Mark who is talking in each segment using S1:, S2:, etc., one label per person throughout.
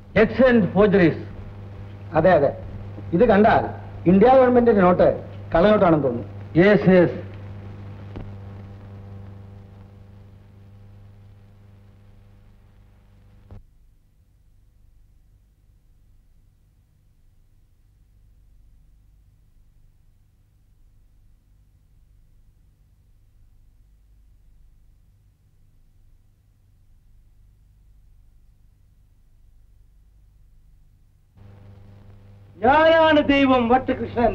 S1: Excellent ഫോർജറീസ്
S2: അതെ അതെ ഇത് കണ്ടാൽ ഇന്ത്യ ഗവൺമെന്റിന്റെ നോട്ട് കള്ളനോട്ടാണെന്ന് തോന്നുന്നു
S1: യെസ് യെസ് ഞാനാണ് ദൈവം വട്ടകൃഷ്ണൻ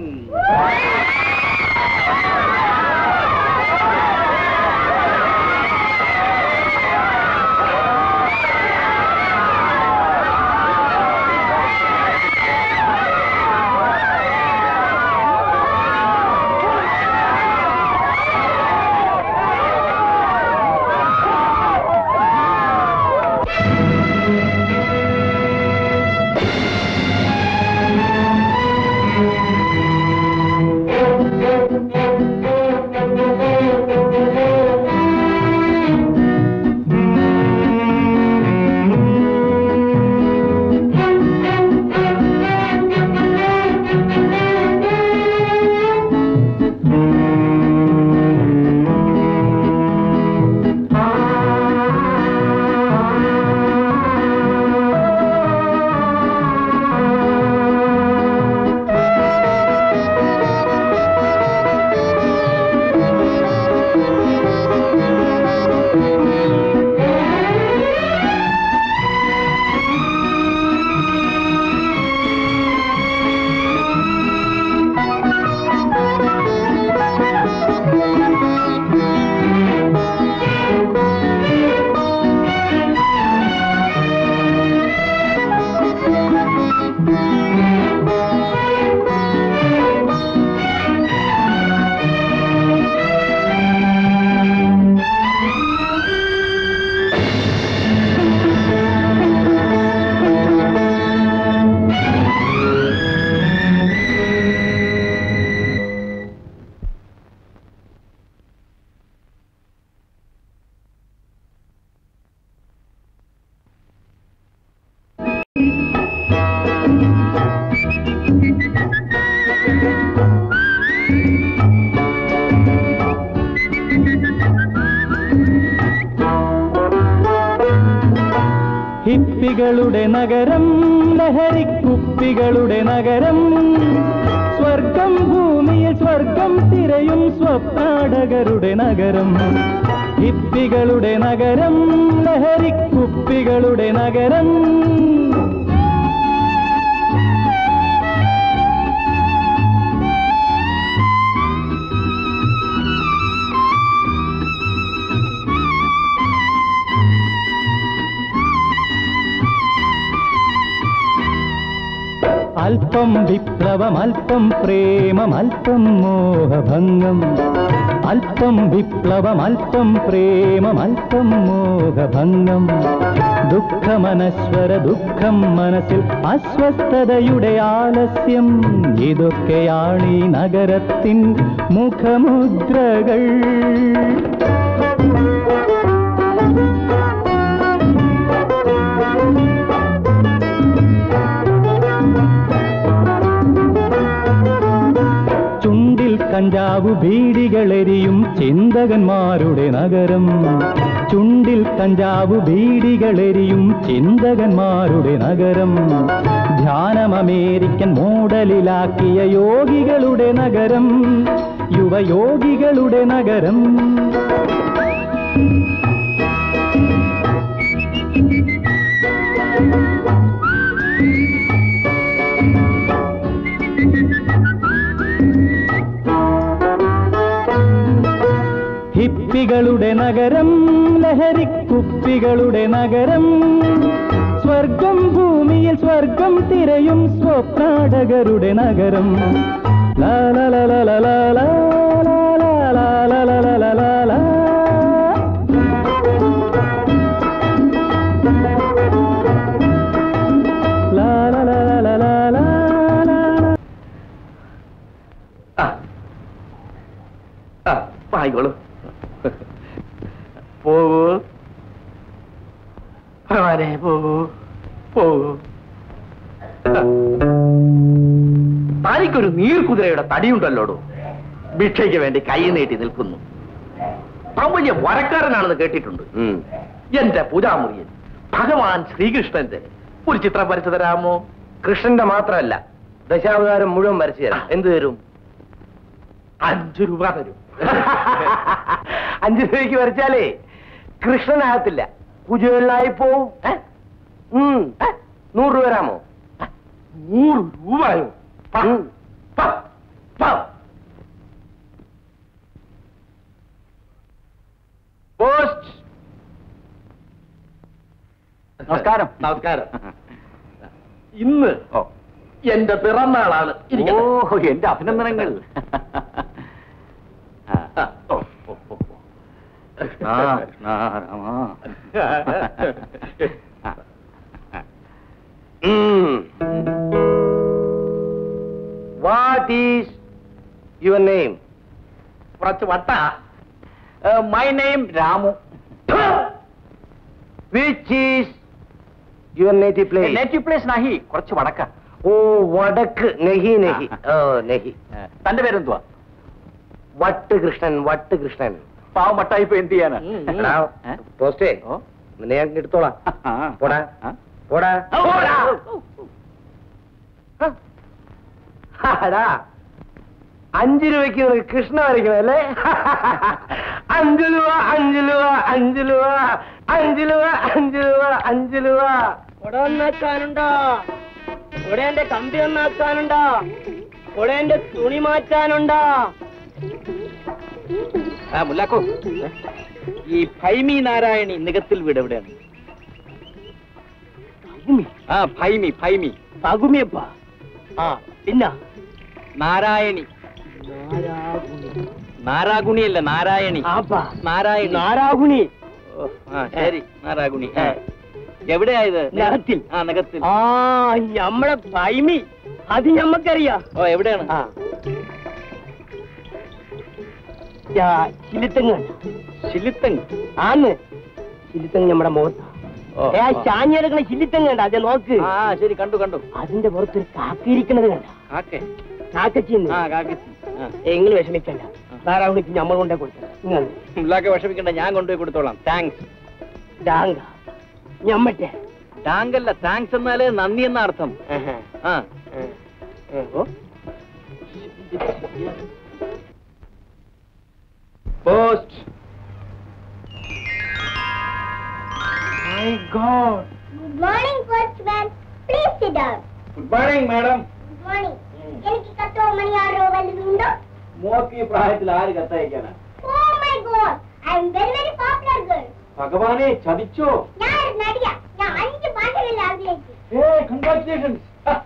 S3: ഹിപ്പികളുടെ നഗരം ലഹരിക്കുപ്പികളുടെ നഗരം സ്വർഗം ഭൂമിയിൽ സ്വർഗം തിരയും സ്വപ്നാടകരുടെ നഗരം ഹിപ്പികളുടെ നഗരം ലഹരിക്കുപ്പികളുടെ നഗരം അല്പം വിപ്ലവം അല്പം പ്രേമം അല്പം മോഹഭംഗം അല്പം വിപ്ലവം അല്പം പ്രേമം അല്പം മോഹഭംഗം ദുഃഖമനശ്വര ദുഃഖം മനസ്സിൽ അസ്വസ്ഥതയുടെ ആലസ്യം ഇതൊക്കെയാണ് ഈ നഗരത്തിൻ മുഖമുദ്രകൾ ചുണ്ടിൽ കഞ്ചാവു ബീഡികളെരിയും ചിന്തകന്മാരുടെ നഗരം ചുണ്ടിൽ കഞ്ചാവു ബീഡികളെരിയും ചിന്തകന്മാരുടെ നഗരം ധ്യാനം അമേരിക്കൻ മോഡലിലാക്കിയ യോഗികളുടെ നഗരം യുവയോഗികളുടെ നഗരം ഹിപ്പികളുടെ നഗരം ലഹരിക്കുപ്പികളുടെ നഗരം സ്വർഗം ഭൂമിയിൽ സ്വർഗം തിരയും സ്വപ്നാടകരുടെ നഗരം ലാ ലാ ലാ ലാ ലാ ലാ ലാ ലാ ലാ ലാ ലാ ലാ ലാ ലാ ലാ. ലാ ലാ ലാ ലാ ലാ ലാ ലാ ലാ.
S1: ആ ആ ആയിക്കോളൂ പോകൂ ഭഗവാനെ പോകൂ പോകൂ തനിക്കൊരു നീർക്കുതിരയുടെ തടിയുണ്ടല്ലോടോ ഭിക്ഷയ്ക്ക് വേണ്ടി കൈ നീട്ടി നിൽക്കുന്നു താൻ വലിയ വരക്കാരനാണെന്ന് കേട്ടിട്ടുണ്ട് എന്റെ പൂജാമുറിയൻ ഭഗവാൻ ശ്രീകൃഷ്ണന്റെ ഒരു ചിത്രം വരച്ചു തരാമോ
S4: കൃഷ്ണന്റെ മാത്രമല്ല ദശാവതാരം മുഴുവൻ വരച്ചു തരാം എന്ത് തരും
S1: അഞ്ചു രൂപ തരും
S4: അഞ്ചു രൂപയ്ക്ക് വരച്ചാലേ കൃഷ്ണനാകത്തില്ല കുജുവെള്ളായി പോവും ഏ? ഉം. ഏ? നൂറ് രൂപ തരാമോ
S1: നൂറ് രൂപയോ പ,
S4: ഉം.
S1: പ, പ.
S4: പോസ്റ്റ്
S1: നമസ്കാരം നമസ്കാരം ഇന്ന് എന്റെ പിറന്നാളാണ് ഇരിക്കട്ടെ.
S3: ഓ എന്റെ അഭിനന്ദനങ്ങൾ
S1: ആ, ഓ, ഓ, ഓ, ഓ.
S3: ആ, ആ, Rama.
S4: What is your name
S1: കുറച്ച് വട്ട
S3: my name Ramu
S4: which is your native place
S3: native place നാഹി കുറച്ച് വടക്ക
S4: ഓ വടക്ക് നെഹി നെഹി ഓ നെഹി
S3: തന്റെ പേരെന്തുവാ
S4: വട്ട് കൃഷ്ണൻ വട്ട് കൃഷ്ണൻ
S3: പാവം വട്ടായി ഇപ്പൊ എന്ത് ചെയ്യാനാ
S4: എടാ, പോസ്റ്റേ
S3: ഓ.
S4: നിന്നെ ഞാൻ എടുത്തോളാം
S3: ആ.
S4: പോടാ.
S3: ആ.
S4: പോടാ
S1: പോടാ.
S4: എടാ അഞ്ചു രൂപയ്ക്ക് നിനക്ക് കൃഷ്ണ വരയ്ക്കണം അല്ലേ അഞ്ചു രൂപ അഞ്ചു രൂപ അഞ്ചു രൂപ അഞ്ചു രൂപ അഞ്ചു രൂപ അഞ്ചു രൂപ
S5: കുട ഒന്നാക്കാനുണ്ടോ കുടേന്റെ കമ്പി ഒന്നാക്കാനുണ്ടോ കുടേന്റെ തുണി മാറ്റാനുണ്ടോ
S3: ആ മുല്ലാക്കോ ഈ ഭൈമി നാരായണി നികത്തിൽ വീട് എവിടെയാണ് ആ ഭൈമി ഭൈമി
S5: പകുമിയപ്പ ആ പിന്നെ
S3: നാരായണി നാരാഗുണിയല്ല നാരായണി
S5: ആപ്പാ
S3: നാരായണി
S5: നാരാഗുണി
S3: ഓ, ആ ശരി നാരാഗുണി ആ. എവിടെയാ ഇത്
S5: നഖത്തിൽ.
S3: ആ നഗത്തിൽ
S5: ആ ഞമ്മടെ പൈമി അത് ഞമ്മക്കറിയാ
S3: ഓ എവിടെയാണ്
S5: ആ യാ, ചിലിത്തങ്ങ്
S3: ശിലിത്തങ്
S5: ആന്ന് ചിലിത്തങ്ങ് നമ്മുടെ മുഖത്ത്
S3: ഓ,
S5: ഏ
S3: ആ.
S5: ചാഞ്ഞെടുക്കണ ചിലിത്തങ്ങ് കണ്ട അതെ നോക്ക്
S3: ആ ശരി കണ്ടു കണ്ടു
S5: അതിന്റെ പുറത്തൊരു കാക്കിയിരിക്കണത് കണ്ട
S3: കാക്കേ
S5: കാക്കച്ചിന്ന്
S3: ആ കാക്കച്ചി ആ
S5: എങ്ങൾ വിഷമിക്കണ്ട നാരായണിക്ക് ഞമ്മ കൊണ്ടേ കൊടുത്തത് ഇങ്ങനെ
S3: മുല്ലാക്ക വിഷമിക്കണ്ട ഞാൻ കൊണ്ടുപോയി കൊടുത്തോളാം താങ്ക്സ്
S5: ഡാങ്ക ഞമ്മട്ടെ
S3: താങ്കല്ല താങ്ക്സ് എന്നാല് നന്ദി എന്ന അർത്ഥം
S5: ആഹാ.
S3: ആ
S5: ആ. ആ, ഓ.
S4: Post
S6: Good morning, postman. Please sit down.
S4: Good morning madam
S6: Good morning. എനിക്ക് കത്തോ മണിയാറോ വല്ലതുണ്ടോ
S4: മോക്ക് ഈ പ്രായത്തിൽ ആര് കത്തയക്കാനാ
S6: Oh my god, I am very very popular girl.
S4: ഭഗവാനെ ചതിച്ചോ
S6: ഞാൻ ഒരു നടിയാ ഞാൻ അഞ്ച് ഭാഷകളിൽ അഭിനയിച്ചു
S4: ഏ കൺഗ്രാറ്റുലേഷൻസ്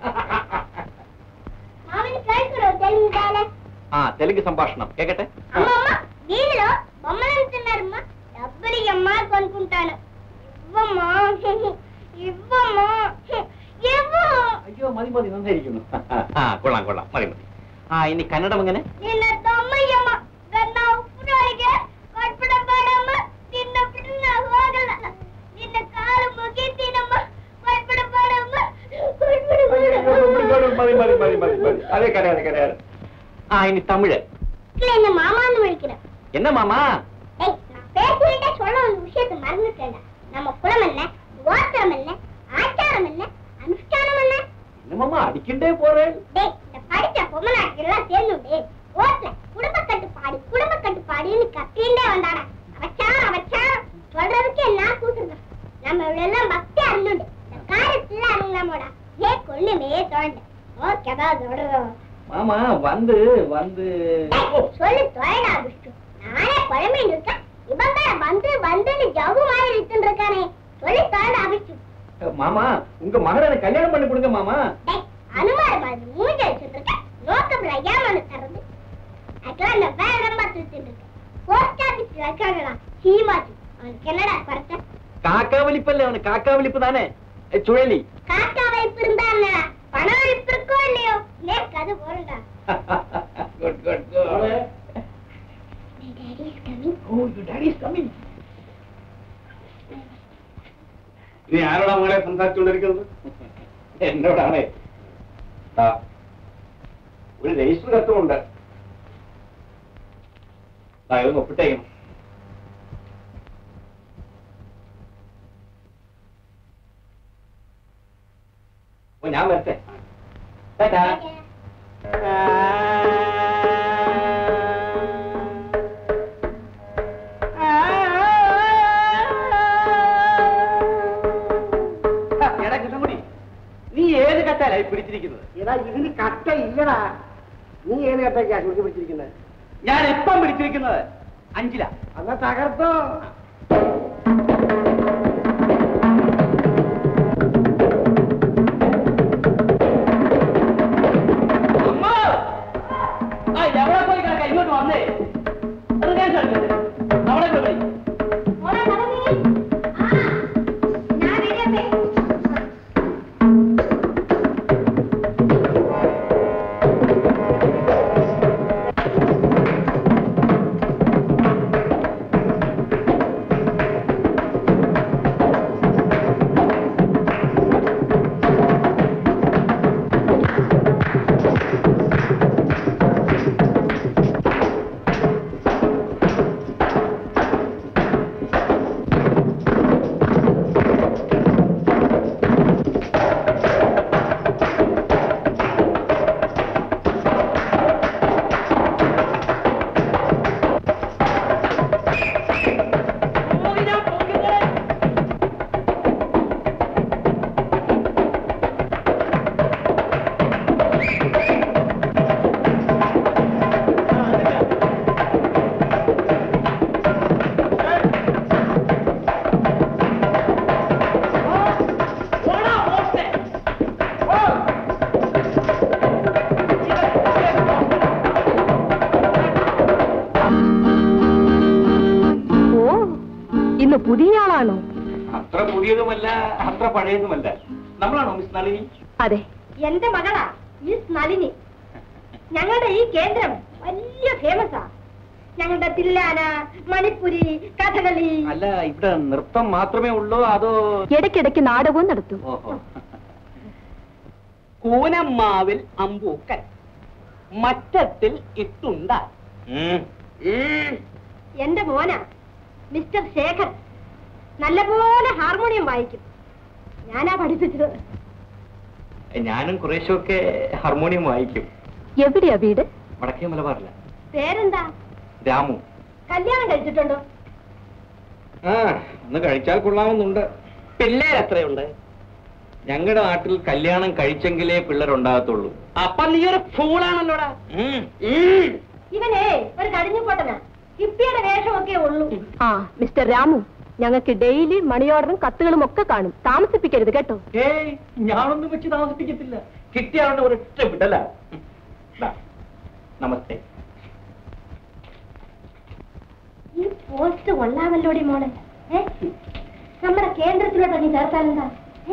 S6: మామని కేൾకురో తెలుగు డైలాగ్
S3: ആ തെലുങ്ക് സംഭാഷണം കേക്കട്ടെ
S6: అమ్మమ్మ వీధిలో బొమ్మలు అమ్ముతున్నారమ్మా డబ్బులు అమ్మా కొనుక్కుంటాను ఇవ్వమ్మా ఇవ్వమ్మా ఇవ్వు
S3: അയ്യോ മതി മതി നന്നായിരിക്കുന്നു ആ കൊള്ളാം കൊള്ളാം മതി മതി ആ ഇനി കന്നഡം എങ്ങനെ
S6: నిన్న దొమ్మయ్యమ్మ గన్న ఉప్పుడోಳಿಗೆ ಕೊಟ್ಬಿಡ ಬೇಡಮ್ಮ ತಿನ್ನಬಿಟ್ಟು ನಾ ಹೋಗಲ್ಲ ನಿನ್ನ ಕಾಲು ಮುಗಿತೀನಮ್ಮ ಕೊಟ್ಬಿಡ ಬೇಡಮ್ಮ ಕೊಟ್ಬಿಡ
S4: മതി മതി മതി മതി മതി അതെ കരയാതെ കരയാതെ
S3: ആ ഇനി തമിഴ്
S6: என்ன மாமான்னு விളിக்கிறேன்
S3: என்ன மாமா
S6: ஏய் நான் பேசிக்கிட்டே சொல்ல ஒரு விஷயத்தை மறந்துட்டேன்டா நம்ம குலம் என்ன கோத்திரம் என்ன ஆச்சாரம் என்ன அனுஷ்டானம் என்ன
S3: என்ன மாமா அடிக்கிட்டே போறேன்
S6: டேய் இந்த படிச்ச பொம்மநாட்டி எல்லாம் சேர்ந்து ஓட்டுல குடும்ப கட்டுப்பாடு குடும்ப கட்டுப்பாடுன்னு கத்திண்டே வந்தாடா அவச்சான் அவச்சான் சொல்றதுக்கு என்ன கூசுங்க நம்ம இவ்வளவு பக்தி அறிஞ்சுண்டு இந்த காரியத்துல அறிஞாமோடா ஏ கொள்ளுமே தோண்ட ஓகே தான் சொல்றோம்
S3: மாமா வந்து வந்து
S6: சொல்லு தொலைடா விஷ்ணு நானே குழம்பின்னு இருக்கேன் இவன் வேற வந்து வந்துன்னு ஜவு மாதிரி இழுத்துட்டு இருக்கானே சொல்லி தொலைடா விஷ்ணு
S3: மாமா உங்க மகனை எனக்கு கல்யாணம் பண்ணி கொடுங்க மாமா
S6: டேய் அனுமார மாதிரி மூஞ்ச வச்சுட்டு இருக்க நோக்கம் ஐயாமனு தரது அதுக்கெல்லாம் நான் வேற இடமா தூக்கிட்டு இருக்கேன் போஸ்ட் ஆபீஸ் வைக்காங்களா சீமாச்சு அவனுக்கு என்னடா குறைச்ச
S3: കാക്കാ വലിപ്പല്ലേ അവന് കാക്കാ വലിപ്പ് താനേ ഏ, ചുഴലി
S6: காக்கா வைப்பு இருந்தா என்னடா பண வைப்பு இருக்கோ இல்லையோ நேக்கு அது போறடா
S3: good good good
S6: daddy is coming
S3: oh you daddy is coming
S4: നീ ആരോടാ മകളെ സംസാരിച്ചുകൊണ്ടിരിക്കുന്നത്
S3: എന്നോടാണ്
S1: ഒരു രജിസ്റ്റർ കത്തുമുണ്ട് ഒന്ന് ഒപ്പിട്ടേക്കും അപ്പൊ ഞാൻ വരട്ടെ ടാറ്റാ. എടാ കൃഷ്ണൻകുടി നീ ഏത് കത്താലായി പിടിച്ചിരിക്കുന്നത്
S5: എടാ ഇതിന് കട്ട ഇല്ലടാ നീ ഏത് കട്ടയ്ക്കാ കുറിച്ച് പിടിച്ചിരിക്കുന്നത്
S1: ഞാൻ ഇപ്പം പിടിച്ചിരിക്കുന്നത് അഞ്ചില
S5: എന്നാ തകർത്തോ
S1: അമ്മ ആ എവിടെ പോയി കിടക്ക ഇങ്ങോട്ട് വന്നേ അത് ഞാൻ കളിക്കട്ടെ അവിടെ പോയി
S6: മോളെ നളനി. ആ, ഞാൻ വരട്ടെ.
S7: ഓ ഇന്ന് പുതിയ ആളാണോ
S1: അത്ര പുതിയതുമല്ല അത്ര പഴയതുമല്ല നമ്മളാണോ മിസ് നളിനി
S7: അതെ
S6: എന്റെ മകളാ മിസ് നളിനി ഞങ്ങളുടെ ഈ കേന്ദ്രം വലിയ ഫേമസാ ഞങ്ങളുടെ തില്ലാന മണിപ്പുരി കഥകളി
S1: അല്ല ഇവിടെ നൃത്തം മാത്രമേ ഉള്ളൂ അതോ
S7: ഇടയ്ക്കിടയ്ക്ക് നാടകവും നടത്തും
S1: ഓഹോ
S5: കൂനമ്മാവിൽ അമ്പൂക്കൻ മറ്റത്തിൽ ഇട്ടുണ്ട
S1: ഉം.
S6: എന്റെ മോനാ മിസ്റ്റർ ശേഖർ നല്ലപോലെ ഹാർമോണിയം വായിക്കും ഞാനാ പഠിപ്പിച്ചത്
S1: ഞാനും കുറേശ്ശൊക്കെ ഹാർമോണിയം വായിക്കും
S7: എവിടെയാ വീട്
S1: വടക്കേ മലബാറില്ല
S6: പേരെന്താ
S1: രാമു
S6: കല്യാണം കഴിച്ചിട്ടുണ്ടോ
S1: ആ ഒന്ന് കഴിച്ചാൽ കൊള്ളാമെന്നുണ്ട്
S5: പിള്ളേർ എത്രയുണ്ട്
S1: ഞങ്ങളുടെ നാട്ടിൽ കല്യാണം കഴിച്ചെങ്കിലേ പിള്ളേരുണ്ടാകത്തുള്ളൂ
S5: അപ്പൊ നീ ഒരു ഫൂളാണല്ലോടാ
S1: ഉം.
S6: ഇവനെ ഒരു കടിഞ്ഞു പൊട്ടനാ ഹിപ്പിയുടെ വേഷമൊക്കെ ഉള്ളൂ
S7: ആ മിസ്റ്റർ രാമു ഞങ്ങൾക്ക് ഡെയിലി മണി ഓർഡറും കത്തുകളും ഒക്കെ കാണും താമസിപ്പിക്കരുത് കേട്ടോ
S1: ഏയ് ഞാനൊന്നും വെച്ച് താമസിപ്പിക്കത്തില്ല കിട്ടിയാളുടെ ഒരൊറ്റ വിടല ദാ, നമസ്തേ
S6: ഈ പോസ്റ്റ് കൊള്ളാമല്ലോടി മോളെ ഏ? നമ്മുടെ കേന്ദ്രത്തിലോട്ട് നീ ചേർത്താലെന്താ ഏ?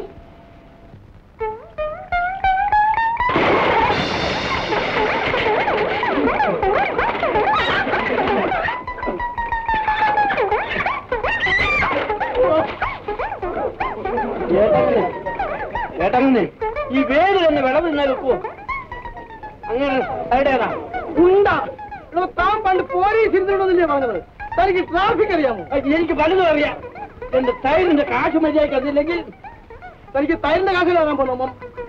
S5: ഏട്ടങ്ങനെ ഈ വേര് തന്നെ വിളവ് നിന്നാൽ വെക്കുവോ അങ്ങനെ സൈഡേതാ ഉണ്ടാ എടോ, താൻ പണ്ട് പോലീസ് ഇരുന്നിട്ടുണ്ടെന്നല്ലേ പറഞ്ഞത് തനിക്ക് ട്രാഫിക് അറിയാമോ അത് എനിക്ക് പലതും അറിയാം എന്റെ തൈരിന്റെ കാശ് മര്യാദയ്ക്ക് അതില്ലെങ്കിൽ തനിക്ക് തൈരിന്റെ കാശ് തരാൻ പോന്നോ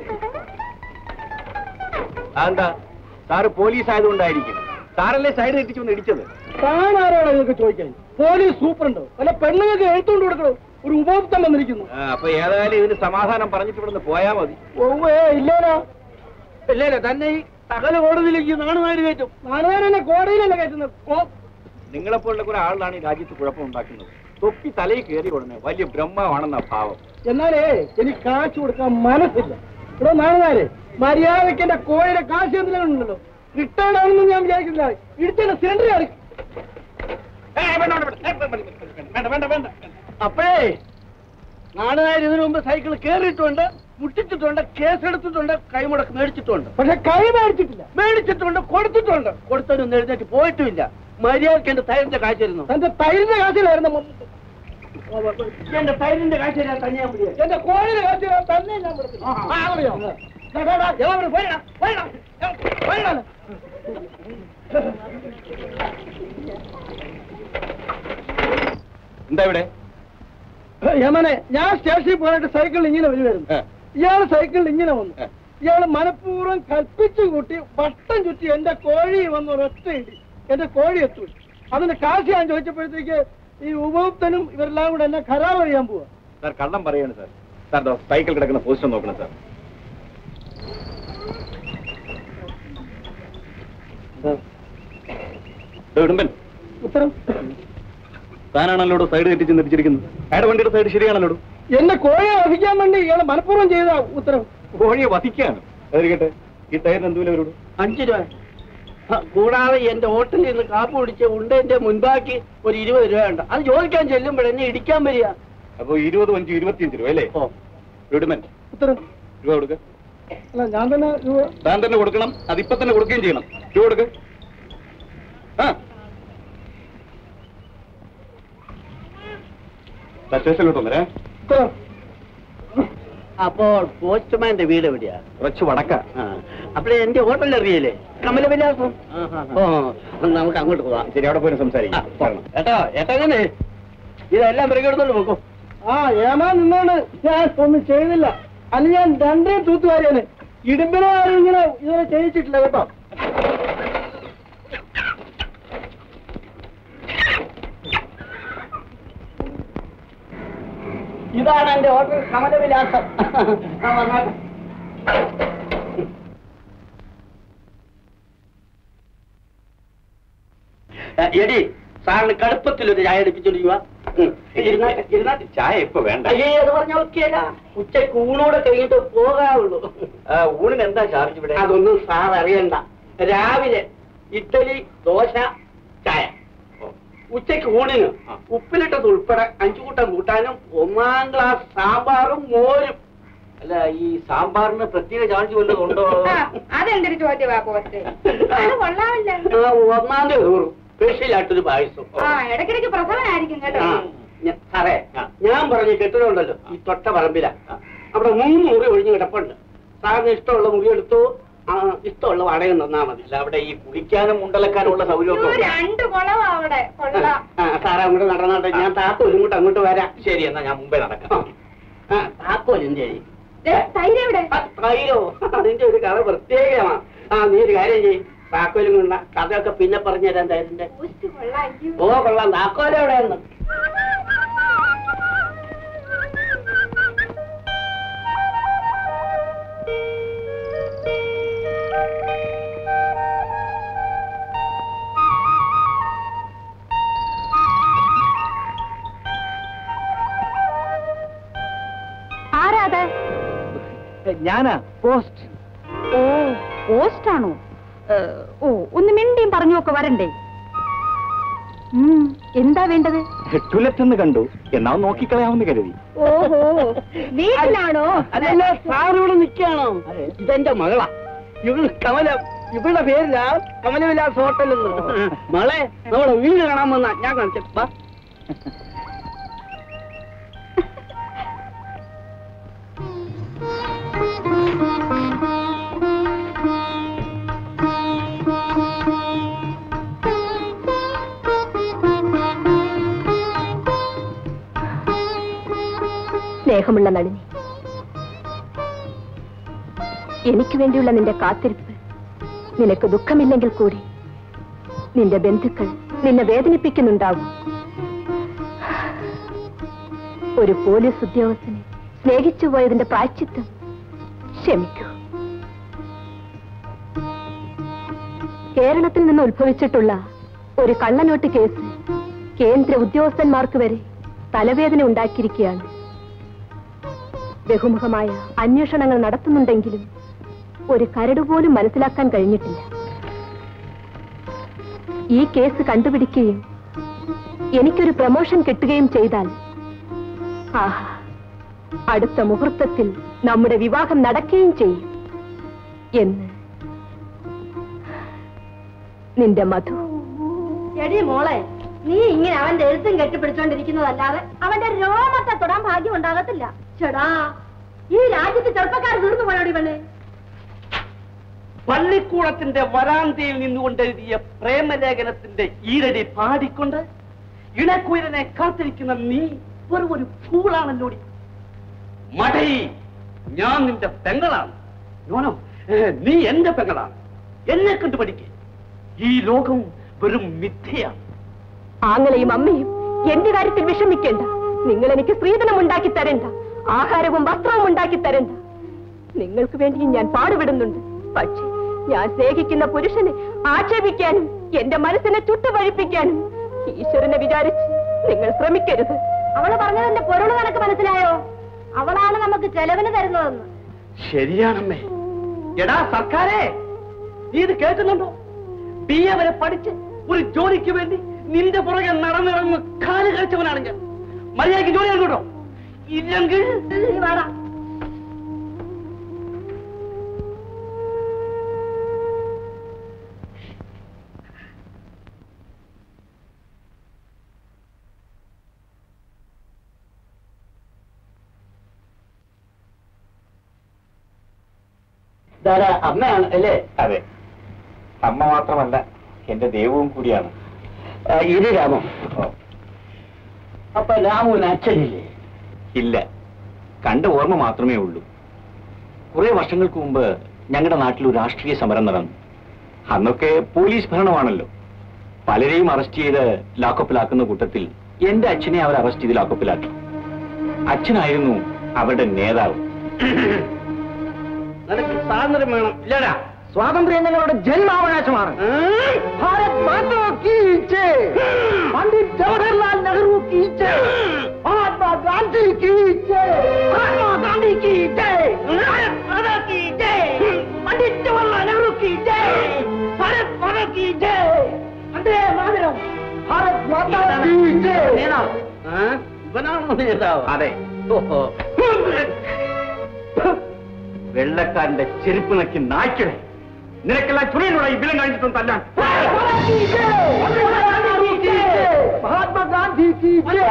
S1: അതെന്താ സാറ് പോലീസ് ആയതുകൊണ്ടായിരിക്കും സാറല്ലേ സൈഡ് തെറ്റിച്ചു വന്ന് ഇടിച്ചത്
S5: താൻ ആരോടാ നിങ്ങൾക്ക് ചോദിക്കാൻ പോലീസ് സൂപ്രണ്ടോ അല്ല പെണ്ണുങ്ങൾക്ക് എഴുത്തുകൊണ്ട് കൊടുക്കണോ ഒരു ഉപഭോക്തം വന്നിരിക്കുന്നു
S1: ആ, അപ്പൊ ഏതായാലും ഇതിന് സമാധാനം പറഞ്ഞിട്ട് ഇവിടുന്ന് പോയാ മതി
S5: ഓവേ ഇല്ലേലോ ഇല്ലേലോ തന്നെ ഈ സകല കോടതിയിലേക്ക് നാണുനാര് കയറ്റും നാണുനാര് തന്നെ കോടതിയിലല്ല കയറ്റുന്നത് കോ-
S1: നിങ്ങളെപ്പോലുള്ള കുറെ ആളാണ് ഈ രാജ്യത്ത് കുഴപ്പമുണ്ടാക്കുന്നത് തൊപ്പി തലയിൽ കയറി ഉടനെ വലിയ ബ്രഹ്മമാണെന്ന ഭാവം
S5: എന്നാലേ എനിക്ക് കാശ് കൊടുക്കാൻ മനസ്സില്ല ഇവിടെ നാണുനാര് മര്യാദയ്ക്ക് എന്റെ കോഴിയുടെ കാശ് എന്തിനുണ്ടല്ലോ റിട്ടേൺ ആണെന്ന് ഞാൻ വിചാരിക്കുന്നില്ല ഇടിച്ചെന്റെ സിലിണ്ടർ അടി അപ്പോഴേ നാണുനാര് ഇതിനു മുമ്പ് സൈക്കിൾ കയറിയിട്ടുണ്ട് മുട്ടിച്ചിട്ടുണ്ട് കേസെടുത്തിട്ടുണ്ട് കൈമുടക്ക് മേടിച്ചിട്ടുണ്ട് പക്ഷെ കൈ മേടിച്ചിട്ടില്ല മേടിച്ചിട്ടുണ്ട് കൊടുത്തിട്ടുണ്ട് കൊടുത്തതിനൊന്നും എഴുന്നേറ്റ് പോയിട്ടുമില്ല മര്യാദക്ക് എന്റെ തൈരിന്റെ കാശായിരുന്നു എന്റെ തൈരിന്റെ കാശിലായിരുന്നു എന്റെ തൈരിന്റെ കാശ് തരാൻ തന്നെ ഞാൻ വിളിക്കാം എന്റെ കോഴിയുടെ കാശ് തരാൻ തന്നെ ഞാൻ വിളിക്കും ഡാ, ഡാ, ഡാ, എവിടെ ഇവിടെ? പോയിടാ, പോയിടാ, പോയിടാ.
S2: എന്താ ഇവിടെ
S5: യമനെ ഞാൻ സ്റ്റേഷനിൽ പോയിട്ട് സൈക്കിളിൽ ഇങ്ങനെ വരുമായിരുന്നു
S2: ആ.
S5: ഇയാള് സൈക്കിളിൽ ഇങ്ങനെ വന്നു
S2: ആ.
S5: ഇയാള് മനഃപൂർവ്വം കൽപ്പിച്ചു കൂട്ടി വട്ടം ചുറ്റി എന്റെ കോഴി വന്ന് ഒരൊറ്റ ഇടി എന്റെ കോഴി എത്തു അതിന് കാശ് ഞാൻ ചോദിച്ചപ്പോഴത്തേക്ക് ഈ ഉപഭോക്തനും ഇവരെല്ലാം കൂടെ എന്നെ ഖരാർ ചെയ്യാൻ പോവാ
S2: സാർ കള്ളം പറയാണ് സാർ സാർ ദോ സൈക്കിൾ കിടക്കുന്ന പോസ്റ്റർ നോക്കണം സാർ ദോ ഇടുമ്പൻ
S5: ഉത്തരം
S2: താനാണല്ലോ സൈഡ് തെറ്റിച്ച് നിർത്തിച്ചിരിക്കുന്നത് അയാളുടെ വണ്ടിയുടെ സൈഡ് ശരിയാണല്ലോ
S5: എന്റെ കോഴിയെ വധിക്കാൻ വേണ്ടി ഇയാള് മനഃപൂർവ്വം ചെയ്ത ഉത്തരം
S2: കോഴിയെ വധിക്കാണ് അതിരിക്കട്ടെ ഈ ടയറിന് എന്തുവില വരും
S5: അഞ്ചു രൂപ ആ, കൂടാതെ എന്റെ ഹോട്ടലിൽ നിന്ന് കാപ്പ് കുടിച്ച് ഉണ്ടേന്റെ മുൻപാക്കി ഒരു ഇരുപത് രൂപ ഉണ്ട് അത് ചോദിക്കാൻ ചെല്ലുമ്പോഴെന്നെ ഇടിക്കാൻ വരിക
S2: അപ്പൊ ഇരുപത് അഞ്ച് ഇരുപത്തിയഞ്ച് രൂപ അല്ലേ
S5: ഓ
S2: ഇടുമൻ
S5: ഉത്തരം
S2: രൂപ കൊടുക്ക
S5: അല്ല ഞാൻ തന്നെ രൂപ
S2: താൻ തന്നെ കൊടുക്കണം അതിപ്പോ തന്നെ കൊടുക്കുകയും ചെയ്യണം രൂപ കൊടുക്ക ആ ദാ സ്റ്റേഷനിലോട്ട് വന്നേ
S5: ഉത്തരം
S1: അപ്പോൾ പോസ്റ്റ്മാന്റെ വീട് എവിടെയാ
S2: കുറച്ച് വടക്ക
S1: അപ്പോഴേ എന്റെ ഹോട്ടലിൽ അറിയില്ലേ കമലവിലാസം ഓ നമുക്ക് അങ്ങോട്ട് പോവാം
S2: ശരി അവിടെ പോയി സംസാരിക്കാം വരണം.
S1: ഏട്ടാ ഏട്ടാ എങ്ങനെ ഇതെല്ലാം പിറകെ എടുത്തോണ്ട് പോക്കും
S5: ആ ഏമാ നിന്നോണ്ട് ഞാൻ ഒന്നും ചെയ്തില്ല അന്ന് ഞാൻ രണ്ടേ തൂത്തുവാരിയാണ് ഇടുമ്പിനെ ആരും ഇങ്ങനെ ഇതുവരെ ചെയ്യിച്ചിട്ടില്ല കേട്ടോ
S1: ഇതാണ് എന്റെ ഹോട്ടൽ കമലവിലാസം ആ, വന്നാട്ടെ. ഏ, എടി സാറിന് കടുപ്പത്തിലൊരു ചായ എടുപ്പിച്ചോണ്ടിരിക്കുക
S2: ചായ ഇപ്പൊ വേണ്ട
S1: അയ്യേ അത് പറഞ്ഞ ഓക്കെയല്ല ഉച്ചയ്ക്ക് ഊണോടെ കഴിഞ്ഞിട്ട് പോകാവുള്ളൂ
S2: ആ, ഊണിന് എന്താ ചാർജ് ഇവിടെ
S1: അതൊന്നും സാർ അറിയണ്ട രാവിലെ ഇഡ്ഡലി ദോശ ചായ ഉച്ചയ്ക്ക് ഊണിന് ഉപ്പിലിട്ടത് ഉൾപ്പെടെ അഞ്ചു കൂട്ടം കൂട്ടാനും ഒന്നാം ക്ലാസ് സാമ്പാറും മോരും
S2: അല്ല ഈ സാമ്പാറിന് പ്രത്യേക ചാർജ് വല്ലതും ഉണ്ടോ
S8: അതെന്തൊരു ചോദ്യമാ പോസ്റ്റ് അത് കൊള്ളാമില്ല
S1: ആ, ഒന്നാം തീയതി നൂറും സ്പെഷ്യലായിട്ടൊരു പായസം
S8: ആ ഇടയ്ക്കിടയ്ക്ക് പ്രസവനായിരിക്കും കേട്ടോ
S1: ആ, ഞ- സാറേ ഞാൻ പറഞ്ഞ കെട്ടിടമുണ്ടല്ലോ ഈ തൊട്ട പറമ്പില അവിടെ മൂന്ന് മുറി ഒഴിഞ്ഞ് കിടപ്പുണ്ട് സാറിന് ഇഷ്ടമുള്ള മുറി എടുത്തു ആ, ഇഷ്ടമുള്ള വാടക തന്നാ മതി
S2: അല്ല അവിടെ ഈ കുളിക്കാനും മുണ്ടലക്കാനും ഉള്ള സൗകര്യമൊക്കെ
S8: ഇത്
S2: ഉണ്ടോ?
S8: രണ്ട് കുളവാ അവിടെ കൊള്ളാം
S1: ആ, സാറേ അങ്ങോട്ട് നടന്നോട്ടെ ഞാൻ താക്കോലും കൂട്ട് അങ്ങോട്ട് വരാം
S2: ശരി എന്നാ ഞാൻ മുമ്പേ നടക്കാം
S1: ആ, താക്കോൽ എന്ത് ചെയ്യും
S8: ദേ, തൈര് എവിടെ
S1: ആ, തൈരോ അതിന്റെ ഒരു കഥ പ്രത്യേകമാണ് ആ നീ ഒരു കാര്യം ചെയ്യും താക്കോലും കൊണ്ട കഥയൊക്കെ പിന്നെ പറഞ്ഞു തരാൻ തൈരിന്റെ
S8: പോസ്റ്റ് കൊള്ളാം അയ്യോ.
S1: ഓ കൊള്ളാം താക്കോൽ എവിടെയെന്ന്
S7: ആരാത്
S3: ഞാനാ പോസ്റ്റ്
S7: ഓ പോസ്റ്റാണോ ഏ, ഓ ഒന്ന് മിണ്ടിയും പറഞ്ഞു ഒക്കെ വരണ്ടേ ഉം, എന്താ വേണ്ടത്
S3: ടുലറ്റ് എന്ന് കണ്ടു എന്നാ നോക്കിക്കളയാമെന്ന് കരുതി
S7: ഓഹോ വീട്ടിലാണോ
S1: അല്ലല്ല സാർ ഇവിടെ നിൽക്കുകയാണോ ഇതെന്റെ മകളാ ഇവള് കമല ഇവളുടെ പേരിലാ കമലവിലാസ് ഹോട്ടൽ മകളെ നമ്മുടെ വീട് കാണാൻ വന്ന ഞാൻ കാണിച്ചു
S7: സ്നേഹമുള്ള നളിനി എനിക്ക് വേണ്ടിയുള്ള നിന്റെ കാത്തിരിപ്പ് നിനക്ക് ദുഃഖമില്ലെങ്കിൽ കൂടി നിന്റെ ബന്ധുക്കൾ നിന്നെ വേദനിപ്പിക്കുന്നുണ്ടാവും ഒരു പോലീസ് ഉദ്യോഗസ്ഥനെ സ്നേഹിച്ചു പോയതിന്റെ പ്രായച്ചിത്തം ക്ഷമിക്കൂ കേരളത്തിൽ നിന്ന് ഉത്ഭവിച്ചിട്ടുള്ള ഒരു കള്ളനോട്ട് കേസ് കേന്ദ്ര ഉദ്യോഗസ്ഥന്മാർക്ക് വരെ തലവേദന ഉണ്ടാക്കിയിരിക്കുകയാണ് ബഹുമുഖമായ അന്വേഷണങ്ങൾ നടത്തുന്നുണ്ടെങ്കിലും ഒരു കരട് പോലും മനസ്സിലാക്കാൻ കഴിഞ്ഞിട്ടില്ല ഈ കേസ് കണ്ടുപിടിക്കുകയും എനിക്കൊരു പ്രമോഷൻ കിട്ടുകയും ചെയ്താൽ ആഹാ അടുത്ത മുഹൂർത്തത്തിൽ നമ്മുടെ വിവാഹം നടക്കുകയും ചെയ്യും എന്ന് നിന്റെ മധു
S8: എടി മോളെ നീ ഇങ്ങനെ അവന്റെ എഴുത്തും കെട്ടിപ്പിടിച്ചോണ്ടിരിക്കുന്നതല്ലാതെ അവന്റെ രോമത്തെ തൊടാൻ ഭാഗ്യം ഉണ്ടാകത്തില്ല ചേടാ ഈ രാജ്യത്ത് ചെറുപ്പക്കാർ തീർന്നു പോയോടി പെണ്ണെ
S1: പള്ളിക്കൂടത്തിന്റെ വരാന്തയിൽ നിന്നുകൊണ്ട് എഴുതിയ പ്രേമലേഖനത്തിന്റെ ഈരടി പാടിക്കൊണ്ട് ഇണക്കുയിരനെ കാത്തിരിക്കുന്ന നീ വെറും ഒരു ഫൂളാണല്ലോടി മടൈ ഞാൻ നിന്റെ പെങ്ങളാണ് നോനോ ഏ, നീ എന്റെ പെങ്ങളാണ് എന്നെ കണ്ടു പഠിക്കേ ഈ ലോകം വെറും മിഥ്യയാണ്
S9: ആങ്ങളെയും അമ്മയും എന്റെ കാര്യത്തിൽ വിഷമിക്കേണ്ട നിങ്ങൾ എനിക്ക് സ്ത്രീധനം ഉണ്ടാക്കി തരണ്ട ആഹാരവും വസ്ത്രവും ഉണ്ടാക്കി തരണ്ട നിങ്ങൾക്ക് വേണ്ടി ഞാൻ പാടുപെടുന്നുണ്ട് പക്ഷേ ഞാൻ സ്നേഹിക്കുന്ന പുരുഷനെ ആക്ഷേപിക്കാനും എന്റെ മനസ്സിനെ ചുട്ടുപഴിപ്പിക്കാനും ഈശ്വരനെ വിചാരിച്ച് നിങ്ങൾ ശ്രമിക്കരുത്
S8: അവള് പറഞ്ഞതിന്റെ പൊരുള് നിനക്ക് മനസ്സിലായോ അവളാണ് നമുക്ക് ചെലവിന് തരുന്നതെന്ന്
S1: ശരിയാണമ്മേ എടാ സർക്കാരെ നീ ഇത് കേൾക്കുന്നുണ്ടോ ബി എ വരെ പഠിച്ച് ഒരു ജോലിക്ക് വേണ്ടി നിന്റെ പുറകെ നടന്നിറങ്ങുന്ന കാല് കഴിച്ചവനാണ് ഞാൻ മര്യാദയ്ക്ക് ജോലി കേട്ടോ ഇല്ലെങ്കിൽ
S8: നീ വാടാ
S1: ധാരാ അമ്മയാണ് അല്ലേ
S10: അതെ അമ്മ മാത്രമല്ല എന്റെ ദൈവവും കൂടിയാണ്
S1: ആ, ഇത് രാമം അപ്പൊ രാമുവിന് അച്ഛനില്ലേ
S10: ഇല്ല കണ്ട ഓർമ്മ മാത്രമേ ഉള്ളൂ കുറെ വർഷങ്ങൾക്ക് മുമ്പ് ഞങ്ങളുടെ നാട്ടിൽ ഒരു രാഷ്ട്രീയ സമരം നടന്നു അന്നൊക്കെ പോലീസ് ഭരണമാണല്ലോ പലരെയും അറസ്റ്റ് ചെയ്ത് ലാക്കപ്പിലാക്കുന്ന കൂട്ടത്തിൽ എന്റെ അച്ഛനെ അവർ അറസ്റ്റ് ചെയ്ത് ലാക്കപ്പിലാക്കി അച്ഛനായിരുന്നു അവരുടെ നേതാവ്
S1: നിനക്ക് സ്വാതന്ത്ര്യം വേണം ഇല്ലടാ
S4: സ്വാതന്ത്ര്യം ഞങ്ങളുടെ ജന്മാവകാശമാണ് ഭാരത് മാതാ കീ ജയ്. പണ്ഡിറ്റ് ജവഹർലാൽ നെഹ്റു കീ ജയ്. മഹാത്മാ ഗാന്ധി കീ ജയ്. മഹാത്മാ ഗാന്ധി കീ ജയ്. ഭാരത് മാതാ കീ ജയ്. പണ്ഡിറ്റ് ജവഹർലാൽ നെഹ്റു കീ ജയ്. ഭാരത് മാതാ കീ ജയ്. വന്ദേ മാതരം. ഭാരത് മാതാ കീ ജയ്.
S1: നേതാവ് ആ? ഇവനാണോ നേതാവ്
S10: അതെ
S1: ഓഹോ.
S10: വെള്ളക്കാരന്റെ ചെരുപ്പ് നക്കി നായ്ക്കളെ നിനക്കെല്ലാം ചുണിയിലൂടെ ഈ ബിലം കാണിച്ചിട്ടും തല്ലാൻ
S4: മഹാത്മാ ഗാന്ധി കീ ജയ്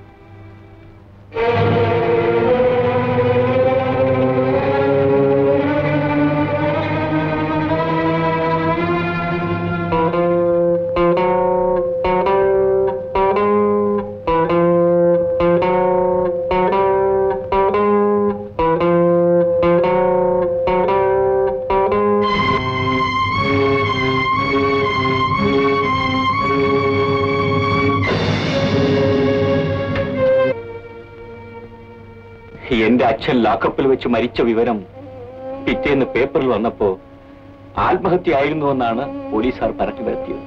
S10: എന്റെ അച്ഛൻ ലാക്കപ്പിൽ വെച്ച് മരിച്ച വിവരം പിറ്റേന്ന് പേപ്പറിൽ വന്നപ്പോ ആത്മഹത്യയായിരുന്നുവെന്നാണ് പോലീസുകാർ പറഞ്ഞു വരുത്തിയത്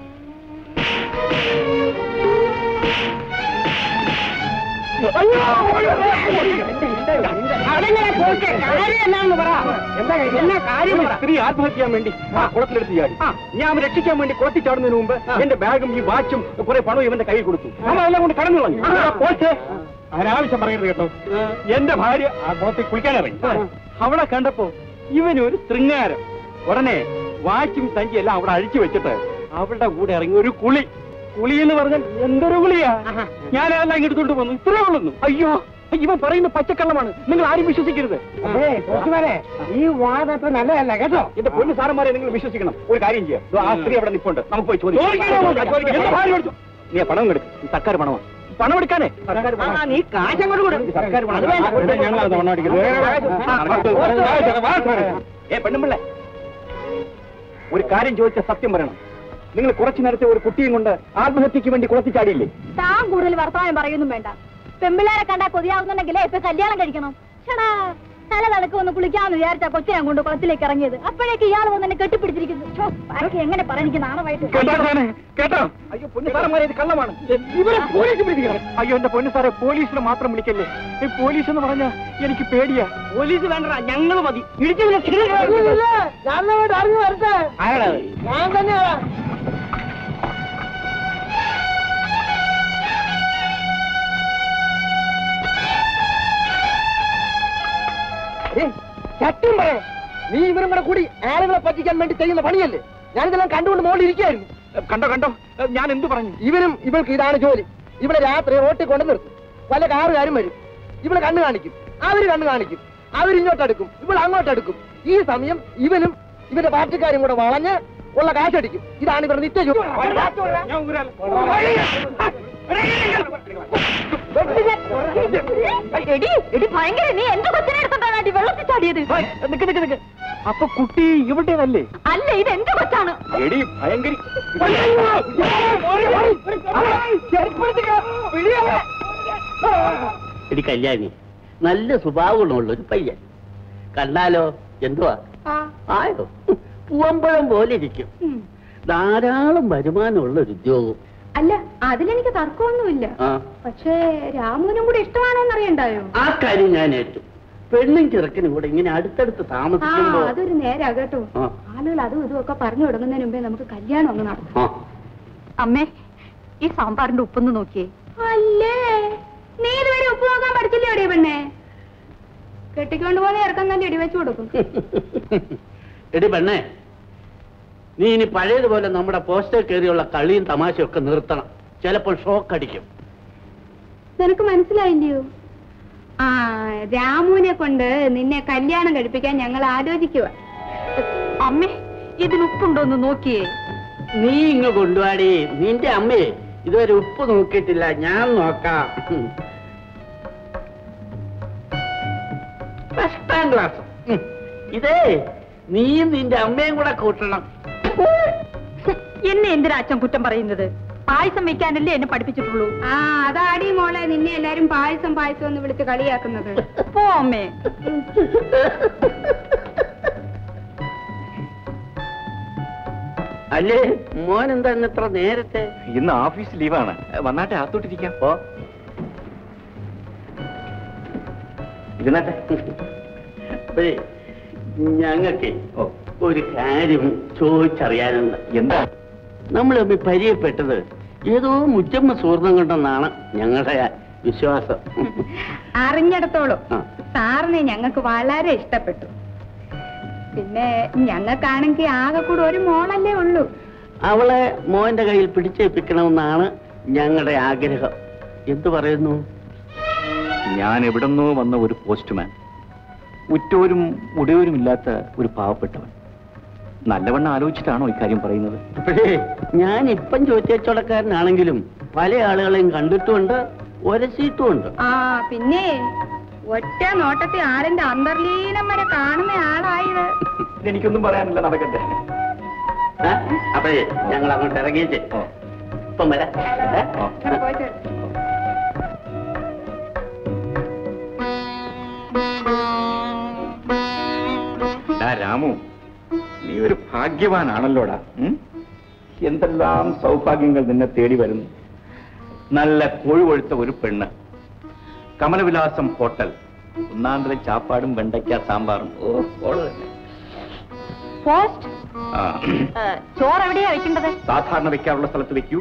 S4: സ്ത്രീ ആത്മഹത്യ ചെയ്യാൻ വേണ്ടി ആ കുളത്തിലെടുത്ത് ചാടി ഞാൻ അവൻ രക്ഷിക്കാൻ വേണ്ടി കുളത്തിൽ ചാടുന്നതിന് മുമ്പ് എന്റെ ബാഗും ഈ വാച്ചും കുറെ പണവും ഇവന്റെ കയ്യിൽ കൊടുത്തു അവൻ എല്ലാം കൊണ്ട് കടന്നു കളഞ്ഞു പോച്ചേ അനാവശ്യം പറയരുത് കേട്ടോ എന്റെ ഭാര്യ ആ കുളത്തിൽ കുളിക്കാനിറങ്ങി അവളെ കണ്ടപ്പോ ഇവനൊരു ശൃംഗാരം ഉടനെ വാച്ചും സഞ്ചി എല്ലാം അവിടെ അഴിച്ചു വെച്ചിട്ട് അവളുടെ കൂടെ ഇറങ്ങി ഒരു കുളി കുളി എന്ന് പറഞ്ഞാൽ എന്തൊരു കുളിയാ ഞാൻ അതെല്ലാം എടുത്തോണ്ട് പോന്നു ഇത്രേ ഉള്ളൂ അയ്യോ ഇവൻ പറയുന്ന പച്ചക്കള്ളമാണ് നിങ്ങൾ ആരും വിശ്വസിക്കരുത് ഈ വാദത്തെ നല്ലതല്ല കേട്ടോ എന്റെ പൊന്നു സാറന്മാരെ നിങ്ങൾ വിശ്വസിക്കണം ഒരു കാര്യം ചെയ്യാം ദോ ആ സ്ത്രീ അവിടെ നിൽപ്പുണ്ട് നമുക്ക് പോയി ചോദിക്കാം എന്റെ ഭാര്യ എടുത്തു. നീ ആ പണം എടുക്കും ഈ സർക്കാർ പണമാണ് പണം എടുക്കാനേ നീ കാശങ്ങോട്ട് കൊടുക്കും സർക്കാർ പണം ഞങ്ങൾ പണം ഏ പെണ്ണുമ്പിള്ളേ ഒരു കാര്യം ചോദിച്ച സത്യം പറയണം നിങ്ങൾ കുറച്ചു നേരത്തെ ഒരു കുട്ടിയും കൊണ്ട് ആത്മഹത്യക്ക് വേണ്ടി കുളത്തി ചാടിയില്ലേ
S8: താൻ കൂടുതൽ വർത്തമാനം പറയുന്നു വേണ്ട പെമ്പിള്ളേരെ കണ്ടാ കൊതിയാവുന്നുണ്ടെങ്കിലേ ഇപ്പൊ കല്യാണം കഴിക്കണം ചേടാ തല തലക്ക് വന്ന് കുളിക്കാന്ന് വിചാരിച്ച കൊച്ചിനെ കൊണ്ട് കുളത്തിലേക്ക് ഇറങ്ങിയത് അപ്പോഴേക്ക് ഇയാൾ വന്ന് എന്നെ കെട്ടിപ്പിടിച്ചിരിക്കുന്നു ഛോ, ബാക്കി എങ്ങനെ പറയാൻ നാണമായിട്ട്
S4: കേട്ടോ സാറേ? കേട്ടോ അയ്യോ പൊന്നു സാറന്മാരെ ഇത് കള്ളമാണ് ഇവരെ പോലീസ് പിടിക്കണം അയ്യോ എന്റെ പൊന്നു സാറെ പോലീസിനെ മാത്രം വിളിക്കല്ലേ ഈ പോലീസ് എന്ന് പറഞ്ഞാ എനിക്ക് പേടിയാ പോലീസ് വേണ്ട ഞങ്ങൾ മതി അറിഞ്ഞു വരട്ടെ ഞാൻ തന്നെയാ സത്യം പറയാം നീ ഇവരും കൂടെ കൂടി ആളുകളെ പറ്റിക്കാൻ വേണ്ടി ചെയ്യുന്ന പണിയല്ലേ ഞാനിതെല്ലാം കണ്ടുകൊണ്ട് മോളിൽ ഇരിക്കുകയായിരുന്നു കണ്ടോ കണ്ടോ ഞാൻ എന്തു പറഞ്ഞു ഇവനും ഇവൾക്ക് ഇതാണ് ജോലി ഇവിടെ രാത്രി റോട്ടിൽ കൊണ്ട് നിർത്തും വല്ല കാറുകാരും വരും ഇവള് കണ്ണു കാണിക്കും അവര് കണ്ണു കാണിക്കും അവരിങ്ങോട്ട് അടുക്കും ഇവൾ അങ്ങോട്ട് അടുക്കും ഈ സമയം ഇവനും
S5: ഇവരുടെ പാർട്ടിക്കാരും കൂടെ വളഞ്ഞ് ഉള്ള കാശടിക്കും ഇതാണ് ഇവരുടെ നിത്യ
S7: എടി എടി ഭയങ്കര നീ എന്റെ കൊച്ചിനെ എടുത്തോണ്ടാണ് അടി വെള്ളത്തിൽ ചാടിയത്
S5: നിക്ക് നിക്ക് നിക്ക് അപ്പൊ കുട്ടി ഇവിടേതല്ലേ
S7: അല്ല ഇത് എന്റെ കൊച്ചാണ്
S10: എടി ഭയങ്കരി
S1: എടി കല്യാണി നല്ല സ്വഭാവമുള്ള ഒരു പയ്യൻ കണ്ടാലോ എന്തുവാ ആയോ പൂവമ്പഴം പോലെ ഇരിക്കും ധാരാളം വരുമാനമുള്ള ഒരു ഉദ്യോഗം
S7: അല്ല അതിലെനിക്ക് തർക്കമൊന്നുമില്ല
S1: ആ
S7: പക്ഷേ രാമുവിനും കൂടെ ഇഷ്ടമാണോന്ന് അറിയണ്ടായോ
S1: ആ കാര്യം ഞാൻ ഏറ്റു പെണ്ണും ചെറുക്കനും കൂടെ ഇങ്ങനെ അടുത്തടുത്ത്
S7: ആ
S1: താമസിക്കുമ്പോ
S7: അതൊരു നേരാ കേട്ടോ
S1: ആ.
S7: ആളുകൾ അതും ഇതും ഒക്കെ പറഞ്ഞു തുടങ്ങുന്നതിന് മുമ്പേ നമുക്ക് കല്യാണം അങ്ങ് നടത്താം
S1: ആ.
S7: അമ്മേ ഈ സാമ്പാറിന്റെ ഉപ്പൊന്ന് നോക്കിയേ അല്ലേ നീ ഇതുവരെ ഉപ്പ് നോക്കാൻ പഠിച്ചില്ലേ എടിയ പെണ്ണേ കെട്ടിക്കൊണ്ട് പോലെ ഇറക്കം തന്നെ ഇടി വെച്ചു കൊടുക്കും
S1: എടി പെണ്ണേ നീ ഇനി പഴയതുപോലെ നമ്മുടെ പോസ്റ്റർ കയറിയുള്ള കളിയും തമാശയും ഒക്കെ നിർത്തണം ചിലപ്പോൾ ഷോക്ക് അടിക്കും
S7: നിനക്ക് മനസ്സിലായില്ലയോ ആ രാമുവിനെ കൊണ്ട് നിന്നെ കല്യാണം കഴിപ്പിക്കാൻ ഞങ്ങൾ ആലോചിക്കുക അമ്മേ ഇതിന് ഉപ്പുണ്ടോ എന്ന് നോക്കിയേ
S1: നീ ഇങ്ങ് കൊണ്ടുവാടി നിന്റെ അമ്മയെ ഇതുവരെ ഉപ്പ് നോക്കിയിട്ടില്ല ഞാൻ നോക്കാം ഫസ്റ്റ് ക്ലാസ് ഇതേ നീയും നിന്റെ അമ്മയും കൂടെ കൂട്ടണം
S7: എന്നെ എന്തിനാ അച്ഛൻ കുറ്റം പറയുന്നത് പായസം വെക്കാനല്ലേ എന്നെ പഠിപ്പിച്ചിട്ടുള്ളൂ ആ അതാടി മോളെ നിന്നെ എല്ലാരും പായസം പായസം എന്ന് വിളിച്ച് കളിയാക്കുന്നത് പോ അമ്മേ
S1: അല്ലേ മോൻ എന്താ ഇന്ന് ഇത്ര നേരത്തെ
S10: ഇന്ന് ഓഫീസ് ലീവാണ് വന്നാട്ടെ അകത്തോട്ടിരിക്കാം
S1: ഓ
S10: ഇരുന്നാട്ടെ
S1: അപ്പഴേ ഞങ്ങൾക്ക് ഒരു കാര്യം ചോദിച്ചറിയാനുണ്ട്
S10: എന്താ
S1: നമ്മൾ തമ്മിൽ പരിചയപ്പെട്ടത് ഏതോ മുറ്റമ്മ സുഹൃത്തം കൊണ്ടെന്നാണ് ഞങ്ങളുടെ വിശ്വാസം
S7: അറിഞ്ഞിടത്തോളം
S1: ആ.
S7: സാറിനെ ഞങ്ങൾക്ക് വളരെ ഇഷ്ടപ്പെട്ടു പിന്നെ ഞങ്ങൾക്കാണെങ്കിൽ ആകെ കൂടെ ഒരു മോളല്ലേ ഉള്ളൂ
S1: അവളെ മോന്റെ കയ്യിൽ പിടിച്ചേൽപ്പിക്കണമെന്നാണ് ഞങ്ങളുടെ ആഗ്രഹം എന്തു പറയുന്നു
S10: ഞാൻ എവിടെന്നോ വന്ന ഒരു പോസ്റ്റ്മാൻ ഉറ്റോരും ഉടയോരും ഇല്ലാത്ത ഒരു പാവപ്പെട്ടവൻ നല്ലവണ്ണം ആലോചിച്ചിട്ടാണോ ഇക്കാര്യം പറയുന്നത്
S1: അപ്പോഴേ ഞാൻ ഇപ്പം ചോദിച്ചോടക്കാരനാണെങ്കിലും പല ആളുകളെയും കണ്ടിട്ടുമുണ്ട് ഒരസിയിട്ടുമുണ്ട്
S7: ആ പിന്നെ ഒറ്റ നോട്ടത്തിൽ ആളിന്റെ അന്തർലീനം വരെ കാണുന്ന ആളായത്
S10: എനിക്കൊന്നും പറയാനില്ല നടക്കട്ടെ
S1: ആ? അപ്പോഴേ ഞങ്ങൾ അങ്ങോട്ട് ഇറങ്ങിയിട്ട് ഇപ്പം വരാം ഏ?
S7: ഇവിടെ പോയിട്ട്
S10: ഡാ രാമു നീ ഒരു ഭാഗ്യവാനാണല്ലോടാ ഉം? എന്തെല്ലാം സൗഭാഗ്യങ്ങൾ നിന്നെ തേടി വരുന്നു നല്ല കൊഴുകൊഴുത്ത ഒരു പെണ്ണ് കമലവിലാസം ഹോട്ടൽ ഒന്നാന്തര ചാപ്പാടും വെണ്ടയ്ക്ക സാമ്പാറും ഓ ഓള് തന്നെ
S7: പോസ്റ്റ്
S10: ആ,
S7: ചോറ് എവിടെയാ വെക്കേണ്ടത്
S10: സാധാരണ വെക്കാറുള്ള സ്ഥലത്ത് വെക്കൂ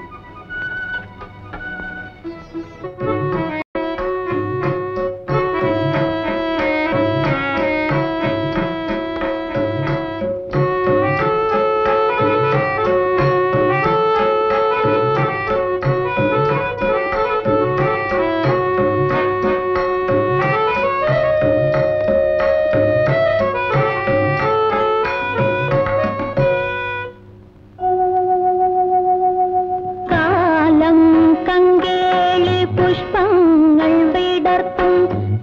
S6: കാലം കങ്കേളി പുഷ്പങ്ങൾ വിടർത്തും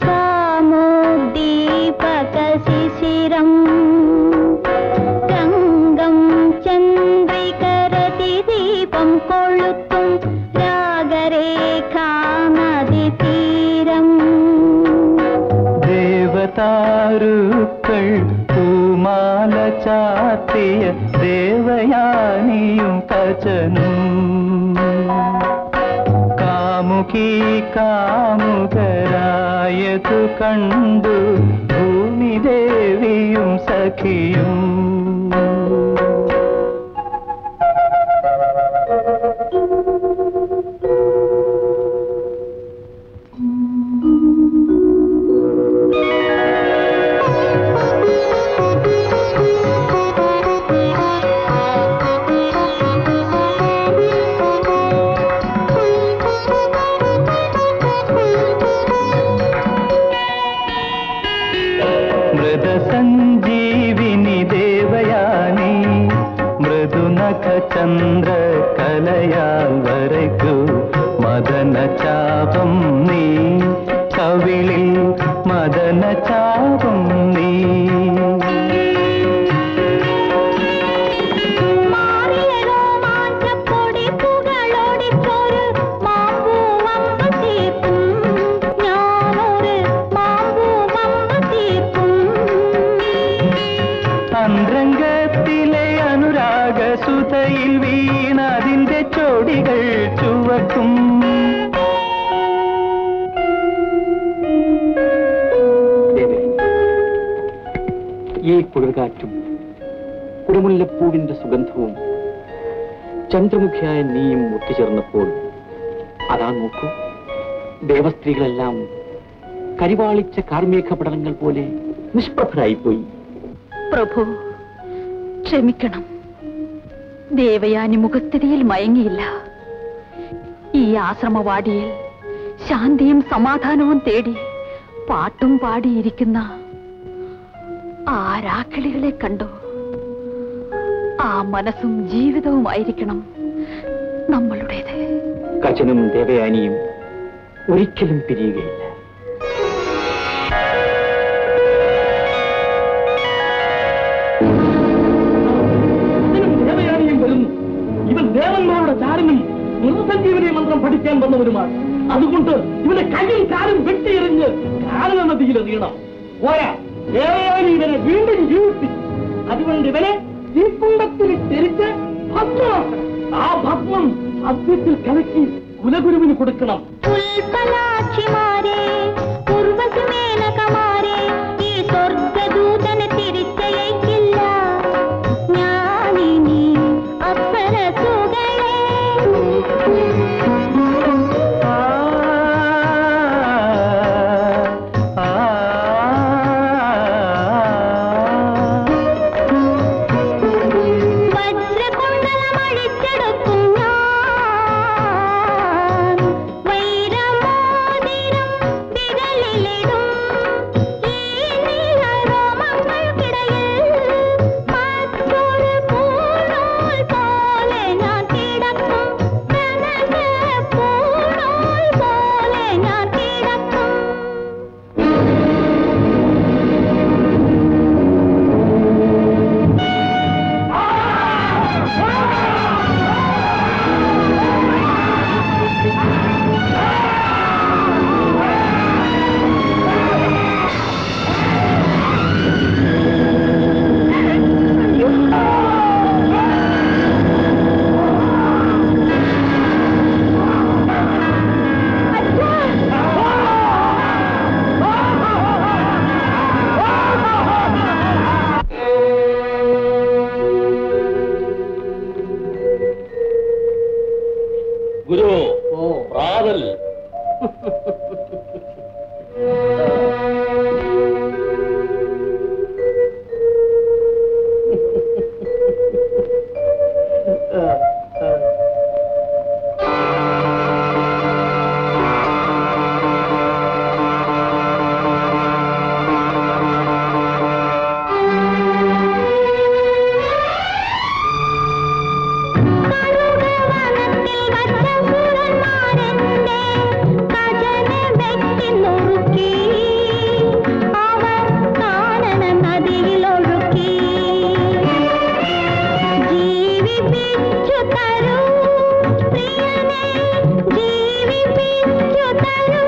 S6: കാമോദ്ദീപക ശിശിരം രംഗം ചന്ദ്രികരതി ദീപം കൊളുത്തും രാഗരേഖാ നദി തീരം
S3: ദേവതാരുക്കൾ പൂമാല ചാത്തിയ ദേവയാനിയും കചനും കാമുകി കാമുകരായതു കണ്ടു ഭൂമിദേവിയും സഖിയും മൃതസഞ്ജീവിനി ദേവയാ നഖചന്ദ്ര കലയാൽ വരയ്ക്കൂ മദന ചാപം നീ കവിളിൽ മദന ചാപം നീ അന്തരംഗത്തിലെ അനുരാഗസുതയിൽ വീണ അതിന്റെ ചോടികൾ ചുവക്കും
S10: ദേവേ, ഈ കുളിർകാറ്റും കുടമുല്ലപ്പൂവിന്റെ സുഗന്ധവും ചന്ദ്രമുഖിയായ നീയും ഒത്തുചേർന്നപ്പോൾ അതാ നോക്കൂ ദേവസ്ത്രീകളെല്ലാം കരിവാളിച്ച കാർമേഘ പടലങ്ങൾ പോലെ നിഷ്പ്രഭരായിപ്പോയി
S7: പ്രഭു ക്ഷമിക്കണം ദേവയാനി മുഖസ്ഥിതിയിൽ മയങ്ങിയില്ല ഈ ആശ്രമവാടിയിൽ ശാന്തിയും സമാധാനവും തേടി പാട്ടും പാടിയിരിക്കുന്ന ആ രാക്കിളികളെ കണ്ടു ആ മനസ്സും ജീവിതവുമായിരിക്കണം നമ്മളുടേത്
S10: കച്ചനും ദേവയാനിയും ഒരിക്കലും പിരിയുകയില്ല
S5: ഇതിനും ദേവയാനിയും വരുന്നു ഇവൻ ദേവന്മാരുടെ ചാരനും മൃതസഞ്ജീവനി മന്ത്രം പഠിക്കാൻ വന്നവരുമാണ് അതുകൊണ്ട് ഇവനെ കയ്യും കാലും വെട്ടിയെറിഞ്ഞ് കാരണ നദിയിൽ എറിയണം പോയാ ദേവയാനി ഇവനെ വീണ്ടും ജീവിപ്പിച്ചു അതുകൊണ്ട് ഇവനെ ഈ കുണ്ടത്തിൽ തിരിച്ച് ഭസ്മമാക്കണം ആ ഭസ്മം സത്യത്തിൽ കലക്കി കുലഗുരുവിന് കൊടുക്കണം
S6: ഉൽപ്പലാക്ഷിമാരെ ഉർവശി മേനകമാരെ ഈ സ്വർഗദൂതനെ തിരിച്ചയക്കില്ല ഞാനിനി അപ്സരസുകളെ വജ്രകുണ്ടലം അഴിച്ചെടുക്കും ഞാൻ വൈരമോതിരം വിരലിലിടും ഈ നീലരോമങ്ങൾക്കിടയിൽ മറ്റൊരു പൂണൂൽ പോലെ ഞാൻ കിടക്കും കനക പൂണൂൽ പോലെ ഞാൻ കിടക്കും
S5: ഗുരു പ്രാതൽ
S6: കറുകവനത്തിൽ വച്ച സുരന്മാരെന്റെ കജന വെട്ടി നുറുക്കി അവർ കാനന നദിയിലൊഴുക്കി ജീവിപ്പിച്ചു തരൂ പ്രിയനെ ജീവിപ്പിച്ചു തരൂ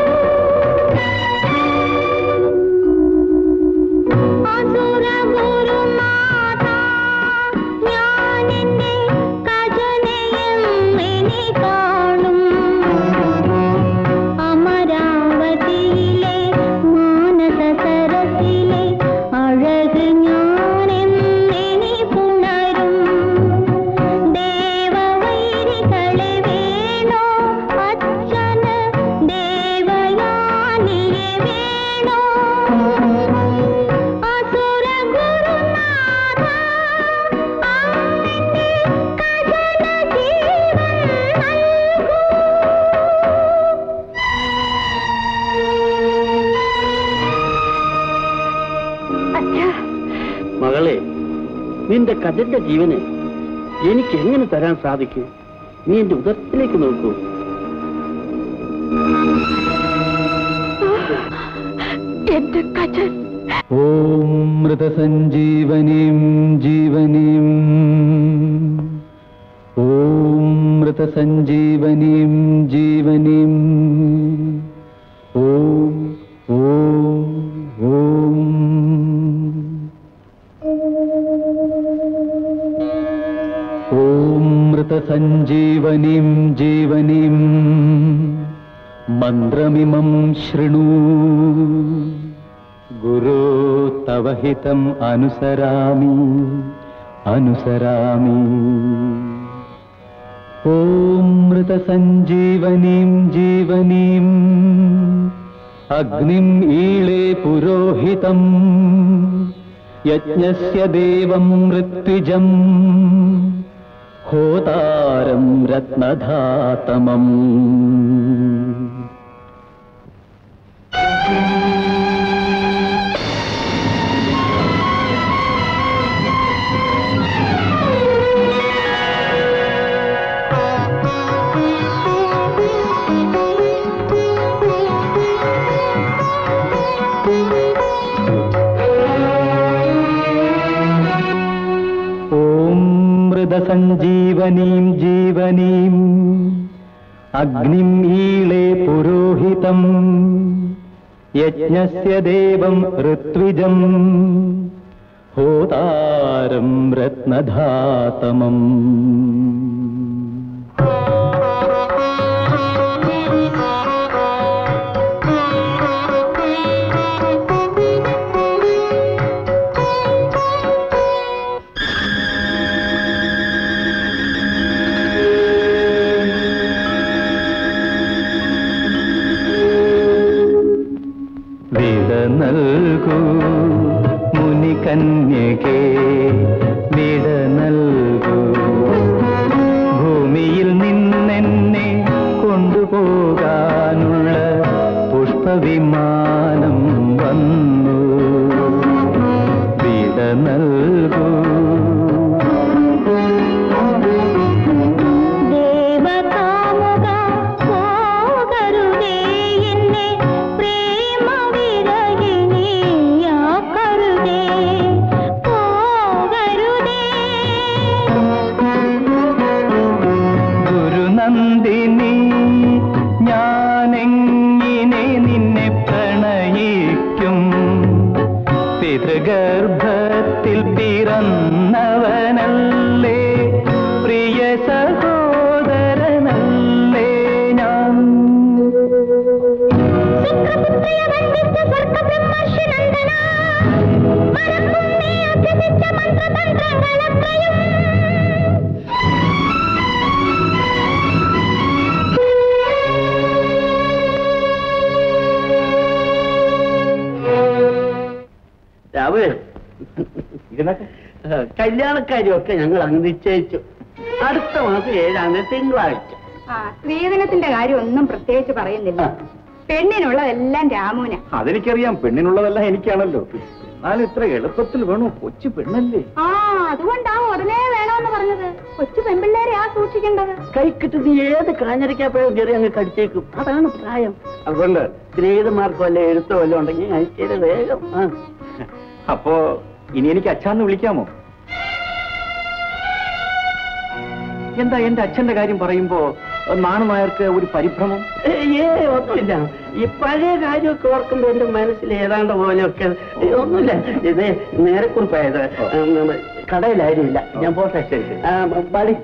S6: അസുര ഗുരുനാഥ ഞാനെന്റെ കജനയും ഇനി കാണും അമരാവതിയിലെ മാനസ സരസിലെ അഴക് ഞാനെന്നിനി പുണരും ദേവവൈരികളെ വേണോ അച്ഛന് ദേവയാനിയെ വേണോ അസുര ഗുരുനാഥ അങ്ങന്റെ കജന ജീവൻ നൽകൂ
S5: മകളെ നിന്റെ കഥന്റെ ജീവന്
S1: എനിക്ക് എങ്ങനെ തരാൻ സാധിക്കും നീ എന്റെ ഉദരത്തിലേക്ക് നോക്കൂ
S9: എന്റെ കജൻ
S3: ഓം മൃതസഞ്ജീവനീം ജീവനീം ഓം മൃതസഞ്ജീവനീം ജീവനീം ഓം ഓം ഓം ഓം മൃതസഞ്ജീവനീം ജീവനീം മന്ത്രമിമം ശൃണു ഗുരോ തവ ഹിതം അനുസരാമി അനുസരാമി ഓം മൃതസഞ്ജീവനീം ജീവനീം അഗ്നിം ഈളേ പുരോഹിതം യജ്ഞസ്യ ദേവം മൃത്വിജം ഹോതാരം രത്നധാതമം ഓം മൃതസഞ്ജീവനീം ജീവനീം അഗ്നിം ഈളേ പുരോഹിതം യജ്ഞസ്യ ദേവം ഋത്വിജം ഹോതാരം രത്നധാതമം വിട നൽകൂ മുനികന്യകേ വിട നൽകൂ ഭൂമിയിൽ നിന്നെന്നെ കൊണ്ടുപോകാനുള്ള പുഷ്പവിമാനം വന്നു വിട നൽകൂ
S8: ദേവകാമുക പോകരുതേ എന്നെ പ്രേമ വിരഹിണിയാക്കരുതേ പോകരുതേ
S3: ഗുരുനന്ദിനി ഞാനെങ്ങിനെ നിന്നെ പ്രണയിക്കും പിതൃഗർഭത്തിൽ പിറന്നവനല്ലേ പ്രിയ സഹോദരനല്ലേ ഞാൻ
S8: ശുക്രപുത്രിയ വന്ദിച്ച സ്വർഗബ്രഹ്മർഷി നന്ദന മറക്കും നീ അഭ്യസിച്ച മന്ത്രതന്ത്രങ്ങളത്രയും
S1: രാവ് കല്യാണക്കാരിയൊക്കെ ഞങ്ങൾ അങ്ങ് നിശ്ചയിച്ചു അടുത്ത മാസം ഏഴാം തീയതി തിങ്കളാഴ്ച
S7: ആ സ്ത്രീധനത്തിന്റെ കാര്യം ഒന്നും പ്രത്യേകിച്ച് പറയുന്നില്ല പെണ്ണിനുള്ളതെല്ലാം രാമുന
S10: അതെനിക്കറിയാം പെണ്ണിനുള്ളതെല്ലാം എനിക്കാണല്ലോ എന്നാലും ഇത്ര എളുപ്പത്തിൽ വേണോ കൊച്ചു പെണ്ണല്ലേ
S7: ആ അതുകൊണ്ടാ ഉടനെ വേണമെന്ന് പറഞ്ഞത് കൊച്ചു പെൺപിള്ളേരെ ആ സൂക്ഷിക്കേണ്ടത്
S1: കൈക്കിട്ട് നീ ഏത് കാഞ്ഞിരക്കാപ്പഴം കയറി അങ്ങ് കടിച്ചേക്കും അതാണ് പ്രായം അതുകൊണ്ട് സ്നേഹിതന്മാർക്ക് വല്ല എഴുത്തോ വല്ലതും ഉണ്ടെങ്കിൽ അയച്ചേര് വേഗം ആ.
S10: അപ്പോ ഇനി എനിക്ക് അച്ഛാന്ന് വിളിക്കാമോ എന്താ എന്റെ അച്ഛന്റെ കാര്യം പറയുമ്പോ നാണു നായർക്ക് ഒരു പരിഭ്രമം
S1: ഏ ഏ, ഒന്നുമില്ല ഈ പഴയ കാര്യമൊക്കെ ഓർക്കുമ്പോ എന്റെ മനസ്സിൽ ഏതാണ്ട് പോലെയൊക്കെ ഏ, ഒന്നുമില്ല ഇത് നേരെ കുറിപ്പായത് കടയിലായിരുന്നില്ല ഞാൻ പോട്ടെ
S10: ശരി, ശരി.
S1: ആ, ബാലി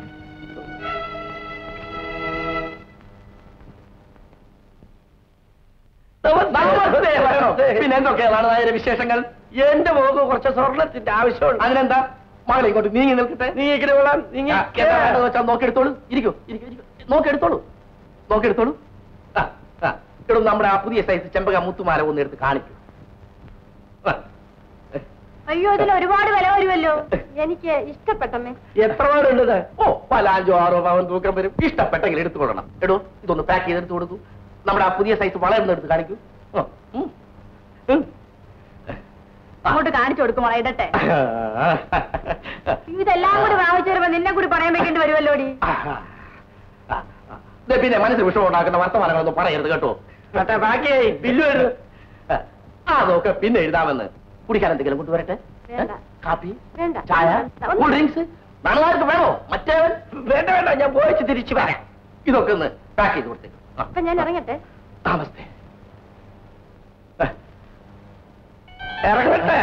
S4: പിന്നെ എന്തൊക്കെയാണ് നായരെ വിശേഷങ്ങൾ
S1: എന്റെ മോക്ക് കുറച്ച് സ്വർണത്തിന്റെ ആവശ്യമുണ്ട്
S4: അതിനെന്താ മകളെ ഇങ്ങോട്ട് നീങ്ങി നിൽക്കട്ടെ
S1: നീങ്ങിക്കണ വേളാം നീങ്ങി
S4: ആ, എന്താ വേണ്ടതെന്ന് വെച്ചാൽ നോക്കിയെടുത്തോളൂ ഇരിക്കൂ ഇരിക്കൂ ഇരിക്കൂ നോക്കിയെടുത്തോളൂ നോക്കിയെടുത്തോളൂ ആ ആ ഇവിടെ നമ്മുടെ ആ പുതിയ സൈസ് ചെമ്പക മുത്തുമാല ഒന്ന് എടുത്ത് കാണിക്കൂ ആ.
S8: അയ്യോ ഇതിന് ഒരുപാട് വില വരുമല്ലോ എനിക്ക് ഇഷ്ടപ്പെട്ടമ്മേ
S1: എത്ര പാടുണ്ട് ഇത്?
S4: ഓ പല അഞ്ചോ ആറോ പവൻ തൂക്കം വരും ഇഷ്ടപ്പെട്ടെങ്കിൽ എടുത്തുകൊള്ളണം എടോ ഇതൊന്ന് പാക്ക് ചെയ്തെടുത്ത് കൊടുക്കൂ നമ്മുടെ ആ പുതിയ സൈസ് വളർന്ന് എടുത്ത് കാണിക്കൂ ആ, ഉം. ഉം.
S7: അങ്ങോട്ട് കാണിച്ചു കൊടുക്കുമോളെ ഇടട്ടെ ഇതെല്ലാം കൂടി വാങ്ങിച്ചു വരുമ്പോ നിന്നെ കൂടി പറയാൻ വെക്കേണ്ടി വരുമല്ലോടി
S4: ദേ, പിന്നെ മനസ്സിൽ വിഷമം ഉണ്ടാക്കുന്ന വർത്തമാനങ്ങളൊന്നും പറയരുത് കേട്ടോ കേട്ടെ ബാക്കിയായി ബില്ല് വരുന്നത് അതൊക്കെ പിന്നെ എഴുതാമെന്ന് കുടിക്കാൻ എന്തെങ്കിലും കൊണ്ടുവരട്ടെ
S7: വേണ്ട.
S4: കാപ്പി
S7: വേണ്ട.
S4: ചായ
S7: ഒന്ന്
S4: കൂൾ ഡ്രിങ്ക്സ് നാളുകാർക്ക് വേണോ മറ്റേ വേണ്ട വേണ്ട ഞാൻ പോയിച്ച് തിരിച്ചു വരാം ഇതൊക്കെ ഒന്ന് പാക്ക് ചെയ്ത് കൊടുത്തേ
S7: അപ്പൊ ഞാൻ ഇറങ്ങട്ടെ
S4: നമസ്തേ ഇറങ്ങട്ടെ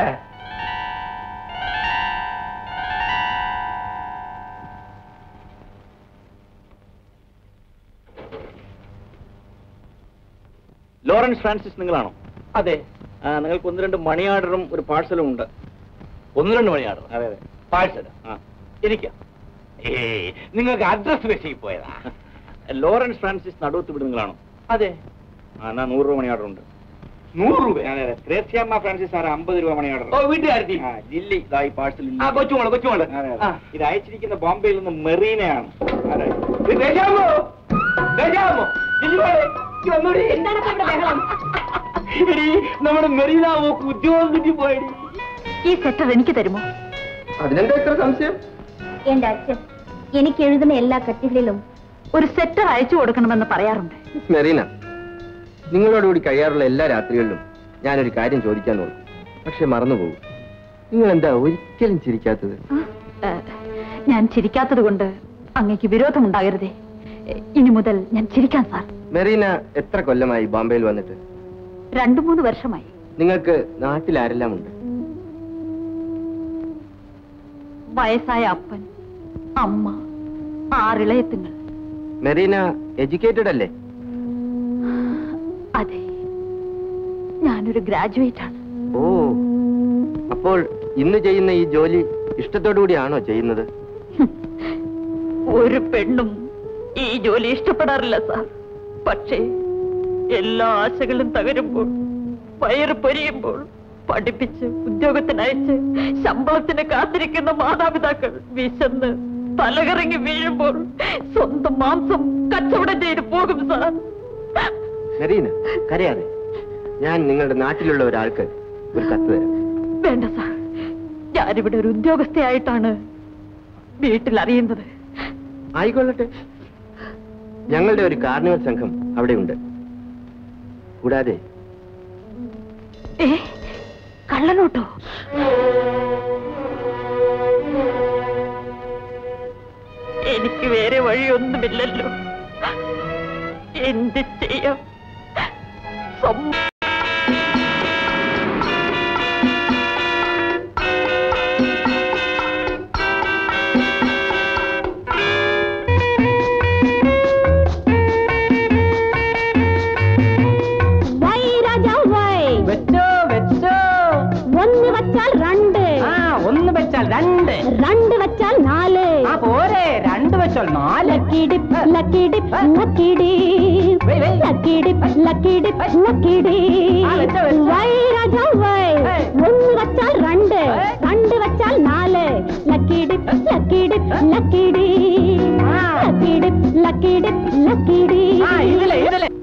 S10: ലോറൻസ് ഫ്രാൻസിസ് നിങ്ങളാണോ
S4: അതെ
S10: ആ, നിങ്ങൾക്ക് ഒന്ന് രണ്ട് മണി ഓർഡറും ഒരു പാഴ്സലും ഉണ്ട്
S4: ഒന്ന് രണ്ട് മണിയാണ്
S10: അതെ അതെ
S4: പാഴ്സൽ
S10: ആ
S4: എനിക്ക് ഏയ് നിങ്ങൾക്ക് അഡ്രസ് വെച്ച് പോയതാ
S10: ലോറൻസ് ഫ്രാൻസിസ് നടുവത്ത് വീട് നിങ്ങളാണോ
S4: അതെ
S10: ആ എന്നാ നൂറ് രൂപ മണി ഓർഡർ ഉണ്ട്
S4: നൂറ് രൂപ
S10: അതെ അതെ ത്രേസ്യാമ്മ ഫ്രാൻസിസ് സാറ് അമ്പത് രൂപ മണി ഓർഡർ
S4: ഓ വീട്ടുകാരത്തി
S10: ആ ലില്ലി ഇതാ ഈ പാഴ്സൽ
S4: ആ കൊച്ചുമോള് കൊച്ചുമോള്
S10: അതെ,
S4: ആ.
S10: അതെ. ഇത് അയച്ചിരിക്കുന്ന ബോംബെയിൽ നിന്ന് മെറീനയാണ് അതെ
S4: ഇത് ദേശാമോ ദേശാമോ ലില്ലിമോളെ, ഇങ്ങ് വന്നോടി.
S7: എന്താണ് ഇപ്പൊ ഇവിടെ ബഹളം
S4: എടീ, നമ്മുടെ മെറീന മോക്ക് ഉദ്യോഗം കിട്ടി പോയടി
S7: ഈ സെറ്റർ എനിക്ക് തരുമോ
S4: അതിനെന്താ ഇത്ര സംശയം
S8: എന്റെ അച്ഛൻ എനിക്ക് എഴുതുന്ന എല്ലാ കത്തുകളിലും
S7: ഒരു സെറ്റർ അയച്ചു കൊടുക്കണമെന്ന് പറയാറുണ്ട്
S11: മെറീന നിങ്ങളോടുകൂടി കഴിയാറുള്ള എല്ലാ രാത്രികളിലും ഞാനൊരു കാര്യം ചോദിക്കാൻ നോക്കും പക്ഷെ മറന്നുപോകും നിങ്ങൾ എന്താ ഒരിക്കലും ചിരിക്കാത്തത്
S7: ഏ, ഞാൻ ചിരിക്കാത്തത് കൊണ്ട് അങ്ങേക്ക് വിരോധമുണ്ടാകരുതേ ഏ, ഇനി മുതൽ ഞാൻ ചിരിക്കാൻ സാർ
S11: മെറീന എത്ര കൊല്ലമായി ബോംബെയിൽ വന്നിട്ട്
S7: രണ്ടു മൂന്ന് വർഷമായി
S11: നിങ്ങൾക്ക് നാട്ടിൽ ആരെല്ലാം ഉണ്ട്
S7: വയസ്സായ അപ്പൻ അമ്മ ആറിളയത്തുങ്ങൾ
S11: മെറീന എഡ്യൂക്കേറ്റഡ് അല്ലേ
S7: അതെ ഞാനൊരു ഗ്രാജുവേറ്റ് ആണ്
S11: ഓ അപ്പോൾ ഇന്ന് ചെയ്യുന്ന ഈ ജോലി ഇഷ്ടത്തോടു കൂടിയാണോ ചെയ്യുന്നത്
S7: ഹും. ഒരു പെണ്ണും ഈ ജോലി ഇഷ്ടപ്പെടാറില്ല സാർ പക്ഷേ എല്ലാ ആശകളും തകരുമ്പോൾ വയറ് പൊരിയുമ്പോൾ പഠിപ്പിച്ച് ഉദ്യോഗത്തിനയച്ച് ശമ്പളത്തിന് കാത്തിരിക്കുന്ന മാതാപിതാക്കൾ വിശന്ന് തലകറങ്ങി വീഴുമ്പോൾ സ്വന്തം മാംസം കച്ചവടം ചെയ്ത് പോകും സാർ
S11: മെറീന കരയാതെ ഞാൻ നിങ്ങളുടെ നാട്ടിലുള്ള ഒരാൾക്ക് ഒരു കത്ത് തരാം
S7: വേണ്ട സാർ ഞാനിവിടെ ഒരു ഉദ്യോഗസ്ഥയായിട്ടാണ് വീട്ടിൽ അറിയുന്നത്
S11: ആയിക്കൊള്ളട്ടെ ഞങ്ങളുടെ ഒരു കാർണിവൽ സംഘം അവിടെയുണ്ട് കൂടാതെ
S7: ഏ കള്ളനോട്ടോ എനിക്ക് വേറെ വഴിയൊന്നുമില്ലല്ലോ എന്ത് ചെയ്യാം സ്വന്തം
S8: വൈ രാജാ വൈ
S5: വെച്ചോ വെച്ചോ
S8: ഒന്ന് വച്ചാൽ രണ്ട്
S5: ആ ഒന്ന് വെച്ചാൽ രണ്ട്
S8: രണ്ട് വച്ചാൽ നാല്
S5: ആ പോരെ രണ്ട് വെച്ചാൽ നാല്
S8: lucky dip lucky dip lucky dip
S5: വൈ, വൈ.
S8: Lucky dip lucky dip lucky
S5: ആ, വെച്ചോ, വെച്ചോ.
S8: ഡിപ്പ് വൈ രാജാ വൈ
S5: ഏയ്.
S8: ഒന്ന് വച്ചാൽ രണ്ട്
S5: ഏയ്.
S8: രണ്ട് വച്ചാൽ നാല് lucky dip lucky dip lucky dip
S5: ആ.
S8: Lucky dip lucky dip lucky
S5: ആ ഇതിലെ
S8: ഡിപ്പ്
S5: ഇതിലെ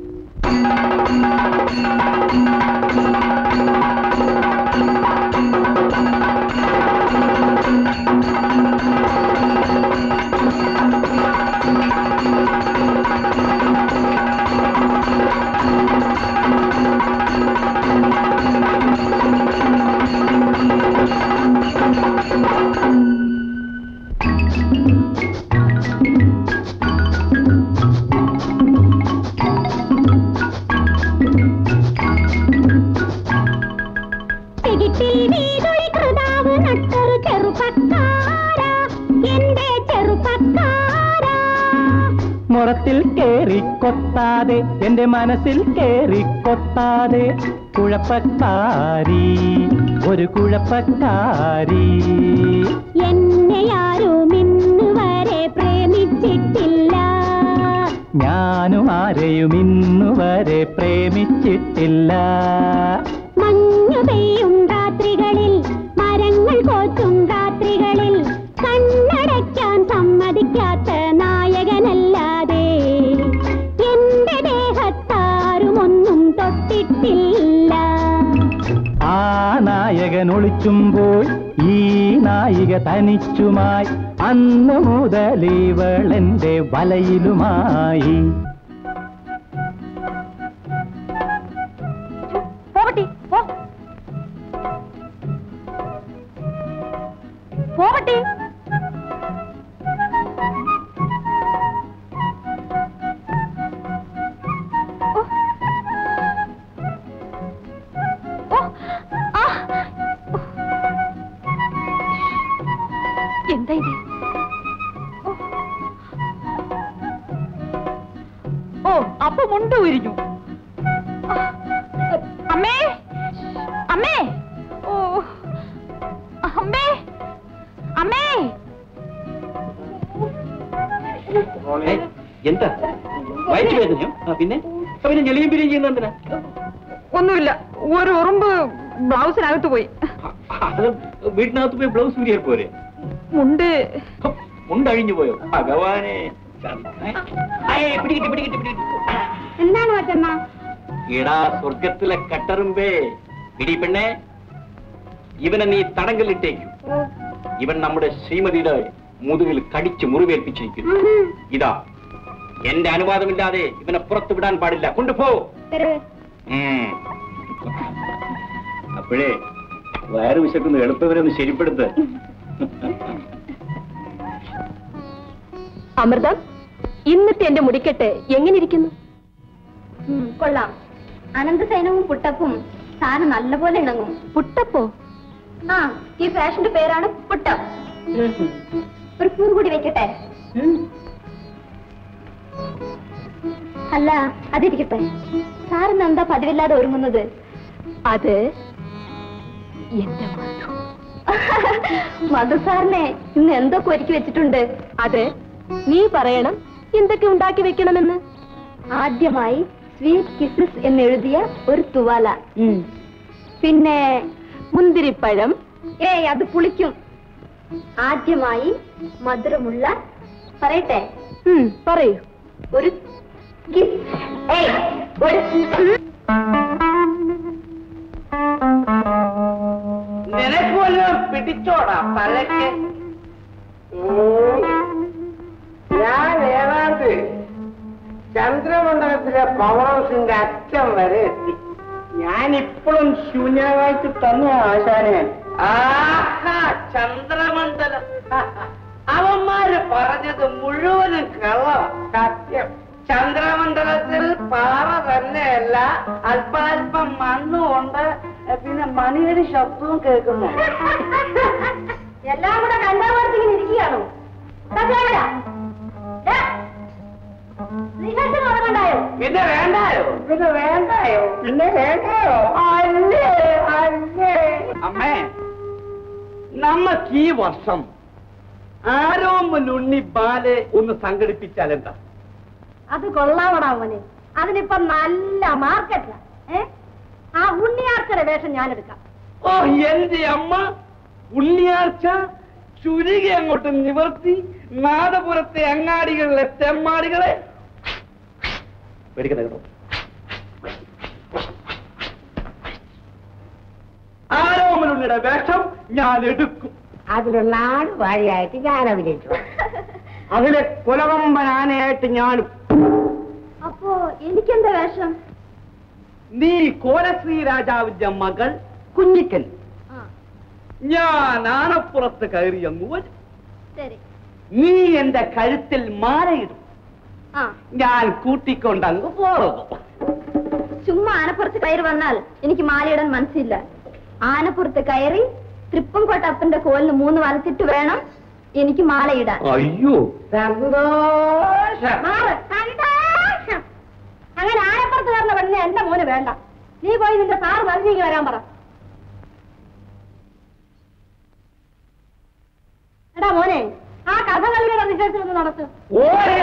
S8: ടികിറ്റിൽ വീതൊഴി കൃതാവ് നട്ടൊരു ചെറുപ്പക്കാര എന്റെ ചെറുപ്പക്കാര
S3: മുറത്തിൽ കേറി കൊത്താതെ എന്റെ മനസ്സിൽ കേറി കൊത്താതെ കുഴപ്പക്കാരി ഒരു കുഴപ്പക്കാരി
S8: എന്നെ ആരും ഇന്ന് വരെ പ്രേമിച്ചിട്ടില്ല
S3: ഞാനും ആരെയും ഇന്നുവരെ പ്രേമിച്ചിട്ടില്ല
S8: മഞ്ഞു പെയ്യും രാത്രികളിൽ മരങ്ങൾ കോച്ചും രാത്രികളിൽ കണ്ണടയ്ക്കാൻ സമ്മതിക്കാത്ത നായകനല്ലാതെ എന്റെ ദേഹത്താരും ഒന്നും തൊട്ടിട്ടില്ല
S3: ആ നായകൻ ഒളിച്ചു നാണിച്ചുമ്പോൾ ഈ നായിക തനിച്ചുമായി അന്ന് മുതൽ ഇവളെന്റെ വലയിലുമായി
S8: പോവട്ടി പോ പോവട്ടി ഓ. ഓ. ആ. എന്താ ഇത് ഓ. ഓ അപ്പൊ മുണ്ട് ഉരിഞ്ഞു അമ്മേ അമ്മേ ഓ അമ്മേ അമ്മേ
S10: ഏയ്, എന്താ വയറ്റ് വേദനയോ ആ, പിന്നെ ആ, പിന്നെ ഞെളിയും പിരിയും ചെയ്യുന്ന എന്തിനാ
S7: ഒന്നുമില്ല ഒരു ഉറുമ്പ് ബ്ലൗസിനകത്ത് പോയി
S10: അത് വീട്ടിനകത്ത് പോയി ബ്ലൗസ് ഊരിയാൽ പോരെ
S7: മുണ്ട്
S10: ഉണ്ടഴിഞ്ഞു പോയോ ഭഗവാനെ ഏയ്, പിടികിട്ടി പിടികിട്ടി പിടികിട്ടി
S8: എന്താണ് മറ്റമ്മ
S10: എടാ സ്വർഗത്തിലെ കട്ടറുമ്പേ ഇടി പെണ്ണെ ഇവനെ നീ തടങ്കലിട്ടേക്കു ഇവൻ നമ്മുടെ ശ്രീമതിയുടെ മുതുകിൽ കടിച്ച് മുറിവേൽപ്പിച്ചിരിക്കുന്നു ഇതാ എന്റെ അനുവാദമില്ലാതെ ഇവനെ പുറത്തു വിടാൻ പാടില്ല കൊണ്ടുപോ ഉം. അപ്പോഴേ വയറ് വിശക്കുന്നു എളുപ്പവരെ ഒന്ന് ശരിപ്പെടുത്ത്
S9: അമൃതം ഇന്നത്തെ എന്റെ മുടിക്കെട്ട് എങ്ങനെ ഇരിക്കുന്നു
S8: കൊള്ളാം അനന്തസൈനവും പുട്ടപ്പും സാധനം നല്ലപോലെ ഇണങ്ങും
S9: പുട്ടപ്പോ
S8: ആ ഈ ഫാഷന്റെ പേരാണ് പുട്ടം ഒരു പൂ കൂടി വെക്കട്ടെ അല്ല അതിരിക്കട്ടെ സാറിന് എന്താ പതിവില്ലാതെ ഒരുങ്ങുന്നത്
S9: അത് എന്റെ മധു
S8: മധു സാറിനെ ഇന്ന് എന്തൊക്കെ ഒരുക്കി വെച്ചിട്ടുണ്ട്
S9: അത് നീ പറയണം എന്തൊക്കെ ഉണ്ടാക്കി വെക്കണമെന്ന്
S8: ആദ്യമായി സ്വീറ്റ് കിസസ് എന്നെഴുതിയ ഒരു തുവാല പിന്നെ
S9: മുന്തിരിപ്പഴം
S8: ഏയ് അത് പുളിക്കും ആദ്യമായി മധുരമുള്ള പറയട്ടെ
S9: ഉം, പറയൂ
S8: ഒരു kiss. ഏയ്, ഒരു
S1: നിനക്ക് വല്ലതും പിടിച്ചോടാ പലക്ക് ഞാൻ ഏതാണ്ട് ചന്ദ്രമണ്ഡലത്തിലെ പവർ ഹൗസിന്റെ അറ്റം വരെ എത്തി ഞാൻ ഇപ്പോഴും ശൂന്യമായിട്ട് തന്നെ ആശാനെ ആഹാ ചന്ദ്രമണ്ഡലം അവന്മാര് പറഞ്ഞത് മുഴുവനും കള്ള സത്യം ചന്ദ്രമണ്ഡലത്തിൽ പാറ തന്നെയല്ല അല്പാൽപ്പം മണ്ണുകൊണ്ട് പിന്നെ മണിയുടെ ശബ്ദവും കേൾക്കുന്നു
S8: എല്ലാം കൂടെ കണ്ടാമർത്തിങ്ങനെ ഇരിക്കുകയാണോ സത്യാഗ്രഹ. ദേ, റിഹേഴ്സൽ തുടങ്ങണ്ടായോ
S1: പിന്നെ വേണ്ടായോ പിന്നെ വേണ്ടായോ പിന്നെ വേണ്ടായോ അല്ലേ അല്ലേ അമ്മേ നമുക്ക് ഈ വർഷം ആരോമലുണ്ണി ബാലെ ഒന്ന് സംഘടിപ്പിച്ചാൽ എന്താ
S8: അത് കൊള്ളാവടാ മോനെ അതിനിപ്പോ നല്ല മാർക്കറ്റാ ഏ ആ ഉണ്ണിയാർച്ചയുടെ വേഷം ഞാൻ എടുക്കാം
S1: ഓ എന്റെ അമ്മ ഉണ്ണിയാഴ്ച ചുരുകി അങ്ങോട്ട് നിവർത്തി നാദപുരത്തെ അങ്ങാടികളിലെ തെമ്മാടികളെ പേടിക്കണ്ട കേട്ടോ ആരോമലുണ്ണിയുടെ വേഷം ഞാൻ എടുക്കും
S5: അതിലുള്ള ആട് വാഴിയായിട്ട് ഞാൻ അഭിനയിച്ചു
S1: അതിലെ കുലകമ്പൻ ആനയായിട്ട് ഞാനും
S8: അപ്പോ എനിക്കെന്താ വേഷം
S1: നീ കോലശ്രീ രാജാവിന്റെ മകൾ കുഞ്ഞിക്കൻ ഞാൻ ആനപ്പുറത്ത് കയറിയങ്ങു വരും
S8: ശരി
S1: നീ എന്റെ കഴുത്തിൽ മാലയിടും
S8: ആ
S1: ഞാൻ കൂട്ടിക്കൊണ്ടങ്ങ് പോകും
S8: ചുമ്മാ ആനപ്പുറത്ത് കയറി വന്നാൽ എനിക്ക് മാലയിടാൻ മനസ്സില്ല ആനപ്പുറത്ത് കയറി തൃപ്പംകോട്ടപ്പന്റെ കോലിന് മൂന്ന് വലത്തിട്ട് വേണം എനിക്ക് മാലയിടാൻ
S10: അയ്യോ
S1: സന്തോഷം
S8: മാറ്. സന്തോഷം. അങ്ങനെ ആനപ്പുറത്ത് കയറുന്ന പെണ്ണിനെ എന്റെ മോന് വേണ്ട നീ പോയി നിന്റെ സാറ് മതിലേക്ക് വരാൻ പറ എടാ മോനെ ആ കഥകളിയുടെ നിശ്ചയിച്ചു ഒന്ന് നടത്തു
S1: ഓരേ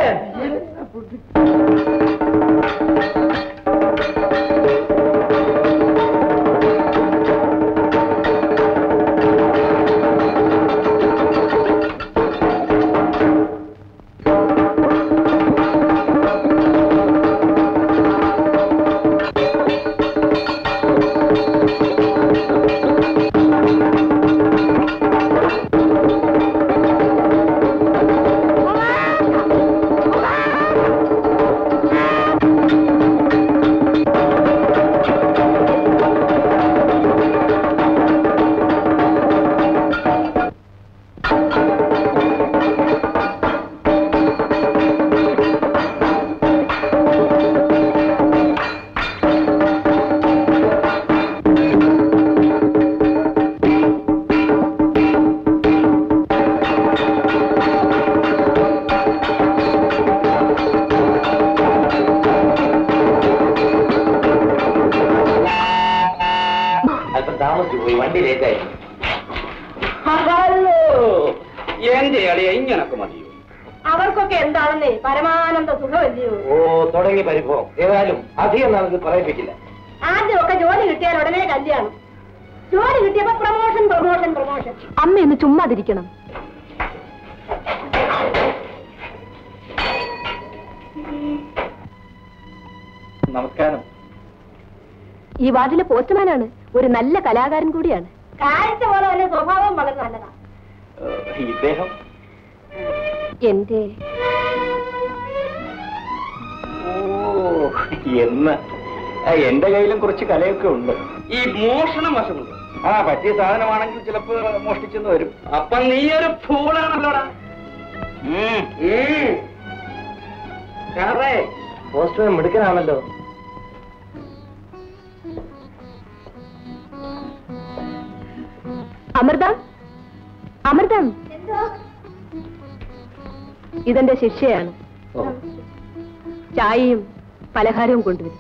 S8: ആ
S1: പിന്നെ അളിയ ഇങ്ങനൊക്കെ മതിയോ
S9: അവർക്കൊക്കെ എന്താണെന്നേ പരമാനന്ദ സുഖമല്ലയോ
S4: ഓ തുടങ്ങി പരിഭവം ഏതായാലും അധികം നാളത് പറയിപ്പിക്കില്ല
S9: ആദ്യമൊക്കെ ജോലി കിട്ടിയാൽ ഉടനെ കല്യാണം ജോലി കിട്ടിയപ്പോ പ്രൊമോഷൻ പ്രൊമോഷൻ പ്രൊമോഷൻ അമ്മ ഒന്ന് ചുമ്മാതിരിക്കണം
S10: നമസ്കാരം
S9: ഈ വാർഡിലെ പോസ്റ്റ്മാനാണ് ഒരു നല്ല കലാകാരൻ കൂടിയാണ് കാഴ്ച പോലെ തന്നെ സ്വഭാവം വളരെ നല്ലതാ
S10: ഏഹ്, ഇദ്ദേഹം
S9: എന്റെ
S10: ഓ എന്ന് ആ, എന്റെ കയ്യിലും കുറച്ച് കലയൊക്കെ ഉണ്ട്
S1: ഈ മോഷണം വശമുണ്ട്
S10: ആ പറ്റിയ സാധനമാണെങ്കിൽ ചിലപ്പോ മോഷ്ടിച്ചെന്ന് വരും
S1: അപ്പൊ നീ ഒരു ഫൂളാണല്ലോടാ
S10: ഉം.
S1: ഉം. സാറേ
S4: പോസ്റ്റ്മാൻ മിടുക്കനാണല്ലോ
S9: അമൃതം അമൃതം ഇതെന്റെ ശിക്ഷയാണ്
S4: ഓ
S9: ചായയും പലഹാരവും കൊണ്ടുവരും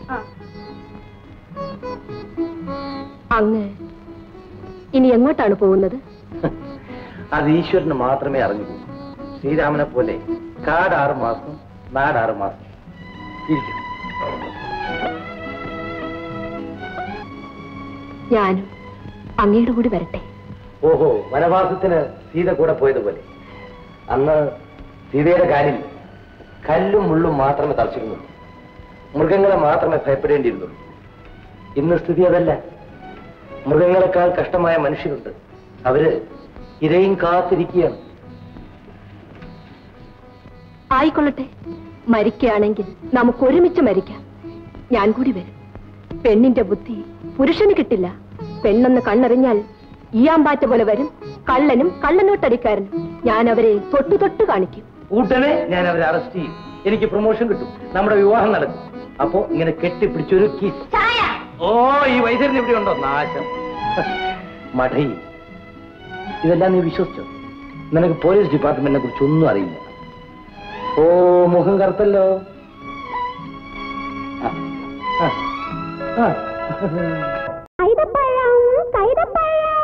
S9: അങ്ങ് ഇനി എങ്ങോട്ടാണ് പോകുന്നത്
S4: അത് ഈശ്വരന് മാത്രമേ അറിഞ്ഞു ശ്രീരാമനെ പോലെ കാടാറ് മാസം നാടാറ് മാസം ഇരിക്കും
S9: ഞാനും അങ്ങയുടെ കൂടി വരട്ടെ
S4: ഓഹോ വനവാസത്തിന് സീത കൂടെ പോയതുപോലെ അന്ന് സീതയുടെ കാലിൽ കല്ലും മുള്ളും മാത്രമേ തറച്ചിരുന്നുള്ളൂ മൃഗങ്ങളെ മാത്രമേ ഭയപ്പെടേണ്ടിയിരുന്നുള്ളൂ ഇന്ന് സ്ഥിതി അതല്ല മൃഗങ്ങളെക്കാൾ കഷ്ടമായ മനുഷ്യരുണ്ട് അവര് ഇരയും കാത്തിരിക്കുകയാണ്
S9: ആയിക്കൊള്ളട്ടെ മരിക്കുകയാണെങ്കിൽ നമുക്ക് ഒരുമിച്ച് മരിക്കാം ഞാൻ കൂടി വരും പെണ്ണിന്റെ ബുദ്ധി പുരുഷന് കിട്ടില്ല പെണ്ണെന്ന് കണ്ണറിഞ്ഞാൽ ഈയാമ്പാറ്റ പോലെ വരും കള്ളനും കള്ളനോട്ടടിക്കാരനും ഞാൻ അവരെ തൊട്ടു തൊട്ട് കാണിക്കും
S4: ഉടനെ ഞാൻ അവരെ അറസ്റ്റ് ചെയ്യും എനിക്ക് പ്രൊമോഷൻ കിട്ടും നമ്മുടെ വിവാഹം നടക്കും അപ്പോ ഇങ്ങനെ കെട്ടിപ്പിടിച്ചൊരു കിസ് ഓ ഈ വൈദ്യരൻ ഇവിടെ ഉണ്ടോ നാശം മഠയി ഇതെല്ലാം നീ വിശ്വസിച്ചോ നിനക്ക് പോലീസ് ഡിപ്പാർട്ട്മെന്റിനെ കുറിച്ച് ഒന്നും അറിയില്ല ഓ മുഖം കറുത്തല്ലോ ആ, ആ, ആ.
S6: കൈതപ്പഴം കൈതപ്പഴം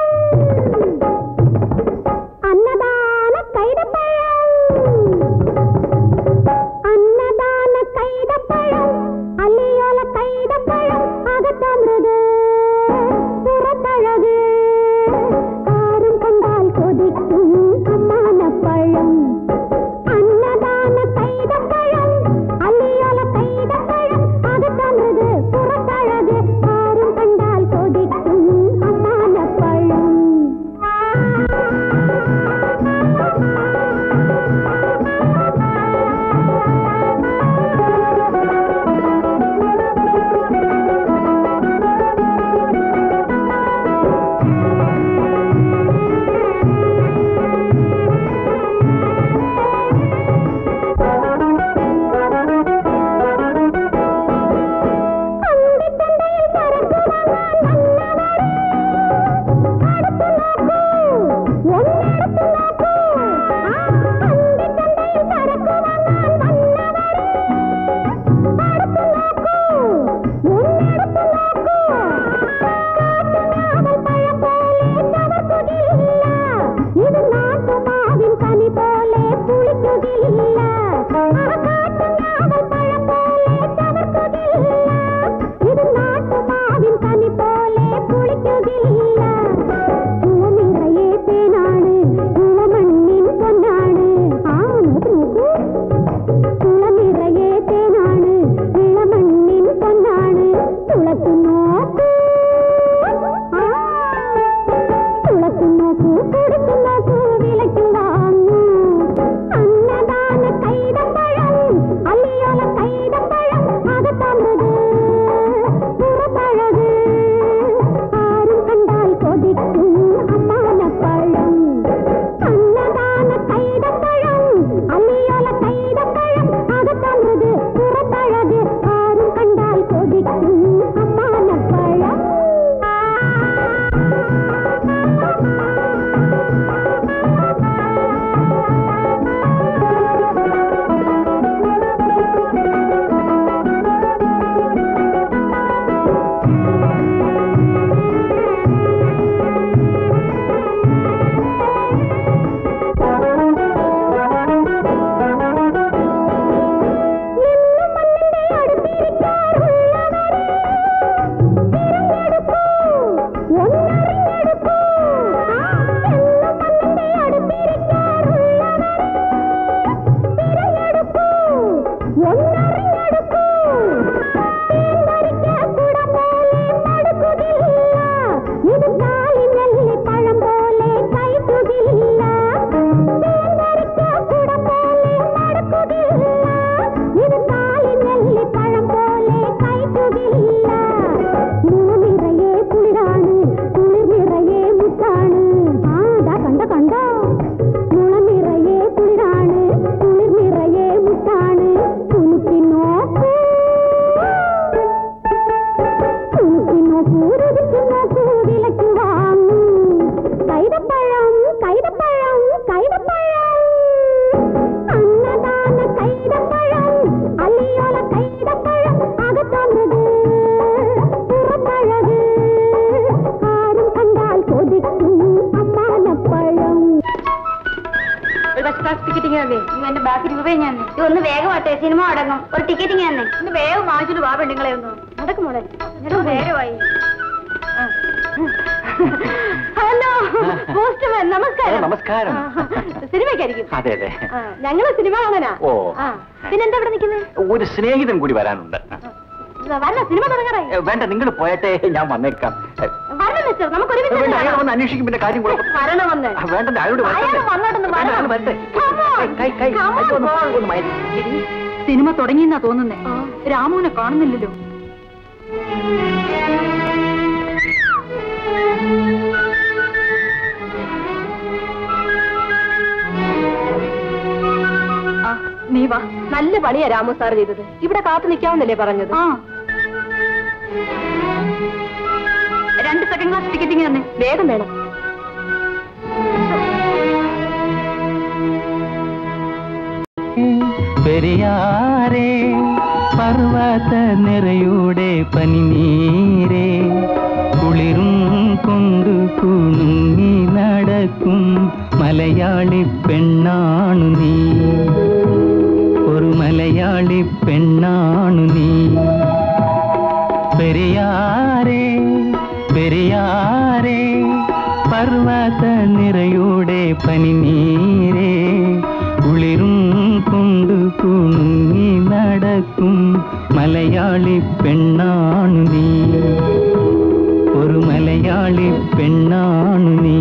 S6: അന്നദാന കൈതപ്പഴം അന്നദാന കൈതപ്പഴം അല്ലിയോല കൈതപ്പഴം അകത്തമൃത് പുറത്തഴക് ആരും കണ്ടാൽ കൊതിക്കും അമ്മാനപ്പഴം അന്നദാന കൈതപ്പഴം അല്ലിയോല കൈതപ്പഴം അകത്തമൃത് പുറത്തഴക് ആരും കണ്ടാൽ
S7: ഫസ്റ്റ് ക്ലാസ് ടിക്കറ്റിംഗ് അല്ലേ ഇത് എന്റെ ബാക്കി രൂപയെ ഞാൻ ഒന്ന് വേഗം ആട്ടെ സിനിമ അടങ്ങും ഒരു ടിക്കറ്റിംഗ് തന്നെ ഒന്ന് വേഗം വാങ്ങിച്ചിട്ട് വാ പെണ്ണുങ്ങളെ ഒന്ന് നടക്കും മോളെ എന്നിട്ട് നേരമായി ഹലോ പോസ്റ്റ്മാൻ നമസ്കാരം
S10: നമസ്കാരം.
S7: സിനിമയ്ക്കായിരിക്കും
S10: അതെ അതെ
S7: ആ, ഞങ്ങള് സിനിമ കാണാനാ
S10: ഓ.
S7: ആ പിന്നെന്താ ഇവിടെ നിൽക്കുന്നത്
S10: ഒരു സ്നേഹിതൻ കൂടി വരാനുണ്ട്
S7: വരണം സിനിമ തുടങ്ങാറായി
S10: ഏ, വേണ്ട നിങ്ങൾ പോയട്ടെ ഞാൻ വന്നേക്കാം ഏ,
S7: വരണം മിസ്റ്റർ നമുക്ക് ഒരുമിച്ച്
S10: വേണ്ട, അയാൾ
S7: കാണാം.
S10: വന്ന് അന്വേഷിക്കും പിന്നെ കാര്യം കുഴപ്പം
S7: വരണമെന്ന്
S10: ആ, വേണ്ട അയാളോട് വരട്ടെ.
S7: അയാൾ വന്നോട്ടൊന്ന്
S10: വേണ്ട,
S7: വരണം.
S10: അയാൾ വരട്ടെ.
S7: Come on.
S10: കൈ, കൈ,
S7: Come on,
S10: അയ്യോ, ഒന്ന്
S7: boy.
S10: ഒന്ന് മയക്കി.
S7: സിനിമ തുടങ്ങിയെന്നാ തോന്നുന്നേ രാമുവിനെ കാണുന്നില്ലല്ലോ
S9: ആ, നീ വാ നല്ല പണിയാ രാമു സാർ ചെയ്തത് ഇവിടെ കാത്തു നിൽക്കാമെന്നല്ലേ പറഞ്ഞത്
S7: ആ രണ്ട് സെക്കൻഡ് ക്ലാസ് ടിക്കറ്റിംഗ് തന്നെ
S9: വേഗം വേണം
S3: പെരിയാരേ പർവ്വത നിറയുടെ പനിനീരേ കുളിരും കൊണ്ടു കുണുങ്ങി നടക്കും മലയാളി പെണ്ണാണു നീ ഒരു മലയാളി പെണ്ണാണു നീ പെരിയാരേ പെരിയാരേ പർവ്വത നിറയുടെ പനിനീരേ കുളിരും കൊണ്ടു കുണുങ്ങി നടക്കും മലയാളി പെണ്ണാണു നീ ഒരു മലയാളി പെണ്ണാണു നീ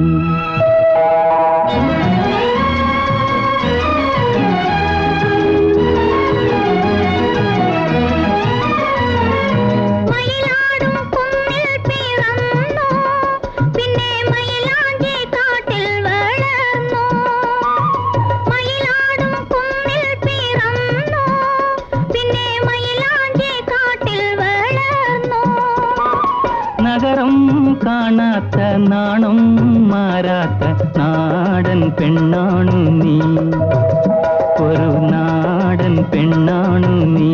S6: മയിലാടും കുന്നിൽ പിറന്നു പിന്നെ മയിലാഞ്ചി കാട്ടിൽ വളർന്നു മയിലാടും കുന്നിൽ പിറന്നു പിന്നെ മയിലാഞ്ചി കാട്ടിൽ വളർന്നു
S3: നഗരം കാണാത്ത നാണം മാറാത്ത നാടൻ പെണ്ണാണു നീ ഒരു നാടൻ പെണ്ണാണു നീ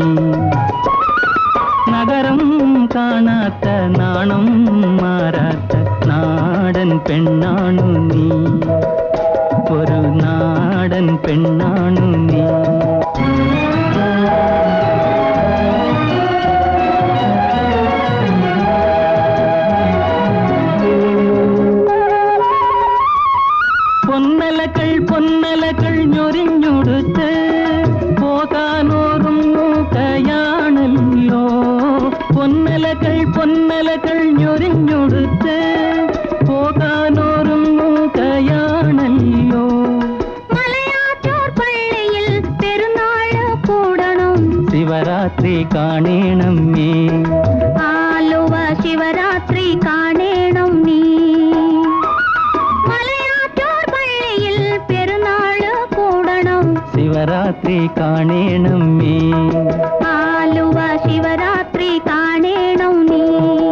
S3: നഗരം കാണാത്ത നാണം മാറാത്ത നാടൻ പെണ്ണാണു നീ ഒരു നാടൻ പെണ്ണാണു നീ പൊന്നലകൾ പൊന്നലകൾ ഞൊരിഞ്ഞൊടുത്ത് പോകാനോറും മൂക്കയാണല്ലോ പൊന്നലകൾ പൊന്നലകൾ ഞൊരിഞ്ഞൊടുത്ത് പോകാനോറും മൂക്കയാണല്ലോ
S6: മലയാറ്റൂർ പള്ളിയിൽ പെരുന്നാള് കൂടണം
S3: ശിവരാത്രി കാണേണമേ
S6: ആലുവ ശിവരാത്രി കാണേണം നീ മലയാറ്റൂർ പള്ളിയിൽ പെരുന്നാള് കൂടണം
S3: ശിവരാത്രി കാണേണമേ
S6: ആലുവ ശിവരാത്രി കാണേണം നീ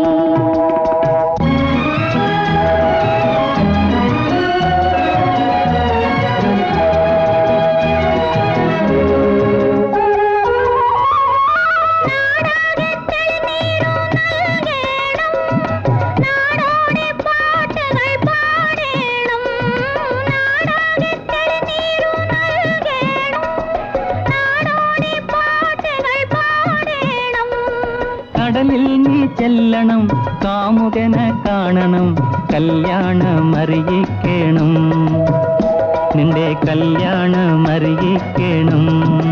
S6: നാടോടി പാട്ടുകൾ പാടേണം നാടാകെ തെളിനീരു നൽകേണം നാടോടി പാട്ടുകൾ പാടേണം
S3: കടലിൽ നീ ചെല്ലണം കാമുകനെ കാണണം കല്യാണമറിയിക്കണം നിന്റെ കല്യാണമറിയിക്കണം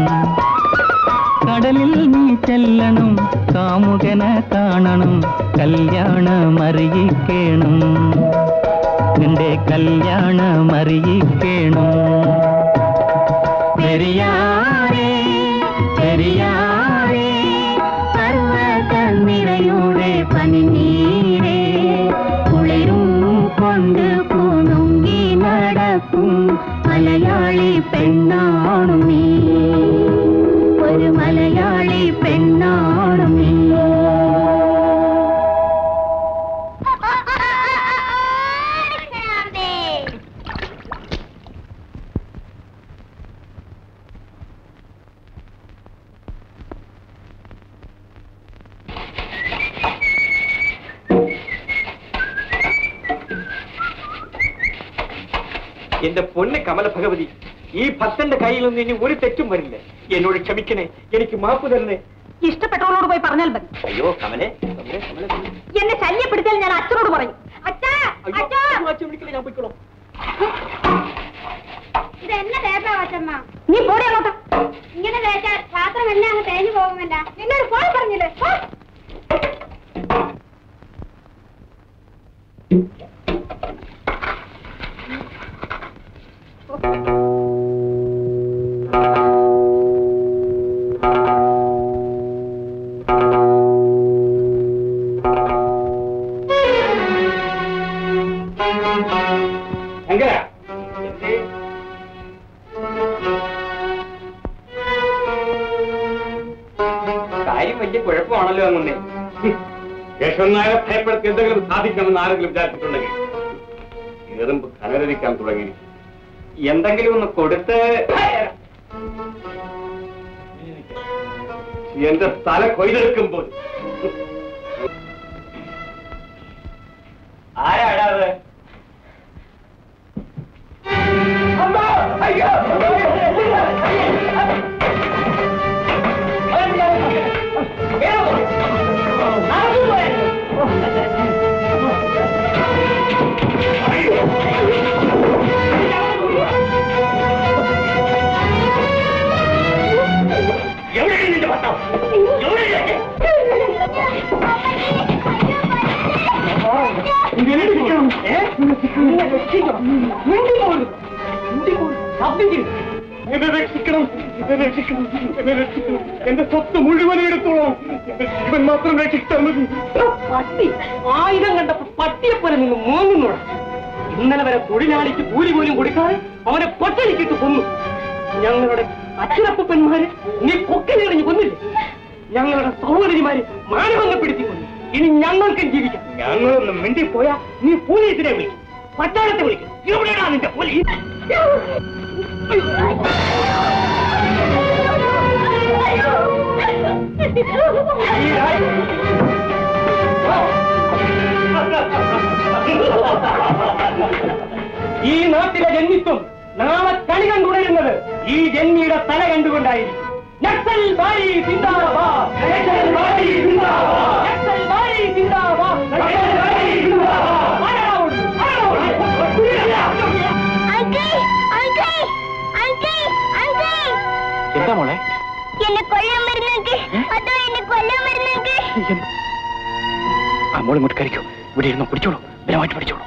S3: കടലിൽ നീ ചെല്ലണം കാമുകനെ കാണണം കല്യാണമറിയിക്കണം നിന്റെ കല്യാണമറിയിക്കണം പെരിയാരേ പെരിയാരേ പർവ്വത നിറയുടെ പനിനീരേ കുളിരും കൊണ്ട് കുണുങ്ങി നടക്കും മലയാളി പെണ്ണാണു നീ ഒരു മലയാളി പെണ്ണാണു നീ
S10: എന്റെ പൊന്ന് കമല ഭഗവതി ഈ ഭക്തന്റെ കയ്യിൽ നിന്ന് ഇനി ഒരു തെറ്റും വരില്ല എന്നോട് ക്ഷമിക്കണേ എനിക്ക് മാപ്പ് തരണേ
S7: ഇഷ്ടപ്പെട്ടവളോട് പോയി പറഞ്ഞാൽ മതി
S10: അയ്യോ കമലെ കമലെ കമലെ കമലെ.
S7: എന്നെ ശല്യപ്പെടുത്തിയാൽ ഞാൻ അച്ഛനോട് പറയും അച്ഛാ
S10: അയ്യോ,
S7: അച്ഛാ
S10: അയ്യോ, അച്ഛൻ വിളിക്കില്ല ഞാൻ പോയിക്കോളാം
S6: ഇത് എന്നെ തേപ്പാ വച്ചമ്മ
S7: നീ പോടെ അങ്ങോട്ട്
S6: ഇങ്ങനെ തേച്ചാൽ പാത്രമെല്ലാം അങ്ങ് തേഞ്ഞു പോകുമല്ല
S7: നിന്നോട് പോയി പറഞ്ഞില്ലേ പോ.
S10: എങ്കേ കാര്യം വലിയ കുഴപ്പമാണല്ലോ അങ്ങനെ
S12: യശ്വൻ നായരെ ഭയപ്പെടുത്തി എന്തെങ്കിലും സാധിക്കണമെന്ന് ആരെങ്കിലും വിചാരിച്ചിട്ടുണ്ടെങ്കിൽ എറുമ്പ് കനരരിക്കാൻ തുടങ്ങി
S10: എന്തെങ്കിലും ഒന്ന് കൊടുത്ത്
S12: എന്റെ തല കൊയ്തെടുക്കുമ്പോൾ
S10: ആരാടാ അത്
S12: എവിടെയാണ് നിന്റെ ഭർത്താവ് എവിടെയാണ് എന്നെ രക്ഷിക്കണം എന്നെ രക്ഷിക്കണം എന്നെ രക്ഷിക്കണം എന്റെ സ്വത്ത് മുഴുവൻ എടുത്തോളാം എന്റെ ജീവൻ മാത്രം രക്ഷിച്ചാൽ മതി
S5: പട്ടി ആയുധം കണ്ടപ്പോ പട്ടിയെ പോലെ നിന്ന് മോങ്ങുന്നോടാ ഇന്നലെ വരെ തൊഴിലാളിക്ക് കൂലി പോലും കൊടുക്കാതെ അവനെ പൊട്ടലിക്കിട്ട് കൊന്നു ഞങ്ങളുടെ അച്ഛനപ്പന്മാര് നീ കൊക്കിലെറിഞ്ഞ് കൊന്നില്ലേ ഞങ്ങളുടെ സഹോദരിമാര് മാനഭംഗപ്പെടുത്തി കൊന്നു ഇനി ഞങ്ങൾക്കും ജീവിക്കാം
S12: ഞങ്ങളൊന്ന് മിണ്ടിപ്പോയാ
S5: നീ പോലീസിനെ വിളിക്കും പട്ടാളത്തെ വിളിക്കും എവിടെയാണ് നിന്റെ പോലീസ് ഈ നാട്ടിലെ ജന്മിത്വം നാളെ കണി കണ്ടുടരുന്നത് ഈ ജന്മിയുടെ തല കണ്ടുകൊണ്ടായിരിക്കും നക്സൽ ബാരി സിന്ദാബാദ് നക്സൽ ബാരി സിന്ദാബാദ് നക്സൽ ബാരി സിന്ദാബാദ് നക്സൽ ബാരി സിന്ദാബാദ് ആരാ ഓടി? ആരാ ഓടി?
S6: അങ്കിൾ അങ്കിൾ അങ്കിൾ അങ്കിൾ
S10: എന്താ മോളെ
S6: എന്നെ കൊല്ലാൻ വരുന്നെങ്കിൽ അതോ എന്നെ കൊല്ലാൻ വരുന്നെങ്കിൽ
S10: ആ മോൾ ഇങ്ങോട്ട് കറിക്കോ ഇവിടെ ഇരുന്ന് പിടിച്ചോളൂ ബലമായിട്ട് പിടിച്ചോളൂ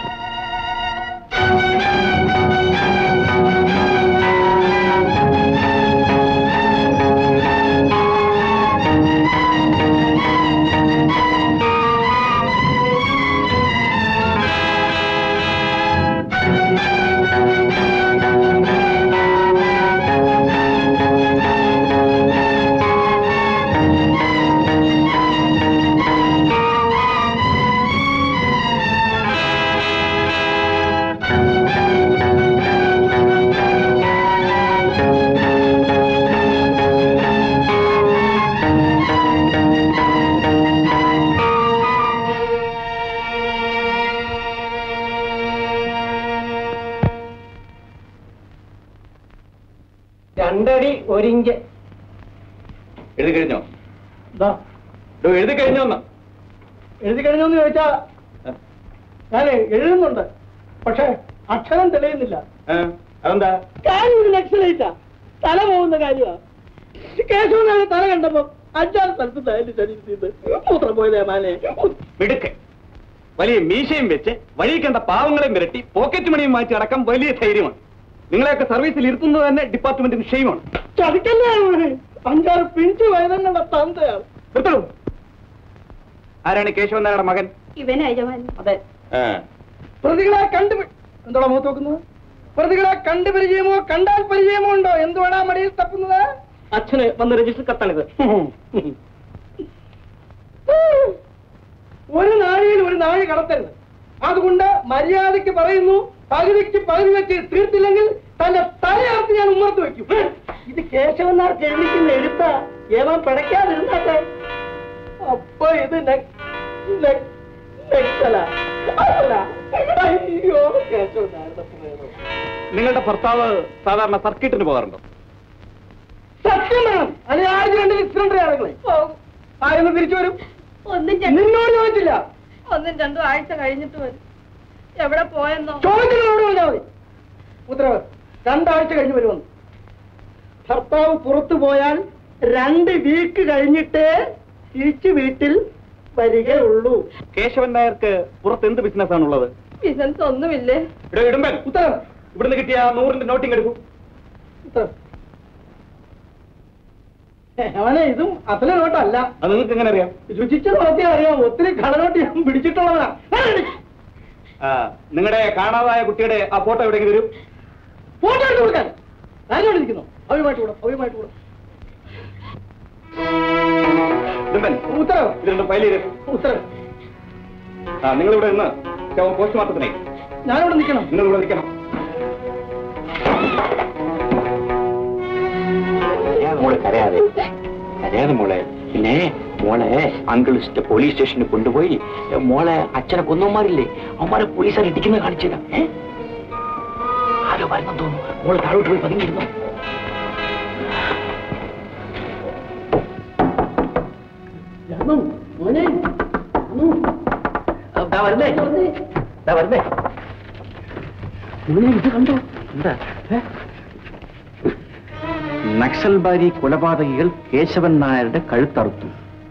S5: രണ്ടടി ഒരിഞ്ച്
S12: എഴുതി കഴിഞ്ഞോ
S5: ഇതാ
S12: ഡോ, എഴുതി കഴിഞ്ഞോ ഒന്ന്
S5: എഴുതി കഴിഞ്ഞോന്ന് ചോദിച്ചാ ഞാൻ എഴുതുന്നുണ്ട് പക്ഷെ അക്ഷരം തെളിയുന്നില്ല
S12: ഏ, അതെന്താ
S5: കാര്യം ഒരു നക്സലൈറ്റാ തല പോകുന്ന കാര്യമാ കേശവനാണ് തല കണ്ടപ്പോ അഞ്ചാറ് സ്ഥലത്ത് തയ്യല് ശരീരത്തിൽ മൂത്രം പോയതേ മാനെ
S12: മിടുക്ക് വലിയ മീശയും വെച്ച് വഴി കണ്ട പാവങ്ങളെയും വിരട്ടി പോക്കറ്റ് മണിയും മാറ്റി അടക്കം വലിയ ധൈര്യമാണ് നിങ്ങളെയൊക്കെ സർവീസിൽ ഇരുത്തുന്നത് തന്നെ ഡിപ്പാർട്ട്മെന്റിന് ക്ഷയമാണ്
S5: ചതിക്കല്ലേ അവന്? അഞ്ചാറ് പിഞ്ചു വയതങ്ങളുടെ തന്തയാണ്
S12: നിർത്തണു ആരാണ് കേശവൻ നായരുടെ മകൻ
S7: ഇവനെ യജമാൻ
S5: അതെ പ്രതികളെ കണ്ടു എന്തോടാ മുഖത്ത് നോക്കുന്നത് പ്രതികളെ കണ്ടു പരിചയമോ കണ്ടാൽ പരിചയമോ ഉണ്ടോ എന്തുവാടാ മടിയിൽ തപ്പുന്നത് അച്ഛന് വന്ന് രജിസ്റ്റർ കത്താണിത് ഒരു നാഴിയിൽ ഒരു നാഴി കടത്തരുത് അതുകൊണ്ട് മര്യാദയ്ക്ക് പറയുന്നു പകുതിക്ക് പകുതി വെച്ച് തീർത്തില്ലെങ്കിൽ തന്റെ തലയർത്ത് ഞാൻ ഉമ്മർത്ത് വെക്കും ഇത് കേശവനാർ എഴുതിക്കുന്ന എഴുത്ത ഏവൻ പിടയ്ക്കാതിരുന്നാട്ടെ അപ്പൊ ഇത് നെ- നെ- നെക്സല. അല്ല. അയ്യോ കേശവനാരുടെ പ്രേതം
S12: നിങ്ങളുടെ ഭർത്താവ് സാധാരണ സർക്കിട്ടിന് പോകാറുണ്ടോ
S5: സത്യം വേണം അല്ലെങ്കിൽ ആഴ്ച രണ്ട് സിലിണ്ടർ ഇറങ്ങണേ ആയൊന്ന് തിരിച്ചു വരും
S7: ഒന്നും
S5: നിന്നോട് ചോദിച്ചില്ല
S7: ഒന്നും രണ്ടും ആഴ്ച കഴിഞ്ഞിട്ട് വരും എവിടെ പോയെന്നോ
S5: ചോദിച്ചില്ല അവിടെ പറഞ്ഞാൽ മതി ഉത്തരവ് രണ്ടാഴ്ച കഴിഞ്ഞ് വരുമെന്ന് ഭർത്താവ് പുറത്തു പോയാൽ രണ്ട് വീക്ക് കഴിഞ്ഞിട്ടേ തിരിച്ചു വീട്ടിൽ വരികയുള്ളൂ
S12: കേശവൻ നായർക്ക് പുറത്ത് എന്ത് ബിസിനസ് ആണുള്ളത്
S7: ബിസിനസ് ഒന്നുമില്ലേ
S12: ഇവിടെ ഇടുമ്പൻ
S5: ഉത്തരവ്
S12: ഇവിടുന്ന് കിട്ടിയ നൂറിന്റെ നോട്ടിങ് എടുക്കും
S5: ഉത്തരവ് അവനെ ഇതും അസല നോട്ടല്ല
S12: അത് നിങ്ങൾക്ക് എങ്ങനെ അറിയാം
S5: രുചിച്ച് നോക്കിയാൽ അറിയാം ഒത്തിരി കടനോട്ട് ഞാൻ പിടിച്ചിട്ടുള്ളതാ
S12: ആ, നിങ്ങളുടെ കാണാതായ കുട്ടിയുടെ ആ ഫോട്ടോ എവിടെയെങ്കിലും വരും
S5: ഫോട്ടോ എടുത്ത് കൊടുക്കാൻ ആരോട് ഇരിക്കുന്നു അവരുമായിട്ട് കൂടെ അവരുമായിട്ട് കൂടെ
S12: ഇടുമ്പൻ
S5: ഉത്തരവ്
S12: ഇത് രണ്ടും ഫയൽ ചെയ്ത്
S5: ഉത്തരവ്
S12: ആ നിങ്ങൾ ഇവിടെ നിന്ന് ശവം പോസ്റ്റ്മോർട്ടത്തിനെ
S5: ഞാനിവിടെ നിൽക്കണം
S12: നിങ്ങൾ ഇവിടെ നിൽക്കണം
S10: കരയാതെ മോളെ കരയാതെ കരയാതെ മോളെ പിന്നെ മോളെ അങ്കിൾ പോലീസ് സ്റ്റേഷനിൽ കൊണ്ടുപോയി മോളെ അച്ഛനെ കൊന്നവന്മാരില്ലേ അവന്മാരെ പോലീസുകാർ ഇടിക്കുന്നത് കാണിച്ചതാ ഏ? ആരോ വരുന്നെന്ന് തോന്നുന്നു മോളെ താഴോട്ട് പോയി പതുങ്ങിയിരുന്നു
S5: മോനെ
S10: ദാ വരുന്നേ ദാ വരുന്നേ
S5: മോനെ ഇത് കണ്ടോ
S10: എന്താ ഏ? നക്സൽബാരി കൊലപാതകികൾ കേശവൻ നായരുടെ കഴുത്തറുത്തു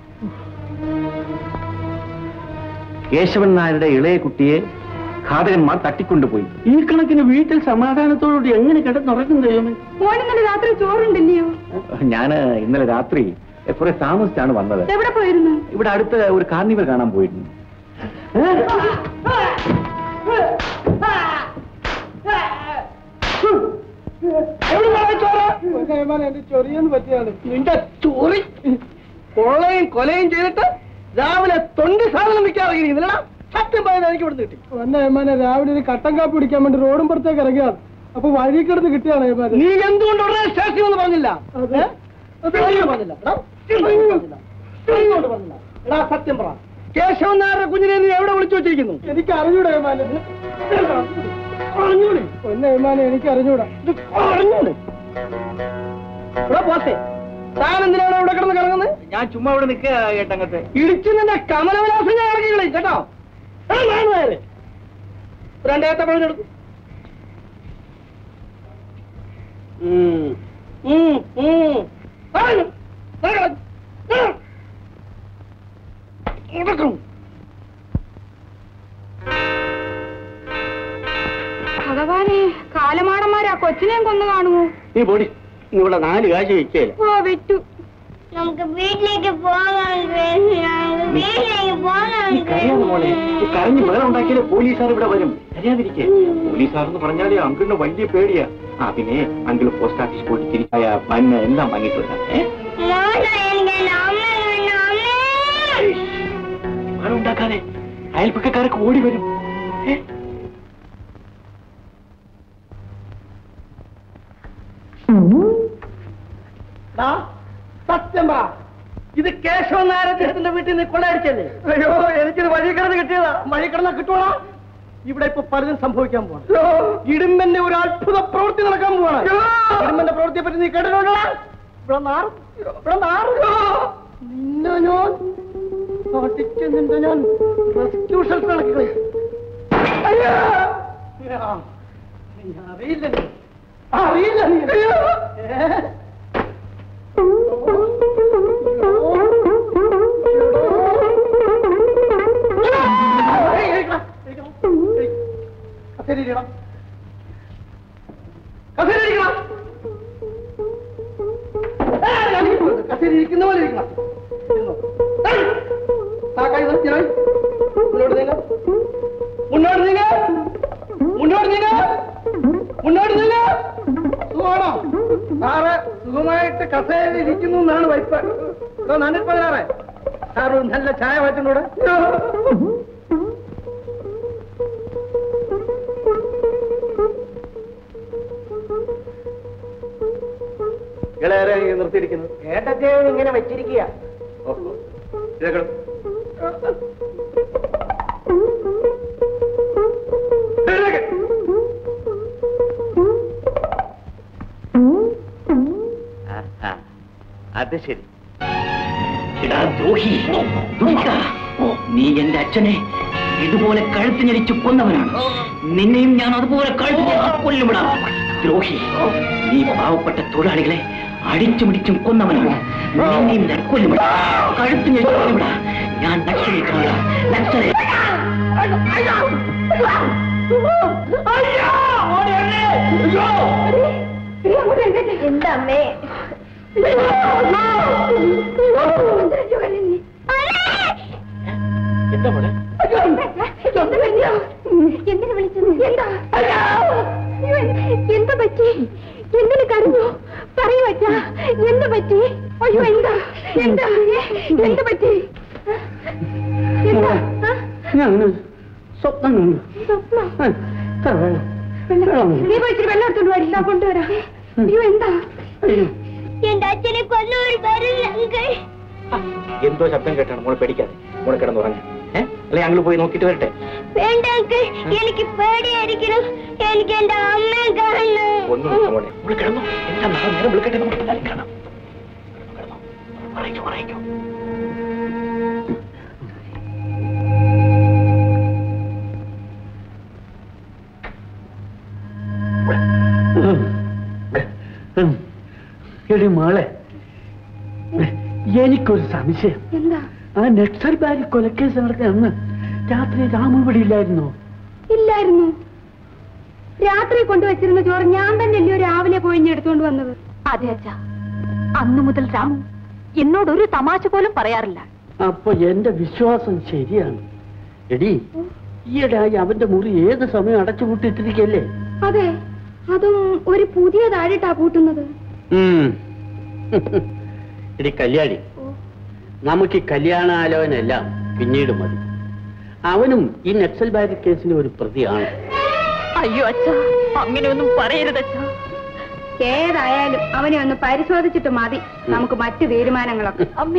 S10: കേശവൻ നായരുടെ ഇളയ കുട്ടിയെ ഘാതകന്മാർ തട്ടിക്കൊണ്ടുപോയി
S5: ഈ കണക്കിന് വീട്ടിൽ സമാധാനത്തോടുകൂടി എങ്ങനെ കിടന്നുറങ്ങും ദൈവമേ
S7: മോനിന്നലെ രാത്രി ചോറുണ്ടില്ലയോ
S10: ഞാന് ഇന്നലെ രാത്രി കുറെ താമസിച്ചാണ് വന്നത്
S7: എവിടെ പോയിരുന്നു
S10: ഇവിടെ അടുത്ത് ഒരു കാർണിവൽ കാണാൻ പോയിരുന്നു
S5: എന്റെ ചൊറിയെന്ന് പറ്റിയാണ് നിന്റെ ചൊറി കൊള്ളയും കൊലയും ചെയ്തിട്ട് രാവിലെ തൊണ്ടി സാധനം വിൽക്കാറില്ല സത്യം പറയുന്നത് എനിക്ക് ഇവിടുന്ന് കിട്ടി
S2: എന്നെ ഏമാനെ രാവിലെ ഒരു കട്ടൻ കാപ്പി പിടിക്കാൻ വേണ്ടി റോഡും പുറത്തേക്ക് ഇറങ്ങിയാണ് അപ്പൊ വഴി കിടന്ന് കിട്ടിയാണ് ഏമാനെ
S5: നീ എന്തുകൊണ്ട് ഉടനെ സ്റ്റേഷനിൽ ഒന്ന് പറഞ്ഞില്ല
S2: അതെ.
S5: അത് ഇങ്ങോട്ട് പറഞ്ഞില്ല എടാ, ഇങ്ങോട്ട് പറഞ്ഞില്ല. ഇങ്ങോട്ട് പറഞ്ഞില്ല. എടാ സത്യം പറ കേശവൻ നായരുടെ കുഞ്ഞിനെ നീ എവിടെ വിളിച്ചു വെച്ചിരിക്കുന്നു
S2: എനിക്ക് അറിഞ്ഞൂടാ ഏമാനെ
S5: പറഞ്ഞോളി
S2: എന്നെ ഏമാനെ എനിക്ക് അറിഞ്ഞൂടാ
S5: ഇത് പറഞ്ഞോളി ഇവിടെ പോത്തെ താൻ എന്തിനാണ് ഇവിടെ കിടന്ന് കിടങ്ങുന്നത്
S10: ഞാൻ ചുമ്മാ ഇവിടെ നിൽക്കുക ഏട്ടങ്ങത്തെ
S5: ഇടിച്ചു നിന്റെ കമലവിലാസം ഞാൻ ഇറങ്ങി കളയും കേട്ടോ എടാ, നാല് നേരെ. രണ്ട് ഏത്തപ്പഴം എടുത്തു
S7: ഭഗവാനെ കാലമാടന്മാരാ കൊച്ചിനെയും കൊന്നു കാണുമോ
S5: നീ പോടി നീ ഇവിടെ നാല് കാശ് വെച്ചേല
S7: ഓ വിറ്റു
S6: നമുക്ക് വീട്ടിലേക്ക് പോകാൻ നമുക്ക് വീട്ടിലേക്ക് പോകാൻ
S10: കരയാതെ മോളെ ഈ കരഞ്ഞ് വേറെ ഉണ്ടാക്കിയാലേ പോലീസുകാർ ഇവിടെ വരും കരയാതിരിക്കേ പോലീസുകാർ എന്ന് പറഞ്ഞാലേ അങ്കിളിന് വലിയ പേടിയാ ആ പിന്നെ അങ്കിൾ പോസ്റ്റ് ഓഫീസ് പോയിട്ട് തിരിച്ചായ മണ്ണ് എല്ലാം വാങ്ങിട്ട് വരാം ഏ?
S6: മോനെ എനിക്ക് എന്റെ അമ്മ വേണം അമ്മേ
S10: മണം ഉണ്ടാക്കാതെ അയൽപ്പക്കാരൊക്കെ ഓടി വരും ഏ?
S5: ദാ, സത്യം പറ ഇത് കേശവൻ നായർ അദ്ദേഹത്തിന്റെ വീട്ടിൽ നിന്ന് കൊള്ളയടിച്ചല്ലേ അയ്യോ എനിക്കിത് വഴി കിടന്ന് കിട്ടിയതാ വഴി കിടന്നാ കിട്ടുവാ ഇവിടെ ഇപ്പൊ പലതും സംഭവിക്കാൻ പോവാണ് ഇടുമ്പന്റെ ഒരു അത്ഭുത പ്രവൃത്തി നടക്കാൻ പോവാണ് ഇടുമ്പന്റെ പ്രവൃത്തിയെ പറ്റി നീ കേട്ടിട്ടുണ്ടോ ഇവിടെ മാറും ഇവിടെ മാറും നിന്നെ ഞാൻ അടിച്ച് നിന്റെ ഞാൻ റെസ്ക്യൂ ഷെൽട്ടർ ഇളക്കി അയ്യോ ആ, നീ അറിയില്ലല്ലോ അറിയില്ല നീ ഏ? കസേരിയിരിക്കുന്ന പോലെ ഇരിക്കണം മുന്നോട്ട് നീങ്ങ മുന്നോട്ട് നീങ്ങ മുന്നോട്ട് നീങ്ങ മുന്നോട്ട് നീങ്ങ സുഖമാണോ സാറ് സുഖമായിട്ട് കസേരയിൽ ഇരിക്കുന്നു എന്നാണ് വൈപ്പ് ഇതോ നാനൂറ്റി പതിനാറ് സാർ ഒരു നല്ല ചായ മാറ്റുന്നൂടെ ഇളയേറെ നിർത്തിയിരിക്കുന്നത് ഏട്ടത്തെ ഇങ്ങനെ വെച്ചിരിക്കുക ഇതേക്കണം
S10: അത് ശരി എടാ ദ്രോഹി ദുഷ്ട. നീ എന്റെ അച്ഛനെ ഇതുപോലെ കഴുത്ത് ഞെരിച്ചു കൊന്നവനാണ് നിന്നെയും ഞാൻ അതുപോലെ കഴുത്ത് ഞെരിച്ച് കൊല്ലുമിടാ ദ്രോഹി നീ പാവപ്പെട്ട തൊഴിലാളികളെ അടിച്ചുമിടിച്ചും കൊന്നവനാണ് നിന്നെയും ഞാൻ കൊല്ലുമിടാ കഴുത്ത് ഞെരിച്ച് കൊല്ലുമിടാ ഞാൻ നക്സലേക്കാണ് നക്സലേ
S8: എന്താ അമ്മേ
S10: എന്താ മോളെ
S8: എന്തിനു വിളിച്ചത് എന്താ എന്താ പറ്റി എന്തിനു കരഞ്ഞു പറയൂ അച്ഛാ എന്താ പറ്റി അയ്യോ എന്താ എന്താ എന്താ പറ്റി എന്താ ആ?
S5: ഞാൻ സ്വപ്നം കണ്ടു
S8: സ്വപ്നം
S5: ആ, ഇത്ര വെള്ളം. വെള്ളം.
S8: നീ പോയിച്ചിട്ട് വെള്ളം എടുത്തോണ്ട് വരില്ല കൊണ്ടുവരാം അയ്യോ എന്താ
S5: അയ്യോ.
S6: എന്റെ അച്ഛനെ കൊല്ലൂർ വരില്ല അങ്കിൾ
S10: എന്തോ ശബ്ദം കേട്ടാണ് മോളെ പേടിക്കാതെ മോളെ കിടന്നുറങ്ങ ഏ അല്ലെ ഞങ്ങൾ പോയി നോക്കിയിട്ട് വരട്ടെ
S6: വേണ്ട അങ്കിൾ എനിക്ക് പേടിയായിരിക്കണം എനിക്ക് എന്റെ അമ്മയെ കാണണം
S10: ഒന്നും ഇല്ല മോളെ മോളെ കിടന്നു എന്താ നാളെ നേരം വിളിക്കട്ടെ നമുക്ക് എല്ലാവരും കിടന്നു കിടന്നു പറയിക്കോ പറയിക്കോ
S5: ഉം. എടി മോളെ എനിക്കൊരു സംശയം
S8: എന്താ
S5: ആ നക്സൽ ബാരി കൊലക്കേസ് നടത്തിയ അന്ന് രാത്രി രാമു ഇവിടെ ഇല്ലായിരുന്നോ
S8: ഇല്ലായിരുന്നു രാത്രി കൊണ്ടുവച്ചിരുന്ന ചോറ് ഞാൻ തന്നെയല്ലയോ രാവിലെ പോയിഞ്ഞെടുത്തോണ്ട് വന്നത്
S9: അതെ അച്ഛാ അന്നു മുതൽ രാമു എന്നോട് ഒരു തമാശ പോലും പറയാറില്ല
S5: അപ്പൊ എന്റെ വിശ്വാസം ശരിയാണ് എടി ഈയിടെയായി അവന്റെ മുറി ഏത് സമയം അടച്ചുപൂട്ടിയിട്ടിരിക്കല്ലേ
S8: അതെ അതും ഒരു പുതിയ താഴിട്ടാ പൂട്ടുന്നത്
S5: എടി കല്യാണി നമുക്ക് ഈ കല്യാണാലോചനയെല്ലാം പിന്നീട് മതി അവനും ഈ നക്സൽ ബാരി കേസിന്റെ ഒരു പ്രതിയാണ്
S9: അയ്യോ അച്ഛാ അങ്ങനെയൊന്നും പറയരുത് അച്ഛാ
S8: ഏതായാലും അവനെ ഒന്ന് പരിശോധിച്ചിട്ട് മതി നമുക്ക് മറ്റു തീരുമാനങ്ങളൊക്കെ
S9: അമ്മേ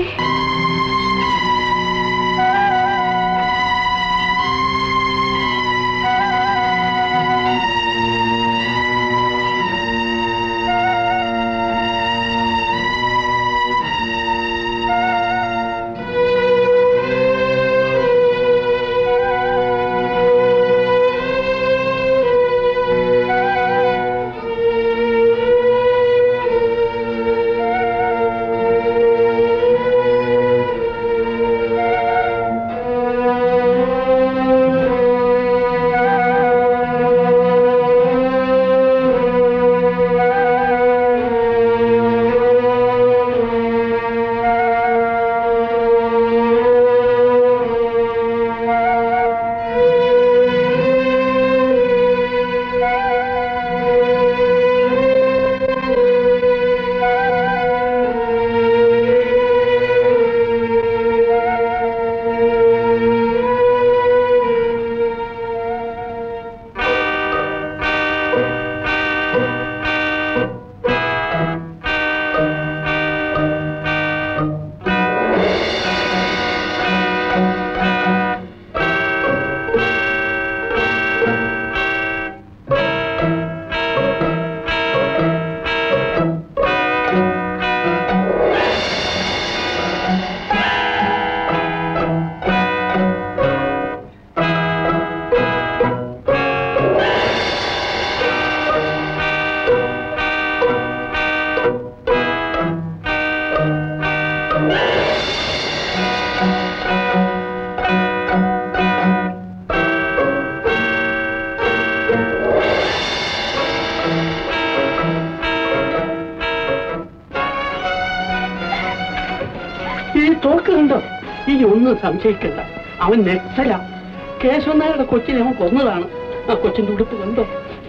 S5: ഈ തോക്ക് കണ്ടോ ഇനി ഒന്നും സംശയിക്കണ്ട അവൻ നക്സല കേശവനായുടെ കൊച്ചിനെ അവൻ കൊന്നതാണ് ആ കൊച്ചിന്റെ ഉടുപ്പ് കണ്ടോ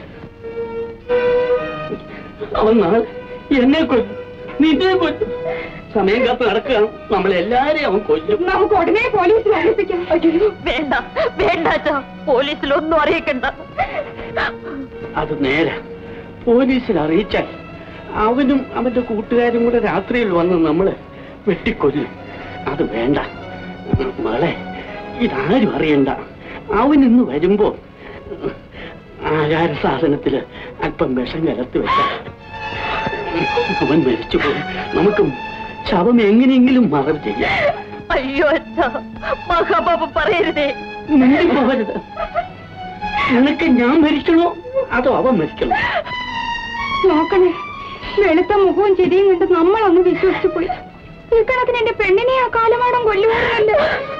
S5: അവൻ നാളെ എന്നെ കൊല്ലും നിന്നെ കൊല്ലും സമയം കാത്ത് നടക്കുകയാണ് നമ്മളെല്ലാരെയും അവൻ കൊല്ലും
S8: നമുക്ക് ഉടനെ പോലീസിൽ അറിയിപ്പിക്കാം
S9: അയ്യോ വേണ്ട വേണ്ട അച്ഛാ പോലീസിലൊന്നും അറിയിക്കണ്ട
S5: അത് നേരെ പോലീസിൽ അറിയിച്ചാൽ അവനും അവന്റെ കൂട്ടുകാരും കൂടെ രാത്രിയിൽ വന്ന് നമ്മള് വെട്ടിക്കൊല്ലും അത് വേണ്ട മകളെ ഇതാരും അറിയണ്ട അവൻ ഇന്ന് വരുമ്പോ ആചാര സാധനത്തില് അല്പം വിഷം കലർത്തി വെച്ച അവൻ മരിച്ചുപോയി നമുക്ക്
S1: ശവം എങ്ങനെയെങ്കിലും മറവ് ചെയ്യാം
S9: അയ്യോ അച്ഛ മഹാപാപം പറയരുതേ
S1: മിണ്ടി പോകരുത് നിനക്ക് ഞാൻ മരിക്കണോ അതോ അവൻ മരിക്കണോ
S7: നോക്കണേ വെളുത്ത മുഖവും ചിരിയും കണ്ട് നമ്മളൊന്ന് വിശ്വസിച്ചു പോയി ഈ കണക്കിന് എന്റെ പെണ്ണിനെ ആ കാലമാടം കൊല്ലുവാനല്ല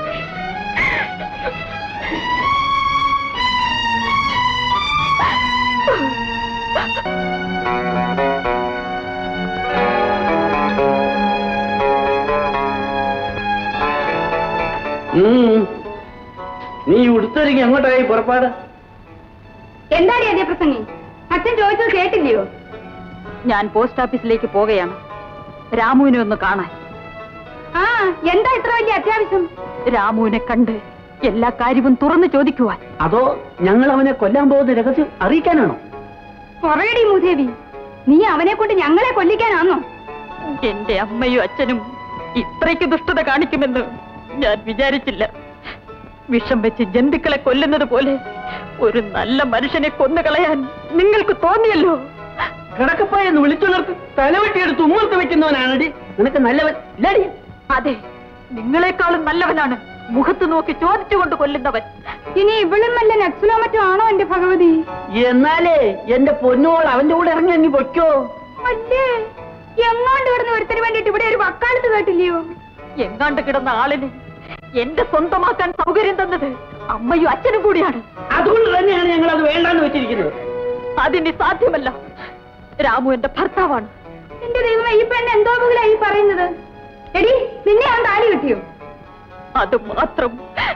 S1: ഉം. നീ ഉടുത്തൊരുങ്ങി എങ്ങോട്ടായി പുറപ്പാട്
S7: എന്താണ് അതേ പ്രസംഗി അച്ഛൻ ചോദിച്ചത് കേട്ടില്ലയോ
S9: ഞാൻ പോസ്റ്റ് ഓഫീസിലേക്ക് പോവുകയാണ് രാമുവിനെ ഒന്ന് കാണാൻ
S7: ആ എന്താ ഇത്ര വലിയ അത്യാവശ്യം
S9: രാമുവിനെ കണ്ട് എല്ലാ കാര്യവും തുറന്നു ചോദിക്കുവാൻ
S1: അതോ ഞങ്ങൾ അവനെ കൊല്ലാൻ പോകുന്ന രഹസ്യം അറിയിക്കാനാണോ
S7: പറയടി മൂദേവി നീ അവനെ കൊണ്ട് ഞങ്ങളെ കൊല്ലിക്കാനാന്നോ
S9: എന്റെ അമ്മയും അച്ഛനും ഇത്രയ്ക്ക് ദുഷ്ടത കാണിക്കുമെന്ന് ഞാൻ വിചാരിച്ചില്ല വിഷം വെച്ച് ജന്തുക്കളെ കൊല്ലുന്നത് പോലെ ഒരു നല്ല മനുഷ്യനെ കൊന്നുകളയാൻ നിങ്ങൾക്ക് തോന്നിയല്ലോ
S1: കിടക്കപ്പായ എന്ന് വിളിച്ചുണർത്ത് തലവെട്ടിയെടുത്ത് ഉമ്മർത്ത് വെക്കുന്നവനാണടി നിനക്ക് നല്ലവൻ ഇല്ലടി
S9: അതെ നിങ്ങളെക്കാളും നല്ലവനാണ് മുഖത്ത് നോക്കി ചോദിച്ചുകൊണ്ട് കൊല്ലുന്നവൻ
S7: ഇനി ഇവളും വല്ല നക്സലോ മറ്റോ ആണോ എന്റെ ഭഗവതി
S1: എന്നാലേ എന്റെ പൊന്നോൾ അവന്റെ കൂടെ ഇറങ്ങി അങ്ങ് പൊയ്ക്കോ
S7: അല്ലേ എങ്ങാണ്ട് കിടന്ന് ഒരുത്തിന് വേണ്ടിട്ട് ഇവിടെ ഒരു വക്കാലത്ത് കേട്ടില്ലയോ
S9: എങ്ങാണ്ട് കിടന്ന ആളിന് എന്റെ സ്വന്തമാക്കാൻ സൗകര്യം തന്നത് അമ്മയും അച്ഛനും കൂടിയാണ്
S1: അതുകൊണ്ട് തന്നെയാണ് ഞങ്ങൾ അത് വേണ്ടാന്ന് വെച്ചിരിക്കുന്നത്
S9: അതിന് സാധ്യമല്ല രാമു എന്റെ ഭർത്താവാണ്
S7: എന്റെ ദൈവമേ ഈ പെണ്ണ് എന്തോ ഈ പറയുന്നത് എടി നിന്നെ അവൻ താലി കിട്ടിയോ
S9: അത് മാത്രം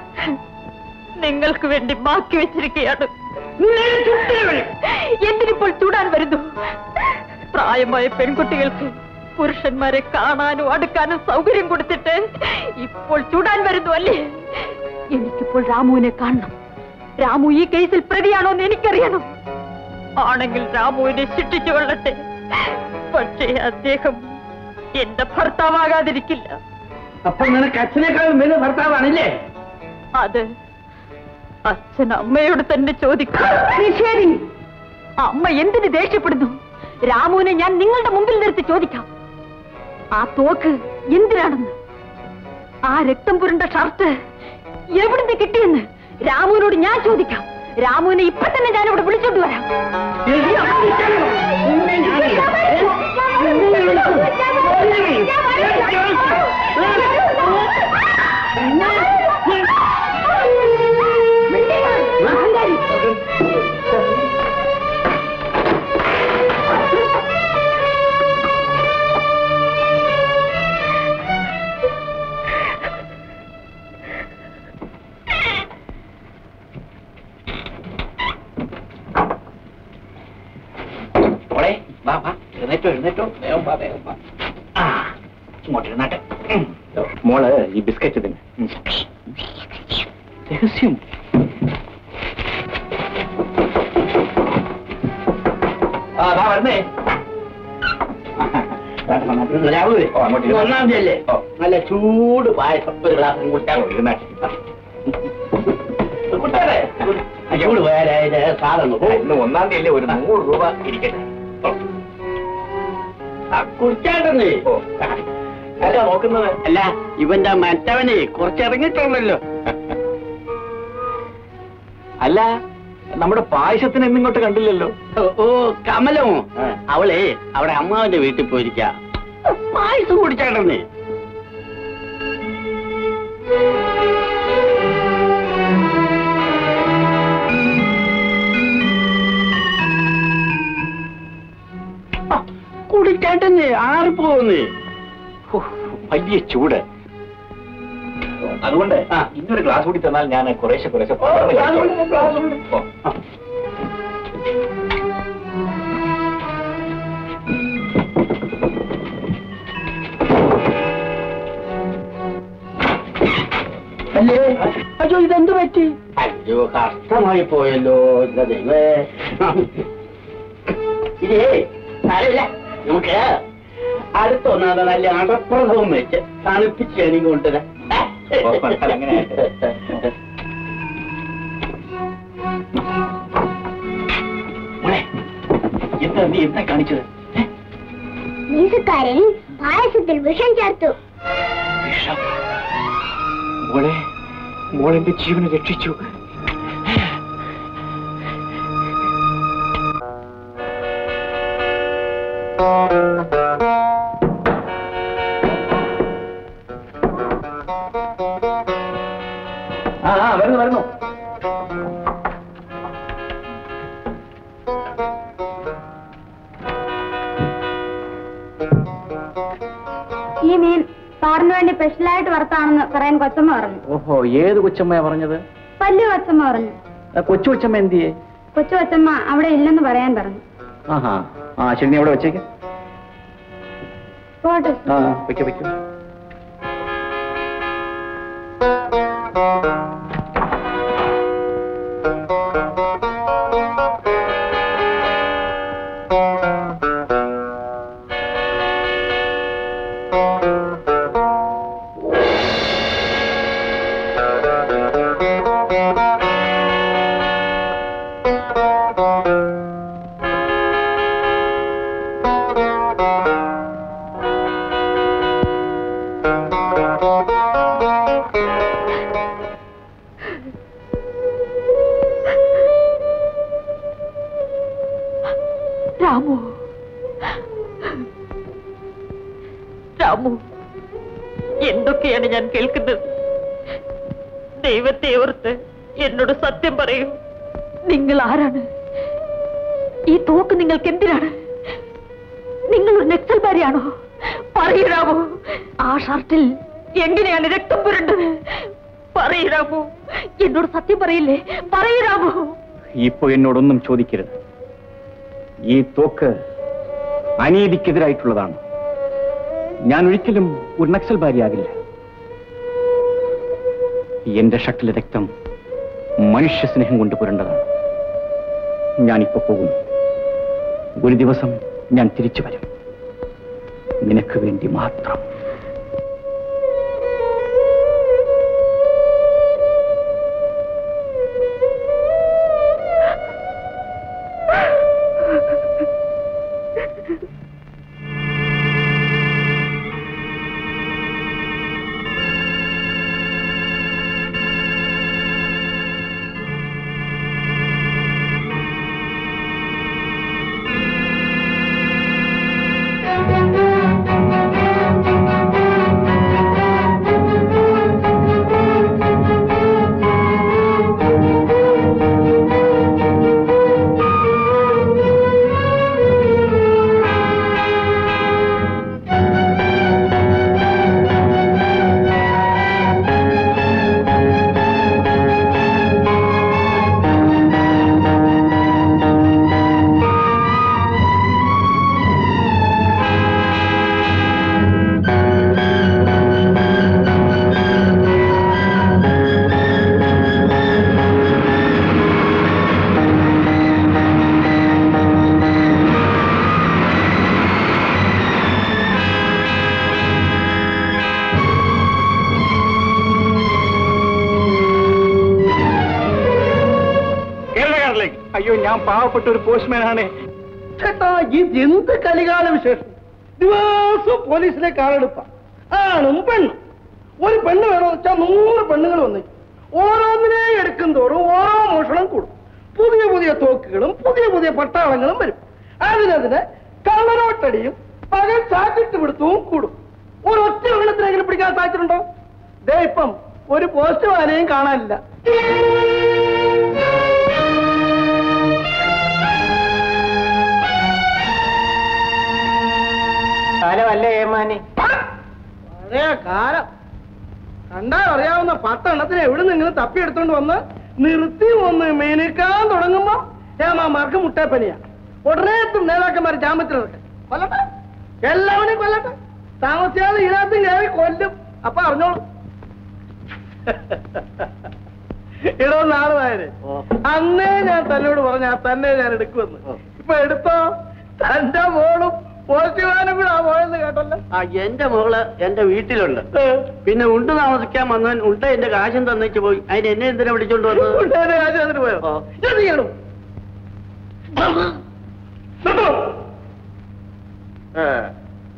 S9: നിങ്ങൾക്ക് വേണ്ടി ബാക്കി വെച്ചിരിക്കുകയാണ് എന്തിനിപ്പോൾ ചൂടാൻ വരുന്നു പ്രായമായ പെൺകുട്ടികൾക്ക് പുരുഷന്മാരെ കാണാനും അടുക്കാനും സൗകര്യം കൊടുത്തിട്ട് ഇപ്പോൾ ചൂടാൻ വരുന്നു അല്ലേ എനിക്കിപ്പോൾ രാമുവിനെ കാണണം രാമു ഈ കേസിൽ പ്രതിയാണോ എന്ന് എനിക്കറിയണം ആണെങ്കിൽ രാമുവിനെ ശിക്ഷിച്ചു കൊള്ളട്ടെ പക്ഷേ അദ്ദേഹം എന്റെ ഭർത്താവാകാതിരിക്കില്ല
S1: അപ്പൊ നിനക്ക് അച്ഛനേക്കാളും വലിയ ഭർത്താവാണല്ലേ
S9: അത് അച്ഛൻ അമ്മയോട് തന്നെ ചോദിക്കാം
S7: ശരി
S9: അമ്മ എന്തിന് ദേഷ്യപ്പെടുന്നു രാമുവിനെ ഞാൻ നിങ്ങളുടെ മുമ്പിൽ നിർത്തി ചോദിക്കാം ആ തോക്ക് എന്തിനാണെന്ന് ആ രക്തം പുരണ്ട ഷർട്ട് എവിടുന്ന് കിട്ടിയെന്ന് രാമുവിനോട് ഞാൻ ചോദിക്കാം രാമുവിനെ ഇപ്പൊ തന്നെ ഞാൻ ഇവിടെ വിളിച്ചോണ്ട് വരാം
S10: മോളെ വാ വാ എഴുന്നേറ്റോ എഴുന്നേറ്റോ വേഗം വാ വേഗം വാ ആ ഇങ്ങോട്ട് എഴുന്നാട്ടെ ഉം. മോള് ഈ ബിസ്ക്കറ്റ് തിന്ന് ഉം. രഹസ്യം ആ ദാ വരുന്നേ
S1: രാഹുലേ
S10: ഓ, അങ്ങോട്ട് ഇരുന്നോ.
S1: ഒന്നാം തീയതി അല്ലേ
S10: ഓ.
S1: നല്ല ചൂട് പായസം ഒരു ഗ്ലാസ് കുടിച്ചാൽ
S10: അങ്ങോട്ട് ഇരുന്നാട്ടെ
S1: കുട്ടാടെ ചൂട് പോയാലേ സാധനം
S10: ഓ, ഇന്ന് ഒന്നാം തീയതി അല്ലേ ഒരു നൂറ് രൂപ ഇരിക്കട്ടെ ഓ.
S1: കുടിച്ചാട്ടെന്നേ
S10: ഓ അല്ല നോക്കുന്നത്
S1: അല്ല ഇവന്റെ മറ്റവനെ കുറച്ചിറങ്ങിയിട്ടുള്ളല്ലോ
S10: അല്ല നമ്മുടെ പായസത്തിന് എന്നിങ്ങോട്ട് കണ്ടില്ലല്ലോ
S1: ഓ, ഓ കമലോ
S10: ആ.
S1: അവളെ അവിടെ അമ്മാവന്റെ വീട്ടിൽ പോയിരിക്ക പായസം കുടിച്ചാട്ടെന്നേ ആ, കുടിച്ചാട്ടെന്നേ ആറിപ്പോന്നേ
S10: ഹോ, വലിയ ചൂട് അതുകൊണ്ട്
S1: ആ.
S10: ഇന്നൊരു ഗ്ലാസ് കൂടി തന്നാൽ ഞാൻ കുറേശ്ശെ കുറേശ്ശെ
S1: ഓ, ഗ്ലാസ് കൊണ്ട്, ഗ്ലാസ് കൊണ്ട്.
S10: ഓ.
S1: അല്ലേ അയ്യോ ഇതെന്ത് പറ്റി അയ്യോ കഷ്ടമായി പോയല്ലോ എന്റെ ദൈവേ ഇതേ സാരമില്ല നമുക്ക് അടുത്ത ഒന്നാമത് നല്ല അടപ്രഥവും വെച്ച് തണുപ്പിച്ച് എനിക്ക് കൊണ്ടുവരാം
S10: ഓ, അങ്ങനെ. മോളെ, എന്താ നീ എന്താ കാണിച്ചത് ഏ?
S6: മീസക്കാരൻ പായസത്തിൽ വിഷം ചേർത്തു
S10: വിഷം മോളെ മോളെന്റെ ജീവനെ രക്ഷിച്ചു
S4: ആ ആ, വരുന്നു വരുന്നു
S7: ഈ മീൻ സാറിന് വേണ്ടി സ്പെഷ്യലായിട്ട് വറുത്താണെന്ന് പറയാൻ കൊച്ചമ്മ പറഞ്ഞു
S10: ഓഹോ ഏത് കൊച്ചമ്മയാ പറഞ്ഞത്
S7: വലിയ കൊച്ചമ്മ പറഞ്ഞു
S10: ആ, കൊച്ചു കൊച്ചമ്മ എന്തിയേ
S7: കൊച്ചു കൊച്ചമ്മ അവിടെ ഇല്ലെന്ന് പറയാൻ പറഞ്ഞു
S10: ആഹാ ആ ശരി നീ അവിടെ വെച്ചേക്ക്
S7: പോട്ടെ
S10: ആ വെക്കോ വെക്കോ
S9: രാമു രാമു എന്തൊക്കെയാണ് ഞാൻ കേൾക്കുന്നത് ദൈവത്തെ ഓർത്ത് എന്നോട് സത്യം പറയൂ നിങ്ങൾ ആരാണ് ഈ തോക്ക് നിങ്ങൾക്ക് എന്തിനാണ് നിങ്ങൾ ഒരു നക്സൽബാരിയാണോ പറയൂ രാമു ആ ഷർട്ടിൽ എങ്ങനെയാണ് രക്തം പുരണ്ടത് പറയൂ രാമു എന്നോട് സത്യം പറയില്ലേ പറയൂ രാമു
S10: ഇപ്പൊ എന്നോടൊന്നും ചോദിക്കരുത് ഈ തോക്ക് അനീതിക്കെതിരായിട്ടുള്ളതാണ് ഞാൻ ഒരിക്കലും ഒരു നക്സൽബാരിയാകില്ല എന്റെ ഷട്ടിലെ രക്തം മനുഷ്യ സ്നേഹം കൊണ്ട് പുരണ്ടതാണ് ഞാനിപ്പോ പോകുന്നു ഒരു ദിവസം ഞാൻ തിരിച്ചു വരും നിനക്ക് വേണ്ടി മാത്രം
S12: കേരളക്കാരിലേക്ക് അയ്യോ ഞാൻ പാവപ്പെട്ട ഒരു പോസ്റ്റ്മാനാണ്
S5: ചേട്ടാ ഇത് എന്ത് കലികാല വിശേഷം ദിവസവും പോലീസിലേക്ക് ആളെടുപ്പ ആണും പെണ്ണും ഒരു പെണ്ണ് വേണമെന്ന് വെച്ചാൽ നൂറ് പെണ്ണുങ്ങൾ വന്നു ഓരോന്നിനെ എടുക്കും തോറും ഓരോ മോഷണം കൂടും പുതിയ പുതിയ തോക്കുകളും പുതിയ പുതിയ പട്ടാളങ്ങളും വരും അതിനതിന് കള്ളനോട്ടടിയും പകൽ ചാക്കിട്ട് പിടുത്തവും കൂടും ഒരൊറ്റ വെള്ളത്തിനെങ്കിലും പിടിക്കാൻ സാധിച്ചിട്ടുണ്ടോ ദേ ഇപ്പം ഒരു പോസ്റ്റ് വാനയും കാണാനില്ല
S4: കാലമല്ലേ ഏമാനെ
S5: പഴയ കാലം കണ്ടാൽ അറിയാവുന്ന പത്തെണ്ണത്തിന് എവിടെ നിന്നെങ്കിലും തപ്പിയെടുത്തോണ്ട് വന്ന് നിർത്തി ഒന്ന് മെനുക്കാൻ തുടങ്ങുമ്പോ ഹേമാമാർക്ക് മുട്ടേപ്പനിയാ ഉടനെ എത്തും നേതാക്കന്മാർ ജാമ്യത്തിലിറക്കും കൊല്ലട്ടെ എല്ലാവരെയും കൊല്ലട്ടെ താമസിയാതെ ഇതിനകത്ത് കയറി കൊല്ലും അപ്പൊ അറിഞ്ഞോളൂ ഇടോ നാളുമായത് അന്നേ ഞാൻ തന്നോട് പറഞ്ഞ തന്നെ ഞാൻ എടുക്കുമെന്ന് ഇപ്പൊ എടുത്തോ തന്റെ മോളും പോസ്റ്റുവാനും കൂടെ ആ പോയെന്ന് കേട്ടല്ലോ
S1: ആ എന്റെ മകള് എന്റെ വീട്ടിലുണ്ട് പിന്നെ ഉണ്ട് താമസിക്കാൻ വന്നവൻ ഉണ്ട് എന്റെ കാശും തന്നേച്ച് പോയി അതിന് എന്നെ എന്തിനാ വിളിച്ചോണ്ട് വന്നത്
S5: ഉണ്ടേന്റെ കാര്യം അതിന് പോയോ എന്ത് ചെയ്യണം നിർത്തോ?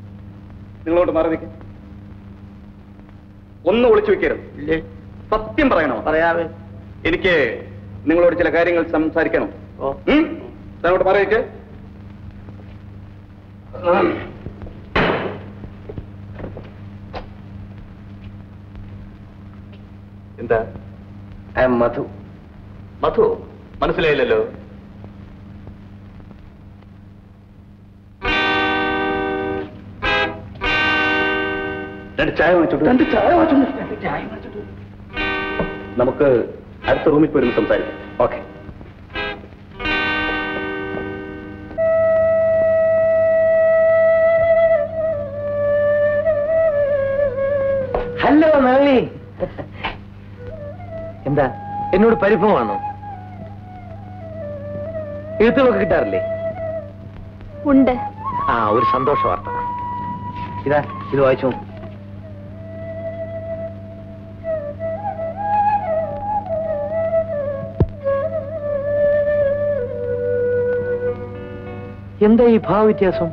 S12: നിങ്ങളോട് മാറി നിൽക്കുക ഒന്നും ഒളിച്ചു വെക്കരുത് സത്യം പറയണോ
S1: പറയാവേ
S12: എനിക്ക് നിങ്ങളോട് ചില കാര്യങ്ങൾ സംസാരിക്കണം ഉം? താനോട്ട് മാറി നിൽക്ക് എന്താ
S11: ഐ എം മധു
S12: മധു മനസ്സിലായില്ലല്ലോ രണ്ട് ചായ വാങ്ങിച്ചോട്ട് രണ്ട് ചായ വാങ്ങിച്ചോട്ട് നമുക്ക് അടുത്ത റൂമിൽ പോയി ഇരുന്ന് സംസാരിക്കാം ഓക്കെ
S11: ഹലോ നളിനി എന്താ എന്നോട് പരിഭവമാണോ എഴുത്തുകളൊക്കെ കിട്ടാറില്ലേ
S9: ഉണ്ട്
S11: ആ ഒരു സന്തോഷ വാർത്ത ഇതാ ഇത് വായിച്ചു എന്താ ഈ ഭാവവ്യത്യാസം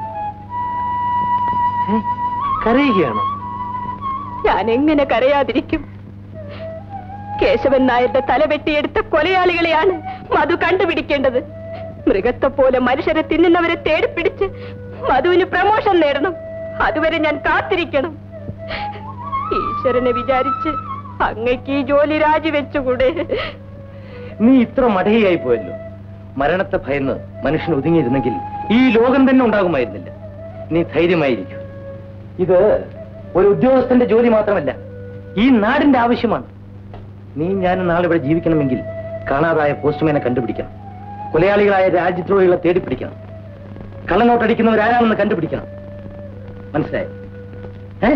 S11: ഏ? കരയുകയാണോ
S9: ഞാൻ എങ്ങനെ കരയാതിരിക്കും കേശവൻ നായരുടെ തല വെട്ടിയെടുത്ത കൊലയാളികളെയാണ് മധു കണ്ടുപിടിക്കേണ്ടത് മൃഗത്തെ പോലെ മനുഷ്യരെ തിന്നുന്നവരെ തേടിപ്പിടിച്ച് മധുവിന് പ്രമോഷൻ നേടണം അതുവരെ ഞാൻ കാത്തിരിക്കണം ഈശ്വരനെ വിചാരിച്ച് അങ്ങക്ക് ഈ ജോലി രാജിവെച്ചുകൂടെ
S11: നീ ഇത്ര മടയായി പോയല്ലോ മരണത്തെ ഭയന്ന് മനുഷ്യൻ ഒതുങ്ങിയിരുന്നെങ്കിൽ ഈ ലോകം തന്നെ ഉണ്ടാകുമായിരുന്നില്ല നീ ധൈര്യമായിരിക്കും ഇത് ഒരു ഉദ്യോഗസ്ഥന്റെ ജോലി മാത്രമല്ല ഈ നാടിന്റെ ആവശ്യമാണ് നീ ഞാൻ നാളെ ഇവിടെ ജീവിക്കണമെങ്കിൽ കാണാതായ പോസ്റ്റ്മാനെ കണ്ടുപിടിക്കണം കൊലയാളികളായ രാജ്യദ്രോഹികളെ തേടിപ്പിടിക്കണം കള്ളനോട്ടടിക്കുന്നവരാരാണെന്ന് കണ്ടുപിടിക്കണം മനസ്സിലായോ ഏ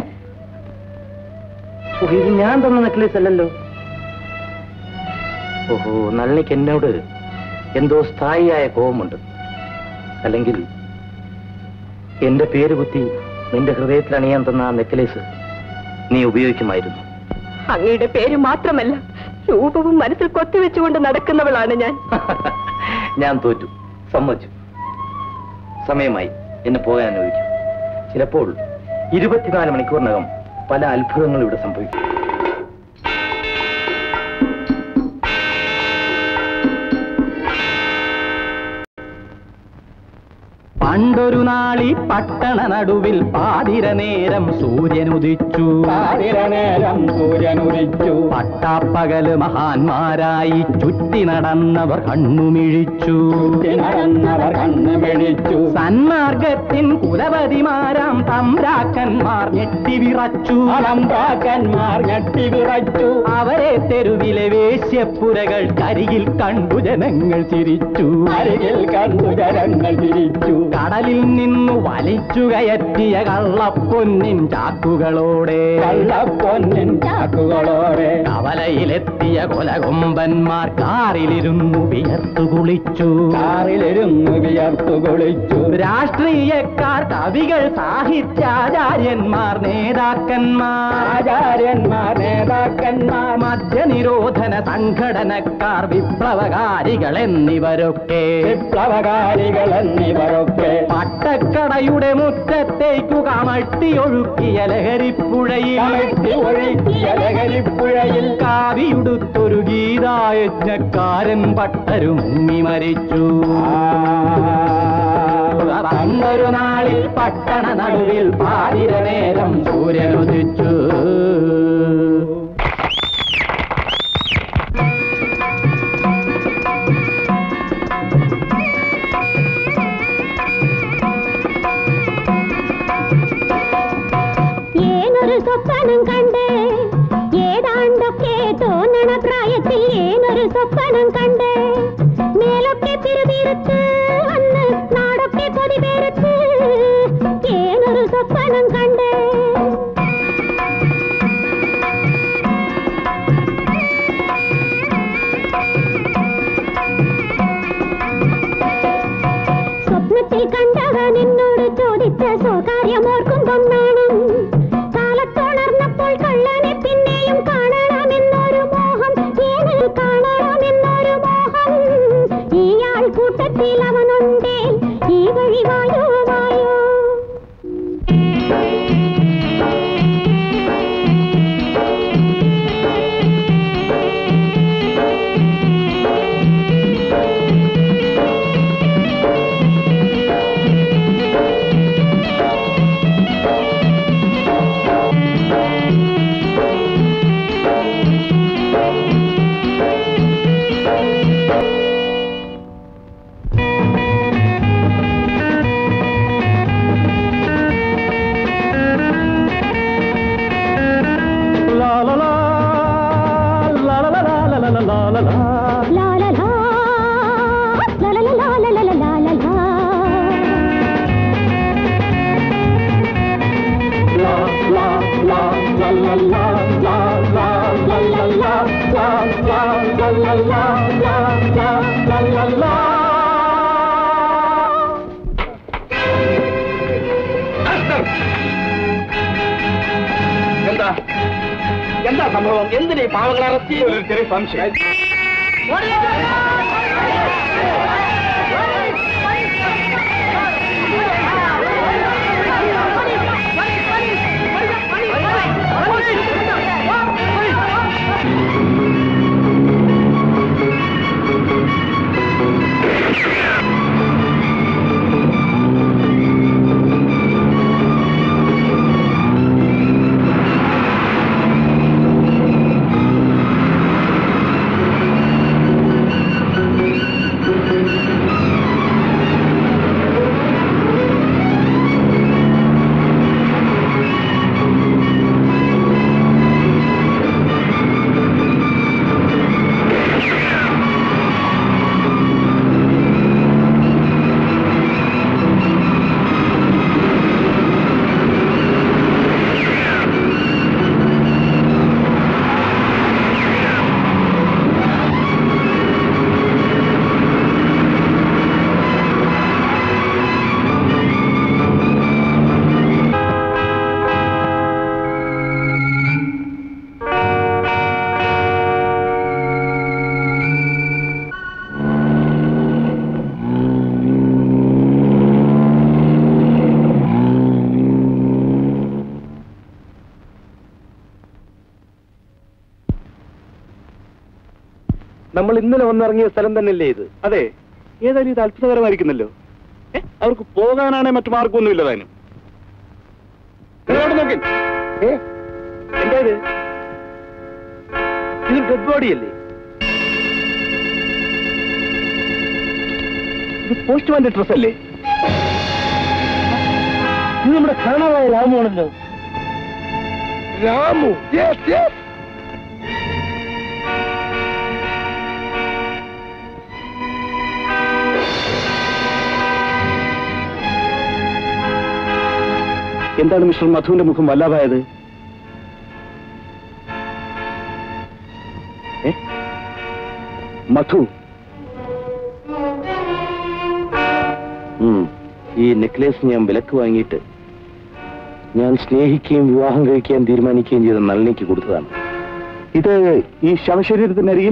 S11: ഓ, ഇത് ഞാൻ തന്ന നെക്ലേസ് അല്ലല്ലോ ഓഹോ നള്ളിക്ക് എന്നോട് എന്തോ സ്ഥായിയായ കോപമുണ്ട് അല്ലെങ്കിൽ എന്റെ പേര് കുത്തി നിന്റെ ഹൃദയത്തിൽ അണിയാൻ തന്ന ആ നെക്ലേസ് നീ ഉപയോഗിക്കുമായിരുന്നു
S9: അങ്ങയുടെ പേര് മാത്രമല്ല രൂപവും മനസ്സിൽ കൊത്തിവെച്ചുകൊണ്ട് നടക്കുന്നവളാണ് ഞാൻ
S11: ഞാൻ തോറ്റു സമ്മതിച്ചു സമയമായി എന്നെ പോകാൻ അനുവദിക്കും ചിലപ്പോൾ ഇരുപത്തിനാല് മണിക്കൂറിനകം പല അത്ഭുതങ്ങളും ഇവിടെ സംഭവിക്കും
S3: പണ്ടൊരു നാളി പട്ടണ നടുവിൽ പാതിര നേരം സൂര്യനുദിച്ചു പാതിര നേരം സൂര്യനുദിച്ചു പട്ടാപ്പകല് മഹാന്മാരായി ചുറ്റി നടന്നവർ കണ്ണുമിഴിച്ചു നടന്നവർ കണ്ണുമിഴിച്ചു സന്മാർഗത്തിൻ കുലപതിമാരാം തമ്പ്രാക്കന്മാർ ഞെട്ടിവിറച്ചു തമ്പ്രാക്കന്മാർ ഞെട്ടിവിറച്ചു അവരെ തെരുവിലെ വേശ്യപ്പുരകൾ കരികിൽ കണ്ടു ജനങ്ങൾ ചിരിച്ചു അരികിൽ കണ്ടു ജനങ്ങൾ ചിരിച്ചു കടലിൽ നിന്നു വലിച്ചു കയറ്റിയ കള്ളപ്പൊന്നിൻ ചാക്കുകളോടെ കള്ളപ്പൊന്നിൻ ചാക്കുകളോടെ കവലയിലെത്തിയ കൊലകൊമ്പന്മാർ കാറിലിരുന്നു വിയർത്തു കുളിച്ചു കാറിലിരുന്നു വിയർത്തു കുളിച്ചു രാഷ്ട്രീയക്കാർ കവികൾ സാഹിത്യാചാര്യന്മാർ നേതാക്കന്മാർ ആചാര്യന്മാർ നേതാക്കന്മാർ മദ്യനിരോധന സംഘടനക്കാർ വിപ്ലവകാരികൾ എന്നിവരൊക്കെ വിപ്ലവകാരികൾ എന്നിവരൊക്കെ പട്ടക്കടയുടെ മുറ്റത്തേക്കു കമട്ടി ഒഴുക്കിയ ലഹരിപ്പുഴയിൽ ഒഴുക്കിയ ലഹരിപ്പുഴയിൽ കാവിയുടുത്തൊരു ഗീതായജ്ഞക്കാരൻ പട്ടരു മുങ്ങി മരിച്ചു പണ്ടൊരു നാളിൽ പട്ടണ നടുവിൽ പാതിര നേരം സൂര്യനുദിച്ചു
S6: ಏನೊರು ಸೊಪ್ಪನಂ ಕಂಡೆ ഏതാണ്ടൊക്കെ തോന്നണ പ്രായത്തിൽ ഏനൊരു സ്വപ്നം കണ്ട് മേലൊക്കെ പിറുപിറുത്ത് വന്ന് നാടൊക്കെ പൊതിപേരത്ത് ഏനൊരു സ്വപ്നം കണ്ട് സ്വപ്നത്തിൽ കണ്ടവൻ എന്നോട് ചോദിച്ച സ്വകാര്യം ഓർക്കുമ്പം നാണം കാലത്തോണർന്നപ്പോൾ കള്ളനെ പിന്നെയും കാണണമെന്നൊരു മോഹം ഏനെ കാണണമെന്നൊരു മോഹം ഈയാൾ കൂട്ടത്തിൽ അവനുണ്ടേ ഈ വഴി വായോ വായോ
S1: എന്താ സംഭവം എന്തിനാ ഈ പാവങ്ങളെ അറസ്റ്റ് ചെയ്തു
S12: ഒരു ചെറിയ സംശയം
S4: നമ്മൾ ഇന്നലെ വന്നിറങ്ങിയ സ്ഥലം തന്നെയല്ലേ ഇത്
S12: അതെ ഏതായാലും ഇത് അത്ഭുതകരമായിരിക്കുന്നല്ലോ ഏ, അവർക്ക് പോകാനാണെ മറ്റു മാർഗമൊന്നുമില്ല താനും നോക്കി
S4: ഏ എന്താ ഇത് ഇത് ഡെഡ് ബോഡി അല്ലേ
S12: ഇത് പോസ്റ്റ്മാന്റെ ഡ്രസ് അല്ലേ
S4: ഇത് നമ്മുടെ കാണാതായ രാമുവാണല്ലോ രാമു യെസ് യെസ്
S12: എന്താണ് മിസ്റ്റർ മധുവിന്റെ മുഖം വല്ലാതായത് ഏ? മധു
S11: ഉം. ഈ നെക്ലേസ് ഞാൻ വിലക്ക് വാങ്ങിയിട്ട് ഞാൻ സ്നേഹിക്കുകയും വിവാഹം കഴിക്കാൻ തീരുമാനിക്കുകയും ചെയ്ത നളിനിക്ക് കൊടുത്തതാണ്
S12: ഇത് ഈ ശവശരീരത്തിനരികിൽ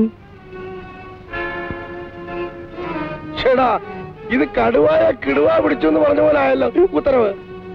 S4: ചേടാ ഇത് കടുവായ കിടുവ പിടിച്ചു എന്ന് പറഞ്ഞ പോലെ ആയല്ലോ ഉത്തരവ്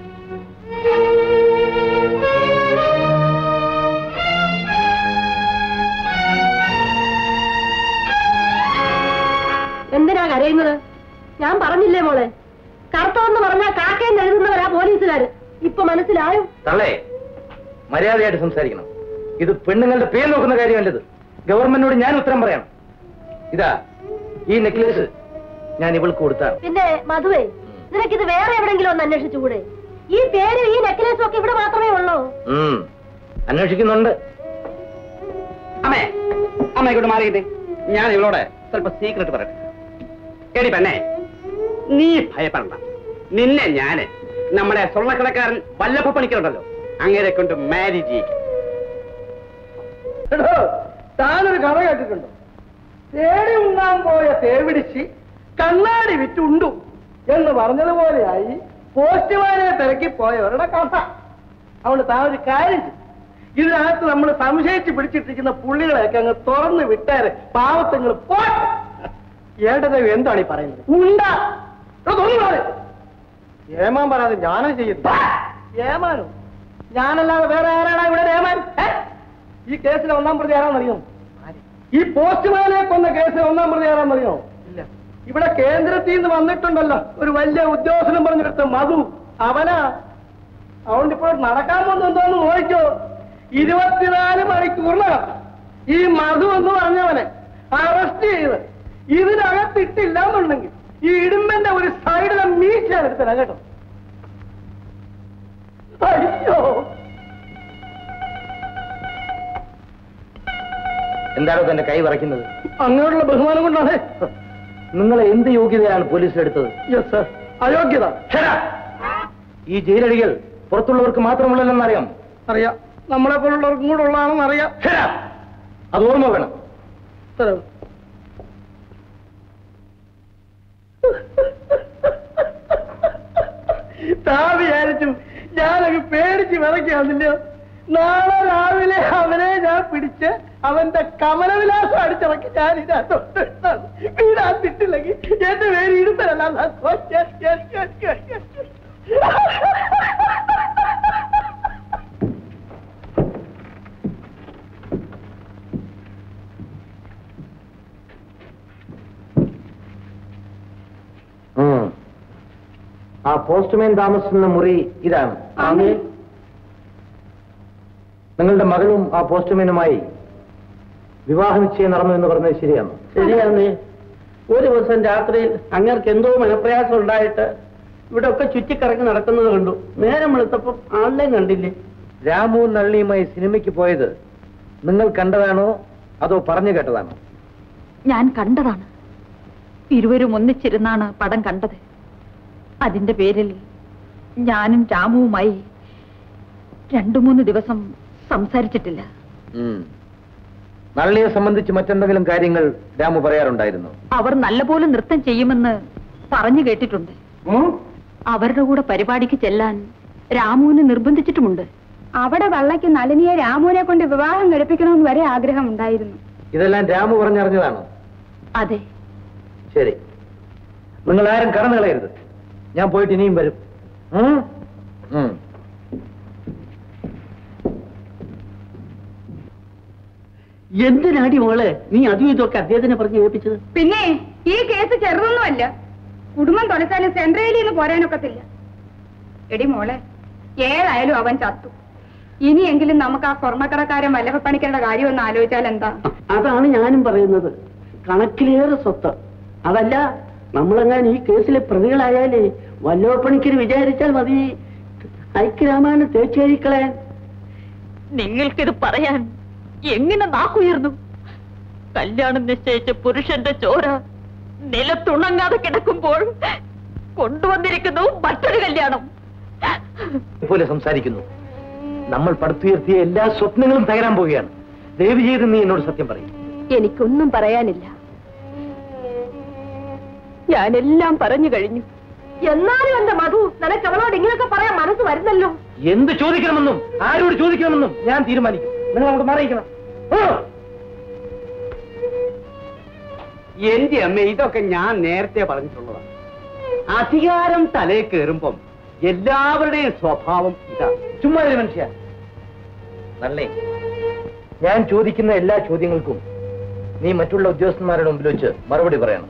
S9: എന്തിനാ കരയുന്നത് ഞാൻ പറഞ്ഞില്ലേ മോളെ കറുത്തോന്ന് പറഞ്ഞാൽ കാക്കയെന്ന് എഴുതുന്നവരാ പോലീസുകാര് ഇപ്പൊ മനസ്സിലായോ
S11: തള്ളേ മര്യാദയായിട്ട് സംസാരിക്കണം ഇത് പെണ്ണുങ്ങളുടെ പേര് നോക്കുന്ന കാര്യമല്ലത് ഗവൺമെന്റിനോട് ഞാൻ ഉത്തരം പറയണം ഇതാ ഈ നെക്ലേസ് ഞാൻ ഇവൾക്ക് കൊടുത്താണ്
S9: പിന്നെ മധുവേ നിനക്കിത് വേറെ എവിടെങ്കിലും ഒന്ന് അന്വേഷിച്ചുകൂടെ ഈ പേരും ഈ നെക്ലേസും ഒക്കെ ഇവിടെ മാത്രമേ ഉള്ളൂ
S11: ഉം. അന്വേഷിക്കുന്നുണ്ട്
S1: അമ്മേ അമ്മ ഇങ്ങോട്ട് മാറിയിട്ട് ഞാൻ ഇവളോട് സ്വല്പം സീക്രട്ട് പറയട്ടെ എടി പെണ്ണേ നീ ഭയപ്പെടണ്ട നിന്നെ ഞാന് നമ്മുടെ സ്വർണ്ണക്കടക്കാരൻ വല്ലഭ പണിക്കറുണ്ടല്ലോ അങ്ങനെ കൊണ്ട് മാരേജ് ചെയ്യിക്കും
S5: എടോ താനൊരു കഥ കേട്ടിട്ടുണ്ടോ തേടി ഉണ്ണാൻ പോയ തേവിടിച്ച് കണ്ണാടി വിറ്റുണ്ടു എന്ന് പറഞ്ഞതുപോലെയായി പോസ്റ്റ്മാനെ തിരക്കി പോയവരുടെ കഥ അതുകൊണ്ട് താൻ ഒരു കാര്യം ചെയ്യ്. ഇതിനകത്ത് നമ്മൾ സംശയിച്ച് പിടിച്ചിട്ടിരിക്കുന്ന പുള്ളികളെയൊക്കെ അങ്ങ് തുറന്ന് വിട്ടേരെ പാവത്തങ്ങൾ പോട്ടെ ഏട്ടദേവ് എന്താണ് ഈ പറയുന്നത് ഉണ്ട എടോ, തുറന്ന് പറയ്. ഏമാൻ പറയാതെ ഞാനാ ചെയ്യുന്നു ഏമാനോ ഞാനല്ലാതെ വേറെ ആരാണ് ഇവിടെ ഏമാൻ ഏ? ഈ കേസിൽ ഒന്നാം പ്രതി ആരാന്നറിയോ ഈ പോസ്റ്റ്മാനെ കൊന്ന കേസിൽ ഒന്നാം പ്രതി ആരാന്നറിയോ ഇല്ല ഇവിടെ കേന്ദ്രത്തിൽ നിന്ന് വന്നിട്ടുണ്ടല്ലോ ഒരു വലിയ ഉദ്യോഗസ്ഥനും പറഞ്ഞെടുത്ത് മധു അവനാ അതുകൊണ്ട് ഇപ്പോൾ നടക്കാൻ പോകുന്ന എന്തോന്ന് നോക്കിക്കോ ഇരുപത്തിനാല് മണിക്കൂറിനകം ഈ മധു എന്ന് പറഞ്ഞവനെ അറസ്റ്റ് ചെയ്ത് ഇതിനകത്തിട്ടില്ല എന്നുണ്ടെങ്കിൽ ഈ ഇടുമ്പന്റെ ഒരു സൈഡിലെ മീശയാണ് എടുത്തരാം കേട്ടോ അയ്യോ
S11: എന്താണോ തന്റെ കൈ വറയ്ക്കുന്നത്
S5: അങ്ങനെയുള്ള ബഹുമാനം കൊണ്ടാണ്
S11: നിങ്ങളെ എന്ത് യോഗ്യതയാണ് പോലീസ് എടുത്തത്
S5: യെസ് സർ അയോഗ്യത
S11: ഈ ജയിലടികൾ പുറത്തുള്ളവർക്ക് മാത്രമുള്ളല്ലെന്നറിയാം
S5: അറിയാം നമ്മളെ പോലുള്ളവർക്കും കൂടെ ഉള്ളതാണെന്ന് അറിയാം
S11: അത് ഓർമ്മ വേണം
S5: ഉത്തരവ് താ വിചാരിച്ചു ഞാനങ്ങ് പേടിച്ച് വിറയ്ക്കാന്നില്ലയോ നാളെ രാവിലെ അവനെ ഞാൻ പിടിച്ച് അവന്റെ കമലവിലാസം അടിച്ചിറക്കി ഞാൻ ഇതിനകത്തോട്ട് വീടാത്തിട്ടില്ലെങ്കിൽ എന്റെ പേര് ഇടുത്തരല്ല
S11: ഉം. ആ പോസ്റ്റ്മാൻ താമസിക്കുന്ന മുറി ഇതാണ് നിങ്ങളുടെ മകളും ആ പോസ്റ്റ്മാനുമായി വിവാഹ നിശ്ചയം നടന്നു എന്ന് പറഞ്ഞത് ശരിയാണ്
S1: ശരിയാണ് ഒരു ദിവസം രാത്രിയിൽ അങ്ങർക്ക് എന്തോ മനപ്രയാസം ഉണ്ടായിട്ട് ഇവിടെ ഒക്കെ ചുറ്റിക്കറങ്ങി നടക്കുന്നത് കണ്ടു നേരം വെളുത്തപ്പം ആളിനെയും കണ്ടില്ലേ
S11: രാമു നള്ളിയുമായി സിനിമയ്ക്ക് പോയത് നിങ്ങൾ കണ്ടതാണോ അതോ പറഞ്ഞു കേട്ടതാണോ
S7: ഞാൻ കണ്ടതാണ് ഇരുവരും ഒന്നിച്ചിരുന്നാണ് പടം കണ്ടത് അതിന്റെ പേരിൽ ഞാനും രാമുവുമായി രണ്ടു മൂന്ന് ദിവസം സംസാരിച്ചിട്ടില്ല
S11: ഉം. നള്ളിയെ സംബന്ധിച്ച് മറ്റെന്തെങ്കിലും കാര്യങ്ങൾ രാമു പറയാറുണ്ടായിരുന്നു
S7: അവർ നല്ലപോലെ നൃത്തം ചെയ്യുമെന്ന് പറഞ്ഞു കേട്ടിട്ടുണ്ട് അവരുടെ കൂടെ പരിപാടിക്ക് ചെല്ലാൻ രാമുവിനെ നിർബന്ധിച്ചിട്ടുമുണ്ട്
S8: അവിടെ വള്ളയ്ക്ക് നളിനിയെ രാമുവിനെ കൊണ്ട് വിവാഹം കഴിപ്പിക്കണമെന്ന് വരെ ആഗ്രഹം ഉണ്ടായിരുന്നു
S11: ഇതെല്ലാം രാമു പറഞ്ഞറിഞ്ഞതാണോ
S7: അതെ
S11: ശരി നിങ്ങൾ ആരും കടന്നു കളയരുത് ഞാൻ പോയിട്ട് ഇനിയും വരും ഉം? ഉം.
S1: എന്തിനാടി മോളെ നീ അതും ഇതൊക്കെ അദ്ദേഹത്തിനെ പറഞ്ഞ് ഏൽപ്പിച്ചത്
S8: പിന്നെ ഈ കേസ് ചെറുതൊന്നുമല്ല കുടുംബം തൊലച്ചാലും സെൻട്രലിൽ നിന്ന് പോരാനൊക്കത്തില്ല എടി മോളെ ഏതായാലും അവൻ ചത്തു ഇനിയെങ്കിലും നമുക്ക് ആ സ്വർണ്ണക്കടക്കാരൻ വല്ലഭപ്പണിക്കരുടെ കാര്യം ഒന്ന് ആലോചിച്ചാൽ എന്താ
S1: അതാണ് ഞാനും പറയുന്നത് കണക്കിലേറെ സ്വത്ത് അതല്ല നമ്മളെങ്ങാൻ ഈ കേസിലെ പ്രതികളായാലേ വല്ലോപ്പണിക്കര് വിചാരിച്ചാൽ മതി ഐക്യരാമായണം തേച്ചേരിക്കളയാൻ
S7: നിങ്ങൾക്കിത് പറയാൻ എങ്ങനെ നാക്കുയർന്നു കല്യാണം നിശ്ചയിച്ച പുരുഷന്റെ ചോര നിലത്തുണങ്ങാതെ കിടക്കുമ്പോൾ കൊണ്ടുവന്നിരിക്കുന്നു മറ്റൊരു കല്യാണം
S11: പോലെ സംസാരിക്കുന്നു നമ്മൾ പടുത്തുയർത്തിയ എല്ലാ സ്വപ്നങ്ങളും തകരാൻ പോവുകയാണ് ദയവ് ചെയ്ത് നീ എന്നോട് സത്യം പറയും
S9: എനിക്കൊന്നും പറയാനില്ല ഞാനെല്ലാം പറഞ്ഞു കഴിഞ്ഞു എന്നാലും എന്റെ മധു നിനക്ക് അവളോട് ഇങ്ങനെയൊക്കെ പറയാൻ മനസ്സ് വരുന്നല്ലോ
S11: എന്ത് ചോദിക്കണമെന്നും ആരോട് ചോദിക്കണമെന്നും ഞാൻ തീരുമാനിക്കും നിങ്ങൾ അങ്ങോട്ട് മാറിയിക്കണം ഓ!
S1: എന്റെ അമ്മ ഇതൊക്കെ ഞാൻ നേരത്തെ പറഞ്ഞിട്ടുള്ളതാണ് അധികാരം തലയിൽ കയറുമ്പം എല്ലാവരുടെയും സ്വഭാവം ഇതാണ്
S11: ചുമ്മാ ഒരു മനുഷ്യ നല്ലേ ഞാൻ ചോദിക്കുന്ന എല്ലാ ചോദ്യങ്ങൾക്കും നീ മറ്റുള്ള ഉദ്യോഗസ്ഥന്മാരുടെ മുമ്പിൽ വെച്ച് മറുപടി പറയണം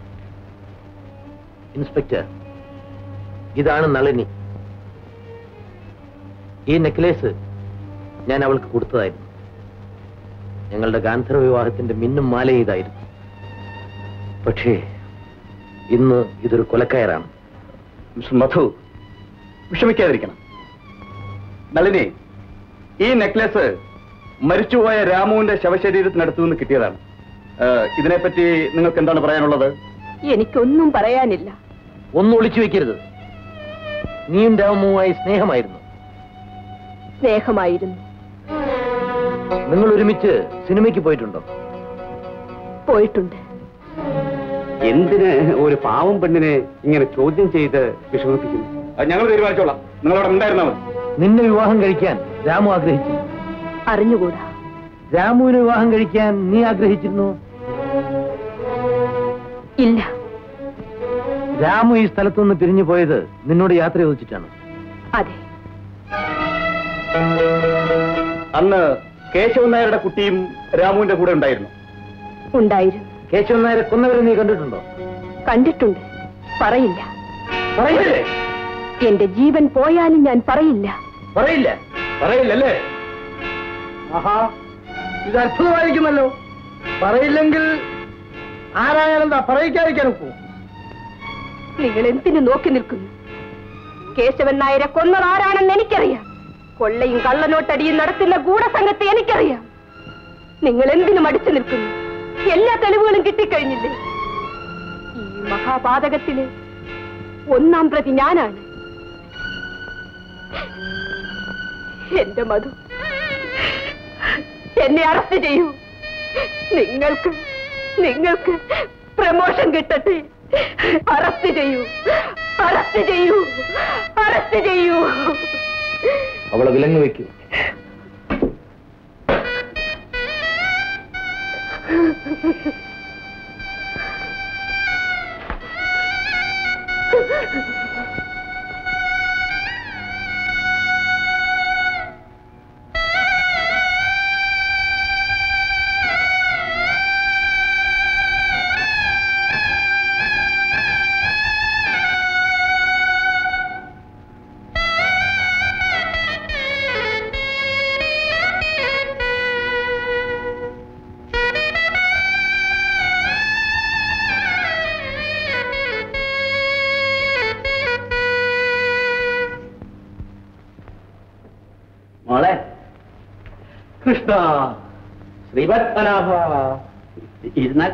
S11: ഇൻസ്പെക്ടർ ഇതാണ് നളിനി ഈ നെക്ലേസ് ഞാൻ അവൾക്ക് കൊടുത്തതായിരുന്നു ഞങ്ങളുടെ ഗാന്ധർവ വിവാഹത്തിന്റെ മിന്നും മാല ഇതായിരുന്നു പക്ഷേ ഇന്ന് ഇതൊരു കൊലക്കയറാണ്
S12: മിസ്റ്റർ മധു വിഷമിക്കാതിരിക്കണം നളിനി ഈ നെക്ലേസ് മരിച്ചുപോയ രാമുവിന്റെ ശവശരീരത്തിനടുത്തു നിന്ന് കിട്ടിയതാണ് ഏഹ്, ഇതിനെപ്പറ്റി നിങ്ങൾക്ക് എന്താണ് പറയാനുള്ളത്
S9: എനിക്കൊന്നും പറയാനില്ല
S11: ഒന്നും ഒളിച്ചു വെക്കരുത് നീയും രാമുവുമായി സ്നേഹമായിരുന്നു
S9: സ്നേഹമായിരുന്നു
S11: നിങ്ങൾ ഒരുമിച്ച് സിനിമയ്ക്ക് പോയിട്ടുണ്ടോ
S9: പോയിട്ടുണ്ട്
S1: എന്തിന് ഒരു പാവം പെണ്ണിനെ ഇങ്ങനെ ചോദ്യം ചെയ്ത് വിഷമിപ്പിക്കുന്നു
S12: അത് ഞങ്ങൾ തീരുമാനിച്ചോളാം നിങ്ങളവിടെ ഉണ്ടായിരുന്നാൽ മതി
S11: നിന്നെ വിവാഹം കഴിക്കാൻ രാമു ആഗ്രഹിച്ചു
S9: അറിഞ്ഞുകൂടാ
S11: രാമുവിന് വിവാഹം കഴിക്കാൻ നീ ആഗ്രഹിച്ചിരുന്നു
S9: ഇല്ല
S11: രാമു ഈ സ്ഥലത്തു നിന്ന് പിരിഞ്ഞു പോയത് നിന്നോട് യാത്ര ചോദിച്ചിട്ടാണ്
S9: അതെ
S12: അന്ന് കേശവൻ നായരുടെ കുട്ടിയും രാമുവിന്റെ കൂടെ ഉണ്ടായിരുന്നു
S9: ഉണ്ടായിരുന്നു
S11: കേശവൻ നായരെ കൊന്നവരെ നീ കണ്ടിട്ടുണ്ടോ
S9: കണ്ടിട്ടുണ്ട് പറയില്ല
S11: പറയില്ലേ
S9: എന്റെ ജീവൻ പോയാലും ഞാൻ പറയില്ല
S11: പറയില്ല
S12: പറയില്ലല്ലേ
S5: ആഹാ ഇത് അത്ഭുതമായിരിക്കുന്നല്ലോ പറയില്ലെങ്കിൽ ആരായാലും എന്താ പറയിക്കാതിരിക്കാൻ ഒക്കൂ
S9: നിങ്ങൾ എന്തിനു നോക്കി നിൽക്കുന്നു കേശവൻ നായരെ കൊന്നത് ആരാണെന്ന് എനിക്കറിയാം കൊള്ളയും കള്ളനോട്ടടിയും നടത്തുന്ന ഗൂഢസംഘത്തെ എനിക്കറിയാം നിങ്ങൾ എന്തിനു മടിച്ചു നിൽക്കുന്നു എല്ലാ തെളിവുകളും കിട്ടിക്കഴിഞ്ഞില്ലേ ഈ മഹാപാതകത്തിലെ ഒന്നാം പ്രതി ഞാനാണ് എന്റെ മധു എന്നെ അറസ്റ്റ് ചെയ്യൂ നിങ്ങൾക്ക് നിങ്ങൾക്ക് പ്രമോഷൻ കിട്ടട്ടെ അറസ്റ്റ് ചെയ്യൂ അറസ്റ്റ് ചെയ്യൂ അറസ്റ്റ് ചെയ്യൂ
S11: അവളെ വിലങ്ങ് വെക്കൂ മോളെ കൃഷ്ണ ശ്രീപത്മനാഭ ഇരുന്നാൽ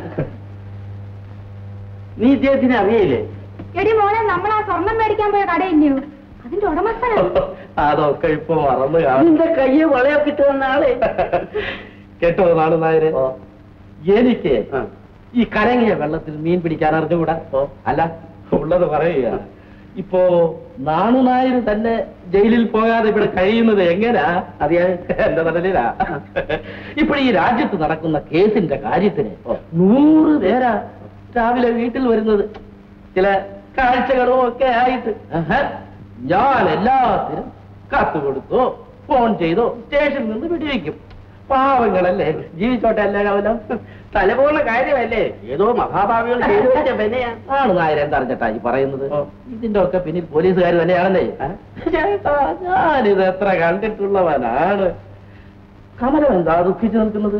S11: നീ ഇദ്ദേഹത്തിനെ അറിയില്ലേ
S7: എടി മോളെ നമ്മൾ ആ സ്വർണം മേടിക്കാൻ പോയ കടയില്ലയോ അതിന്റെ ഉടമസ്ഥനാ
S11: അതൊക്കെ ഇപ്പൊ മറന്നു കാണും
S1: നിന്റെ കയ്യെ വളയൊക്കെ ഇട്ട് വന്ന ആളെ
S11: കേട്ടോ നാളു നായര് എനിക്ക് ഈ കലങ്ങിയ വെള്ളത്തിൽ മീൻ പിടിക്കാൻ അറിഞ്ഞുകൂടാ അല്ല ഉള്ളത് പറയുക ഇപ്പോ നാണു നായർ തന്നെ ജയിലിൽ പോകാതെ ഇവിടെ കഴിയുന്നത് എങ്ങനാ അറിയാ എന്റെ നല്ലതാ ഇപ്പോൾ ഈ രാജ്യത്ത് നടക്കുന്ന കേസിന്റെ കാര്യത്തിന് നൂറ് പേരാ രാവിലെ വീട്ടിൽ വരുന്നത് ചില കാഴ്ചകളും ഒക്കെ ആയിട്ട് ആഹാ. ഞാൻ എല്ലാത്തിനും കത്ത് കൊടുത്തോ ഫോൺ ചെയ്തോ സ്റ്റേഷനിൽ നിന്ന് വിടിവെക്കും പാവങ്ങളല്ലേ ജീവിച്ചോട്ടെ അല്ലേ കവലം തലപോണ കാര്യമല്ലേ ഏതോ മഹാഭാവികൾ ചെയ്തു വെച്ച വിനയാ ആണ് നായർ എന്തറിഞ്ഞിട്ടാ ഈ പറയുന്നത് ഇതിന്റെ ഒക്കെ പിന്നിൽ പോലീസുകാർ തന്നെയാണല്ലേ ചേട്ടാ ഞാനിത് എത്ര കണ്ടിട്ടുള്ളവനാണ് കമലം എന്താ ദുഃഖിച്ചു നിൽക്കുന്നത്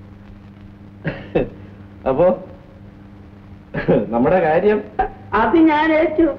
S11: അപ്പോ നമ്മുടെ കാര്യം
S1: അത് ഞാൻ ഏറ്റു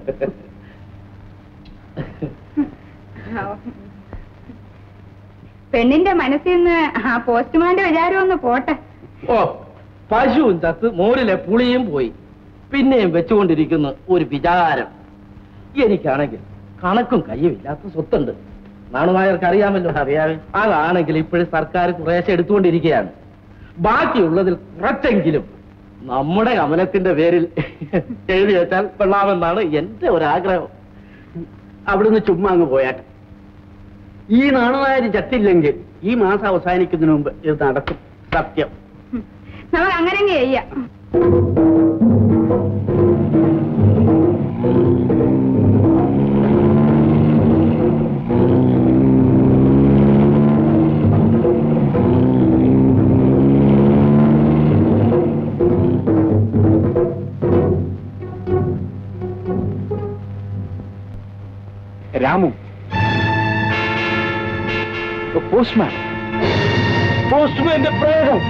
S7: പെണ്ണിന്റെ മനസ്സിൽ നിന്ന് ആ പോസ്റ്റ്മാന്റെ വിചാരം ഒന്ന് പോട്ടെ
S11: ഓ പശുവും ചത്ത് മോരിലെ പുളിയും പോയി പിന്നെയും വെച്ചുകൊണ്ടിരിക്കുന്നു ഒരു വിചാരം എനിക്കാണെങ്കിൽ കണക്കും കയ്യുമില്ലാത്ത സ്വത്തുണ്ട് നാണുനായർക്ക് അറിയാമല്ലോ അറിയാമേ അതാണെങ്കിൽ ഇപ്പോഴും സർക്കാർ കുറേശ്ശെ എടുത്തുകൊണ്ടിരിക്കുകയാണ് ബാക്കിയുള്ളതിൽ കുറച്ചെങ്കിലും നമ്മുടെ കമലത്തിന്റെ പേരിൽ എഴുതി വെച്ചാൽ കൊള്ളാമെന്നാണ് എന്റെ ഒരാഗ്രഹം
S1: അവിടുന്ന് ചുമ്മാ അങ്ങ് പോയാട്ടെ ഈ നാണുനായര് ചത്തില്ലെങ്കിൽ ഈ മാസം അവസാനിക്കുന്നതിന് മുമ്പ് ഇത് നടക്കും സത്യം
S7: നമുക്ക് അങ്ങനെ ചെയ്യാം
S10: രാമു പോസ്റ്റ്മാൻ പോസ്റ്റ്മാന്റെ പ്രേതം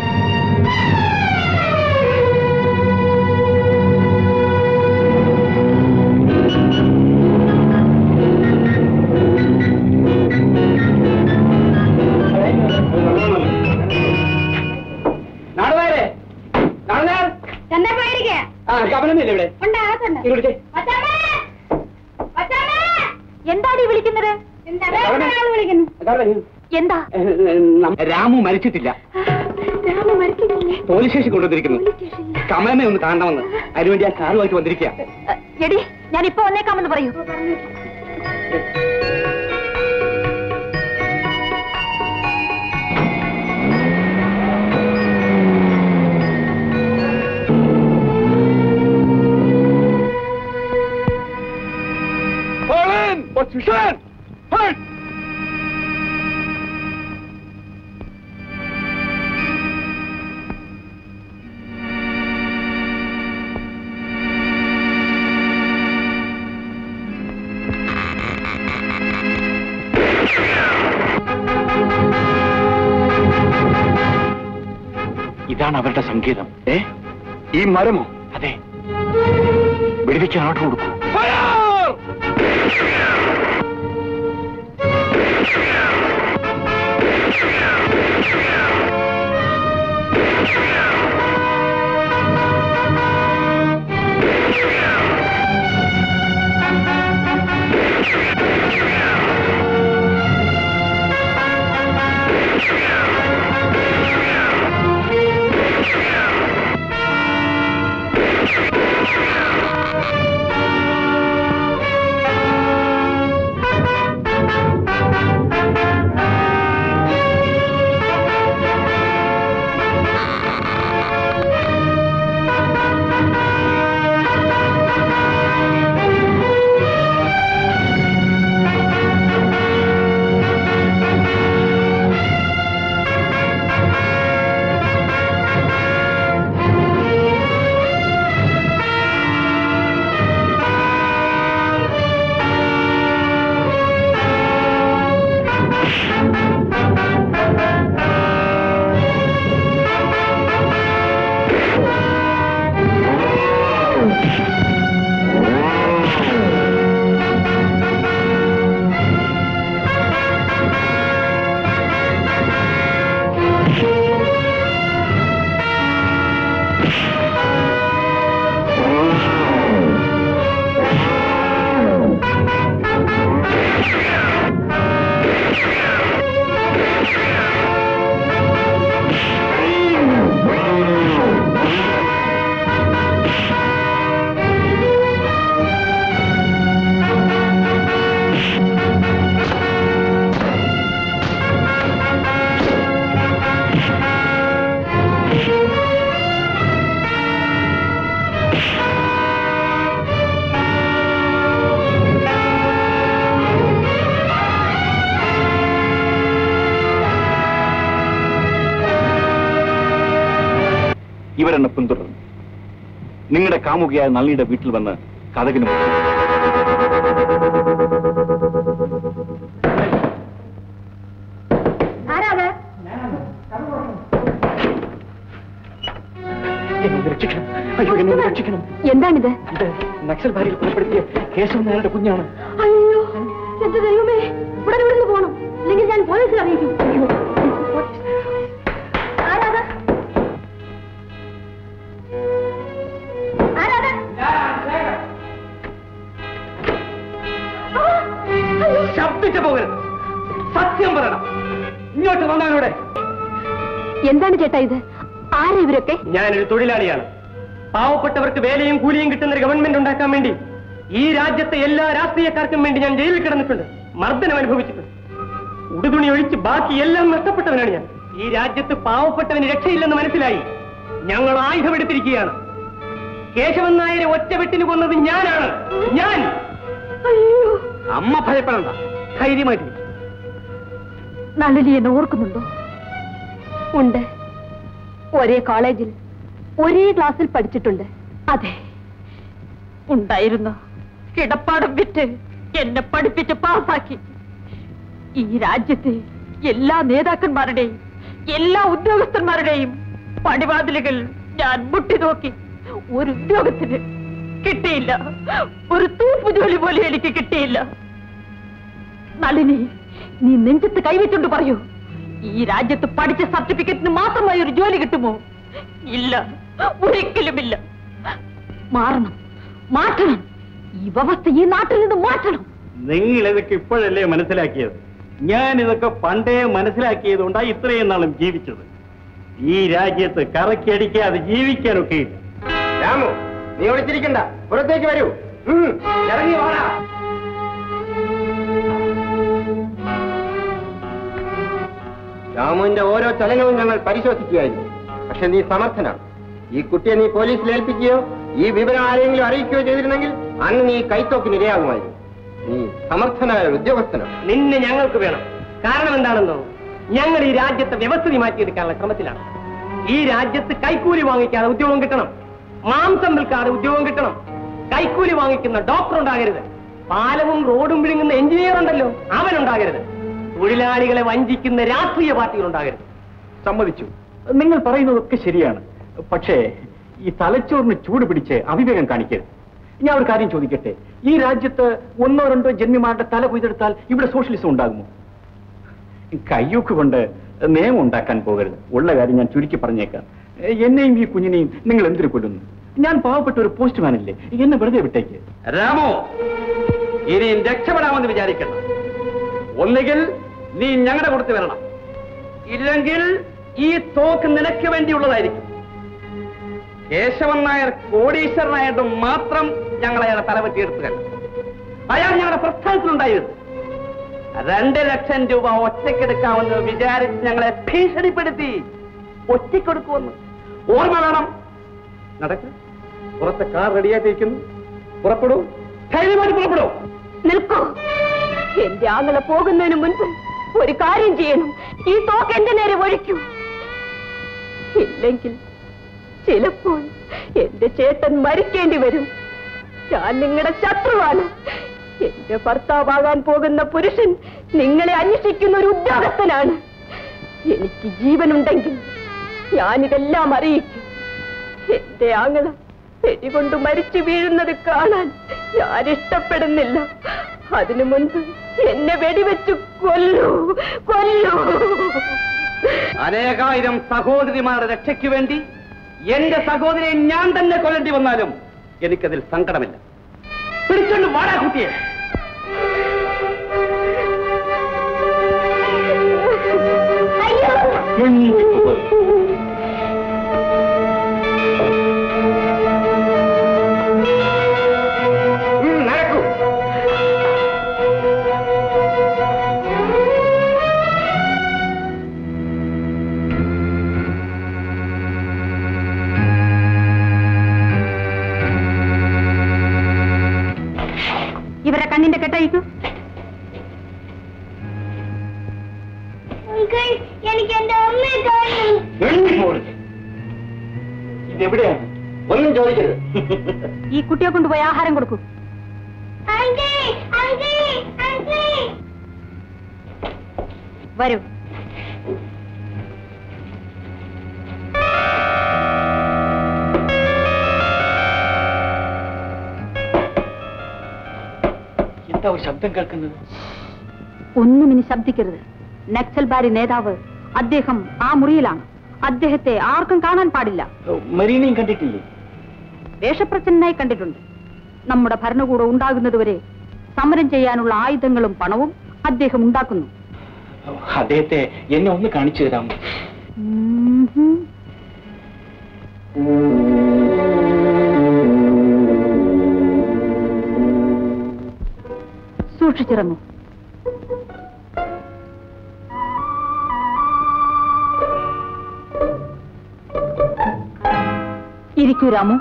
S1: നാടുകാരെ നാടുകാർ
S7: എന്താ പോയിരിക്കേ
S1: ആ കമലമില്ല ഇവിടെ
S7: ഉണ്ടാകത്തുണ്ട്
S1: ഇങ്ങോട്ട്
S7: എന്താടി വിളിക്കുന്നത് എന്താ വേറെ ആള് വിളിക്കുന്നു എന്താ
S10: രാമു മരിച്ചിട്ടില്ല
S7: രാമ മരിച്ചിട്ടില്ലേ
S10: പോലീസ് സ്റ്റേഷൻ കൊണ്ടുവന്നിരിക്കുന്നു കമലനെ ഒന്ന് കാണണമെന്ന് അതിനുവേണ്ടി ആ കാറുമായിട്ട് വന്നിരിക്കുക
S7: എടി ഞാൻ ഇപ്പൊ വന്നേക്കാമെന്ന് പറയൂ
S10: ഇതാണ് അവരുടെ സംഗീതം ഏ ഈ മരമോ അതെ വെടിവെക്കാൻ ആട്ട് കൊടുക്കൂ ഇവരെന്നെ പിന്തുടർന്നു നിങ്ങളുടെ കാമുകിയായ നളിനിയുടെ വീട്ടിൽ വന്ന് കഥകിന് മുട്ടി.
S8: ആരാത്
S11: എന്നെ ഒന്ന് രക്ഷിക്കണം അയ്യോ എന്നെ ഒന്ന് രക്ഷിക്കണം
S8: എന്താണിത്
S11: ഇത് നക്സൽ ഭാര്യയിൽ കൊലപ്പെടുത്തിയ കേശവൻ നായരുടെ കുഞ്ഞാണ്
S8: അയ്യോ എന്റെ ദൈവമേ ഉടനെ ഇവിടുന്ന് പോണം അല്ലെങ്കിൽ ഞാൻ പോലീസിൽ അറിയിക്കും ആരാത് ആരാത്
S5: ശബ്ദിച്ചു പോകരുത് സത്യം പറയണം ഇങ്ങോട്ട് വന്നവനോടെ
S8: എന്താണ് ചേട്ടാ ഇത് ആരാ ഇവരൊക്കെ
S5: ഞാനൊരു തൊഴിലാളിയാണ് പാവപ്പെട്ടവർക്ക് വേലയും കൂലിയും കിട്ടുന്ന ഒരു ഗവൺമെന്റ് ഉണ്ടാക്കാൻ വേണ്ടി ഈ രാജ്യത്തെ എല്ലാ രാഷ്ട്രീയക്കാർക്കും വേണ്ടി ഞാൻ ജയിലിൽ കിടന്നിട്ടുണ്ട് മർദ്ദനം അനുഭവിച്ചിട്ടുണ്ട് ഉടുതുണി ഒഴിച്ച് ബാക്കി എല്ലാം നഷ്ടപ്പെട്ടവനാണ് ഞാൻ ഈ രാജ്യത്ത് പാവപ്പെട്ടവന് രക്ഷയില്ലെന്ന് മനസ്സിലായി ഞങ്ങൾ ആയുധമെടുത്തിരിക്കുകയാണ് കേശവൻ നായരെ ഒറ്റവെട്ടിന് കൊന്നത് ഞാനാണ് ഞാൻ അമ്മ ഭയപ്പെടണ്ട ധൈര്യമായിട്ട്
S8: നളിനി എന്നെ ഓർക്കുന്നുണ്ടോ ഉണ്ട് ഒരേ കോളേജിൽ ഒരേ ക്ലാസ്സിൽ പഠിച്ചിട്ടുണ്ട് അതെ ഉണ്ടായിരുന്നു കിടപ്പാടം വിറ്റ് എന്നെ പഠിപ്പിച്ച് പാസാക്കി ഈ രാജ്യത്തെ എല്ലാ നേതാക്കന്മാരുടെയും എല്ലാ ഉദ്യോഗസ്ഥന്മാരുടെയും പടിവാതിലുകൾ ഞാൻ മുട്ടി നോക്കി ഒരു ഉദ്യോഗത്തിന് കിട്ടിയില്ല ഒരു തൂപ്പ് ജോലി പോലും എനിക്ക് കിട്ടിയില്ല നളിനി നീ നെഞ്ചത്ത് കൈവച്ചുകൊണ്ട് പറയൂ ഈ രാജ്യത്ത് പഠിച്ച സർട്ടിഫിക്കറ്റിന് മാത്രമായി ഒരു ജോലി കിട്ടുമോ ഇല്ല ഒരിക്കലുമില്ല മാറണം മാറ്റണം ഈ വ്യവസ്ഥ ഈ നാട്ടിൽ നിന്ന് മാറ്റണം
S10: നിങ്ങൾ ഇതൊക്കെ ഇപ്പോഴല്ലേ മനസ്സിലാക്കിയത് ഞാൻ ഇതൊക്കെ പണ്ടേ മനസ്സിലാക്കിയത് കൊണ്ടാ ഇത്രയും നാളും ജീവിച്ചത് ഈ രാജ്യത്ത് കറക്കടിക്കാതെ ജീവിക്കാനൊക്കെ ഇല്ല
S4: രാമു നീ ഒളിച്ചിരിക്കണ്ട പുറത്തേക്ക് വരൂ ഉം, ഇറങ്ങി വാടാ രാമുവിന്റെ ഓരോ ചലനവും ഞങ്ങൾ പരിശോധിക്കുകയായിരുന്നു പക്ഷെ നീ സമർത്ഥനാണ് ഈ കുട്ടിയെ നീ പോലീസിൽ ഏൽപ്പിക്കുകയോ ഈ വിവരം ആരെങ്കിലും അറിയിക്കുകയോ ചെയ്തിരുന്നെങ്കിൽ അന്ന് നീ കൈത്തോക്കിന് ഇരയാകുമായിരുന്നു നീ സമർത്ഥനായ ഒരു ഉദ്യോഗസ്ഥനാണ്
S5: നിന്നെ ഞങ്ങൾക്ക് വേണം കാരണം എന്താണെന്നോ ഞങ്ങൾ ഈ രാജ്യത്തെ വ്യവസ്ഥിതി മാറ്റിയെടുക്കാനുള്ള ശ്രമത്തിലാണ് ഈ രാജ്യത്ത് കൈക്കൂലി വാങ്ങിക്കാതെ ഉദ്യോഗം കിട്ടണം മാംസം വിൽക്കാതെ ഉദ്യോഗം കിട്ടണം കൈക്കൂലി വാങ്ങിക്കുന്ന ഡോക്ടർ ഉണ്ടാകരുത് പാലവും റോഡും വിഴുങ്ങുന്ന എഞ്ചിനീയർ ഉണ്ടല്ലോ അവനുണ്ടാകരുത് തൊഴിലാളികളെ വഞ്ചിക്കുന്ന രാഷ്ട്രീയ പാർട്ടികൾ ഉണ്ടാകരുത്
S10: സമ്മതിച്ചു നിങ്ങൾ പറയുന്നതൊക്കെ ശരിയാണ് പക്ഷേ ഈ തലച്ചോറിന് ചൂട് പിടിച്ച് അവിവേകം കാണിക്കരുത് ഞാൻ ഒരു കാര്യം ചോദിക്കട്ടെ ഈ രാജ്യത്ത് ഒന്നോ രണ്ടോ ജന്മിമാരുടെ തല കൊയ്തെടുത്താൽ ഇവിടെ സോഷ്യലിസം ഉണ്ടാകുമോ കയ്യൂക്ക് കൊണ്ട് നിയമം ഉണ്ടാക്കാൻ പോകരുത് ഉള്ള കാര്യം ഞാൻ ചുരുക്കി പറഞ്ഞേക്കാം എന്നെയും ഈ കുഞ്ഞിനെയും നിങ്ങൾ എന്തിനു കൊല്ലുന്നു ഞാൻ പാവപ്പെട്ട ഒരു പോസ്റ്റ്മാനല്ലേ എന്നെ വെറുതെ വിട്ടേക്ക്
S1: രാമോ ഇനിയും രക്ഷപ്പെടാമെന്ന് വിചാരിക്കണം ഒന്നുകിൽ നീ ഞങ്ങളുടെ കൊടുത്ത് വരണം ഇല്ലെങ്കിൽ ഈ തോക്ക് നിനക്ക് വേണ്ടിയുള്ളതായിരിക്കും കേശവൻ നായർ കോടീശ്വരനായിട്ട് മാത്രം ഞങ്ങൾ അയാളെ തലപറ്റിയെടുത്തുകല്ല അയാൾ ഞങ്ങളുടെ പ്രസ്ഥാനത്തിലുണ്ടായിരുന്നു രണ്ട് ലക്ഷം രൂപ ഒറ്റയ്ക്കെടുക്കാമെന്ന് വിചാരിച്ച് ഞങ്ങളെ ഭീഷണിപ്പെടുത്തി ഒറ്റയ്ക്കെടുക്കുമെന്ന് ഓർമ്മ വേണം നടക്ക് പുറത്തെ കാർ റെഡിയായിട്ടിരിക്കുന്നു പുറപ്പെടൂ ധൈര്യമായിട്ട് പുറപ്പെടൂ
S9: നിൽക്കൂ എന്റെ ആങ്ങളെ പോകുന്നതിന് മുൻപ് ഒരു കാര്യം ചെയ്യണം ഈ തോക്ക് എന്റെ നേരെ ഒഴിക്കൂ ഇല്ലെങ്കിൽ ചിലപ്പോൾ എന്റെ ചേട്ടൻ മരിക്കേണ്ടി വരും ഞാൻ നിങ്ങളുടെ ശത്രുവാണ് എന്റെ ഭർത്താവാകാൻ പോകുന്ന പുരുഷൻ നിങ്ങളെ അന്വേഷിക്കുന്ന ഒരു ഉദ്യോഗസ്ഥനാണ് എനിക്ക് ജീവനുണ്ടെങ്കിൽ ഞാനിതെല്ലാം അറിയിക്കും എന്റെ ആങ്ങള വെടികൊണ്ട് മരിച്ചു വീഴുന്നത് കാണാൻ ഞാൻ ഇഷ്ടപ്പെടുന്നില്ല അതിനു മുൻപ് എന്നെ വെടിവെച്ചു കൊല്ലൂ കൊല്ലൂ
S1: അനേകായിരം സഹോദരിമാരുടെ രക്ഷയ്ക്ക് വേണ്ടി എന്റെ സഹോദരിയെ ഞാൻ തന്നെ കൊല്ലേണ്ടി വന്നാലും എനിക്കതിൽ സങ്കടമില്ല പിടിച്ചോണ്ട് വാടാ കുട്ടിയെ
S4: ഉം, നടക്കൂ
S8: ഇവരെ കണ്ണിന്റെ കെട്ടയക്കൂ
S6: അങ്കിൾ എനിക്ക് എന്റെ അമ്മയെ കാണണം
S10: എണ്ണിപ്പോട് ഇതെവിടെയാണ്
S1: ഒന്നും ചോദിക്കരുത്
S7: ഈ കുട്ടിയെ കൊണ്ടുപോയി ആഹാരം കൊടുക്കൂ വരൂ
S10: എന്താ ഒരു ശബ്ദം കേൾക്കുന്നത്
S7: ഒന്നും ഇനി ശബ്ദിക്കരുത് നക്സൽബാരി നേതാവ് അദ്ദേഹം ആ മുറിയിലാണ് അദ്ദേഹത്തെ ആർക്കും കാണാൻ പാടില്ല
S10: മരീനയും കണ്ടിട്ടില്ലേ
S7: വേഷപ്രച്ഛനായി കണ്ടിട്ടുണ്ട് നമ്മുടെ ഭരണകൂടം ഉണ്ടാകുന്നതുവരെ സമരം ചെയ്യാനുള്ള ആയുധങ്ങളും പണവും അദ്ദേഹം ഉണ്ടാക്കുന്നു
S10: അദ്ദേഹത്തെ എന്നെ ഒന്ന് കാണിച്ചു തരാമോ
S7: ഉം. സൂക്ഷിച്ചിറങ്ങൂ ഇരിക്കൂ രാമു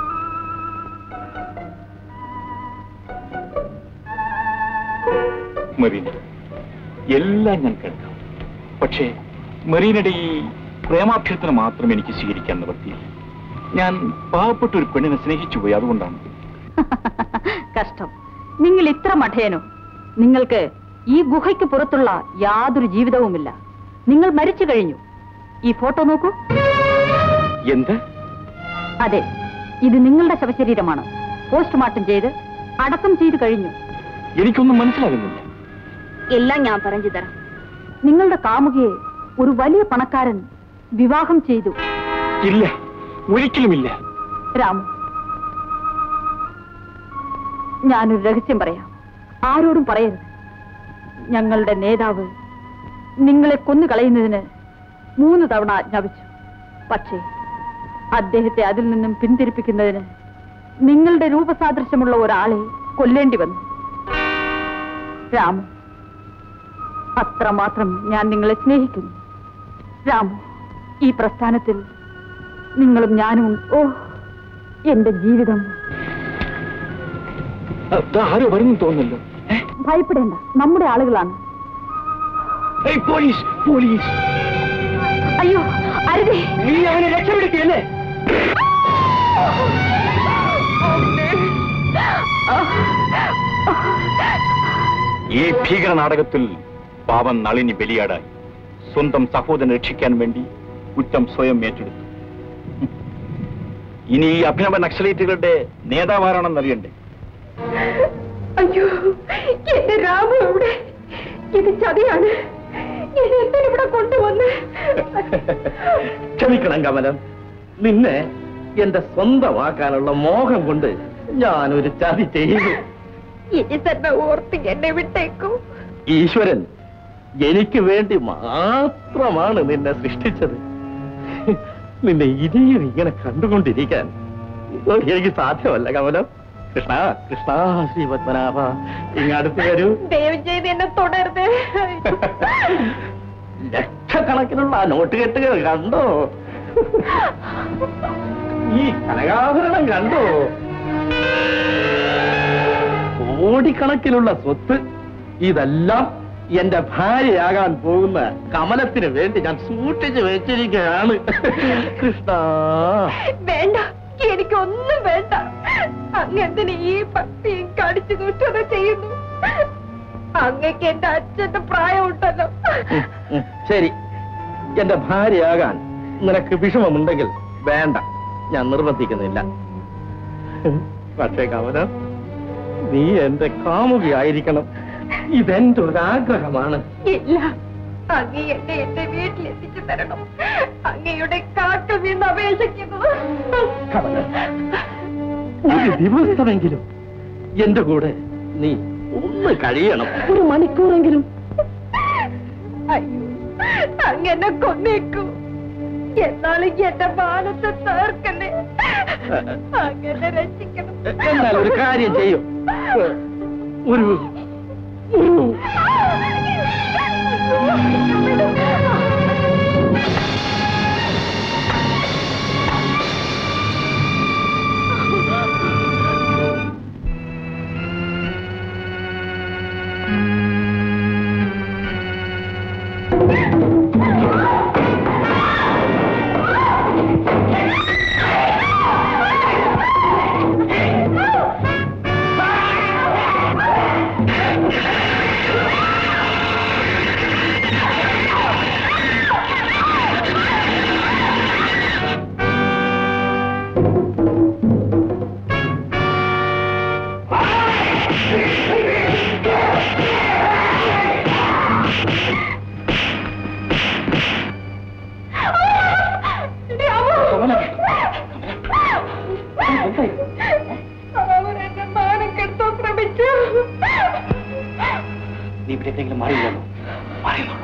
S10: മറീന എല്ലാം ഞാൻ കേൾക്കാം പക്ഷേ മറീനയുടെ ഈ പ്രേമാഭ്യർത്ഥന മാത്രം എനിക്ക് സ്വീകരിക്കാൻ നിവർത്തിയില്ല ഞാൻ പാവപ്പെട്ട ഒരു പെണ്ണിനെ സ്നേഹിച്ചു പോയി അതുകൊണ്ടാണ്
S7: കഷ്ടം നിങ്ങൾ ഇത്ര മഠയനോ നിങ്ങൾക്ക് ഈ ഗുഹയ്ക്ക് പുറത്തുള്ള യാതൊരു ജീവിതവുമില്ല നിങ്ങൾ മരിച്ചു കഴിഞ്ഞു ഈ ഫോട്ടോ നോക്കൂ
S10: എന്ത്
S7: അതെ ഇത് നിങ്ങളുടെ ശവശരീരമാണ് പോസ്റ്റ്മോർട്ടം ചെയ്ത് അടക്കം ചെയ്ത് കഴിഞ്ഞു
S10: എനിക്കൊന്നും മനസ്സിലാകുന്നില്ല
S7: എല്ലാം ഞാൻ പറഞ്ഞു തരാം നിങ്ങളുടെ കാമുകയെ ഒരു വലിയ പണക്കാരൻ വിവാഹം ചെയ്തു
S10: ഇല്ല ഒരിക്കലുമില്ല
S7: രാമു ഞാനൊരു രഹസ്യം പറയാം ആരോടും പറയരുത് ഞങ്ങളുടെ നേതാവ് നിങ്ങളെ കൊന്നു കളയുന്നതിന് മൂന്ന് തവണ ആജ്ഞാപിച്ചു പക്ഷേ അദ്ദേഹത്തെ അതിൽ നിന്നും പിന്തിരിപ്പിക്കുന്നതിന് നിങ്ങളുടെ രൂപസാദൃശ്യമുള്ള ഒരാളെ കൊല്ലേണ്ടി വന്നു രാമു അത്രമാത്രം ഞാൻ നിങ്ങളെ സ്നേഹിക്കുന്നു രാമു ഈ പ്രസ്ഥാനത്തിൽ നിങ്ങളും ഞാനും ഉണ്ട്. ഓ എന്റെ ജീവിതം
S10: ദാ ആരോ വരുന്നു തോന്നുന്നല്ലോ
S7: ഭയപ്പെടേണ്ട നമ്മുടെ ആളുകളാണ്
S10: ഏയ്, പോലീസ് പോലീസ്
S7: അയ്യോ അരുതേ
S1: നീ അവനെ രക്ഷപ്പെടുത്തിയല്ലേ
S10: ഈ ഭീകര നാടകത്തിൽ പാവം നളിനി ബലിയാടായി സ്വന്തം സഹോദരൻ രക്ഷിക്കാൻ വേണ്ടി കുറ്റം സ്വയം ഏറ്റെടുത്തു ഇനി ഈ അഭിനവ നക്സലൈറ്റുകളുടെ നേതാവാരാണെന്നറിയണ്ടേ
S9: അയ്യോ എന്റെ രാമു എവിടെ ഇത് ചതിയാണ് ഇത് എന്തിനിവിടെ കൊണ്ടുവന്ന്
S4: ക്ഷമിക്കണം കമലം നിന്നെ എന്റെ സ്വന്തമാക്കാനുള്ള മോഹം കൊണ്ട് ഞാനൊരു ചതി ചെയ്തു
S9: ഇനി തന്നെ ഓർത്ത് എന്നെ വിട്ടേക്കൂ
S4: ഈശ്വരൻ എനിക്ക് വേണ്ടി മാത്രമാണ് നിന്നെ സൃഷ്ടിച്ചത് നിന്നെ ഇനിയും ഇങ്ങനെ കണ്ടുകൊണ്ടിരിക്കാൻ എനിക്ക് സാധ്യമല്ല കമലം കൃഷ്ണ കൃഷ്ണ ശ്രീ പത്മനാഭ ഇങ്ങടുത്ത് വരൂ
S9: ദയവ് ചെയ്ത് എന്നെ തുടരുത്
S4: ലക്ഷക്കണക്കിനുള്ള ആ നോട്ട് കെട്ടുകൾ കണ്ടോ ഈ കനകാഭരണം കണ്ടോ കോടിക്കണക്കിനുള്ള സ്വത്ത് ഇതെല്ലാം എന്റെ ഭാര്യയാകാൻ പോകുന്ന കമലത്തിന് വേണ്ടി ഞാൻ സൂക്ഷിച്ചു വെച്ചിരിക്കുകയാണ് കൃഷ്ണ
S9: വേണ്ട എനിക്കൊന്നും വേണ്ട അങ്ങെന്തിന് ഈ ഭക്തിയും കാണിച്ചു കൂട്ടുന്നത് ചെയ്യുന്നു അങ്ങക്ക് എന്റെ അച്ഛന്റെ പ്രായമുണ്ടല്ലോ
S4: ഉം, ഉം, ശരി എന്റെ ഭാര്യയാകാൻ നിനക്ക് വിഷമമുണ്ടെങ്കിൽ വേണ്ട ഞാൻ നിർബന്ധിക്കുന്നില്ല പക്ഷേ കമല നീ എന്റെ കാമുകയായിരിക്കണം ഇതെന്റെ ഒരു ആഗ്രഹമാണ്
S9: ഇല്ല അങ്ങ് എന്നെ എന്റെ വീട്ടിലെത്തിച്ചു തരണം അങ്ങയുടെ കാക്ക വീണ് അപേക്ഷിക്കുന്നു
S4: കമല ഒരു ദിവസമെങ്കിലും എന്റെ കൂടെ നീ ഒന്ന് കഴിയണം ഒരു മണിക്കൂറെങ്കിലും
S9: അയ്യോ അങ്ങനെ കൊന്നേക്കൂ എന്നാലും എന്റെ മാനത്തെ തീർക്കല്ലേ അങ്ങനെ രക്ഷിക്കണം
S4: എന്നാൽ ഒരു കാര്യം ചെയ്യും ഒരു ഒരു
S6: ആ
S10: നീ ഇവിടെ എവിടെയെങ്കിലും മാറിയില്ലല്ലോ മാറിയുള്ളൂ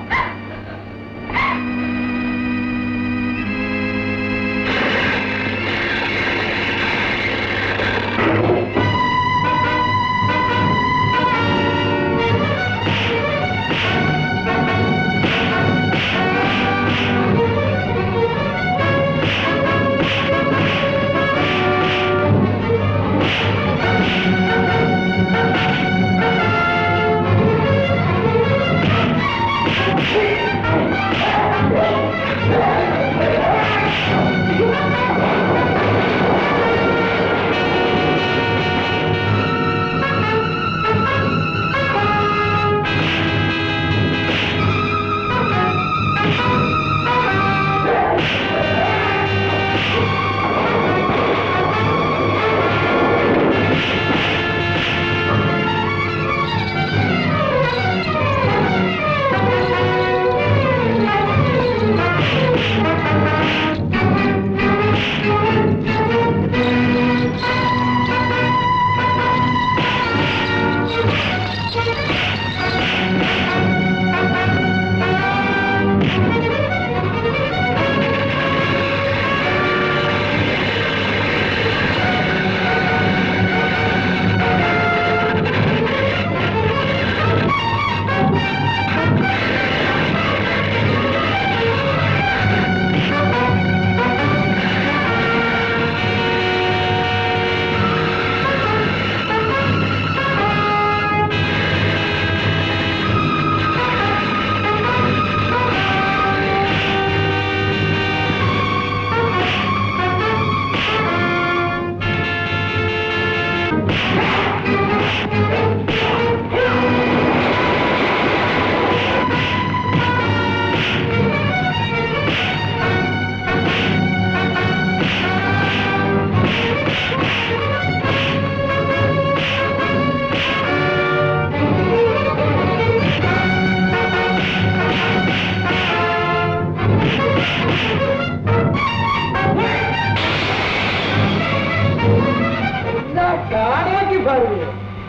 S5: காடாக்கி பாருங்க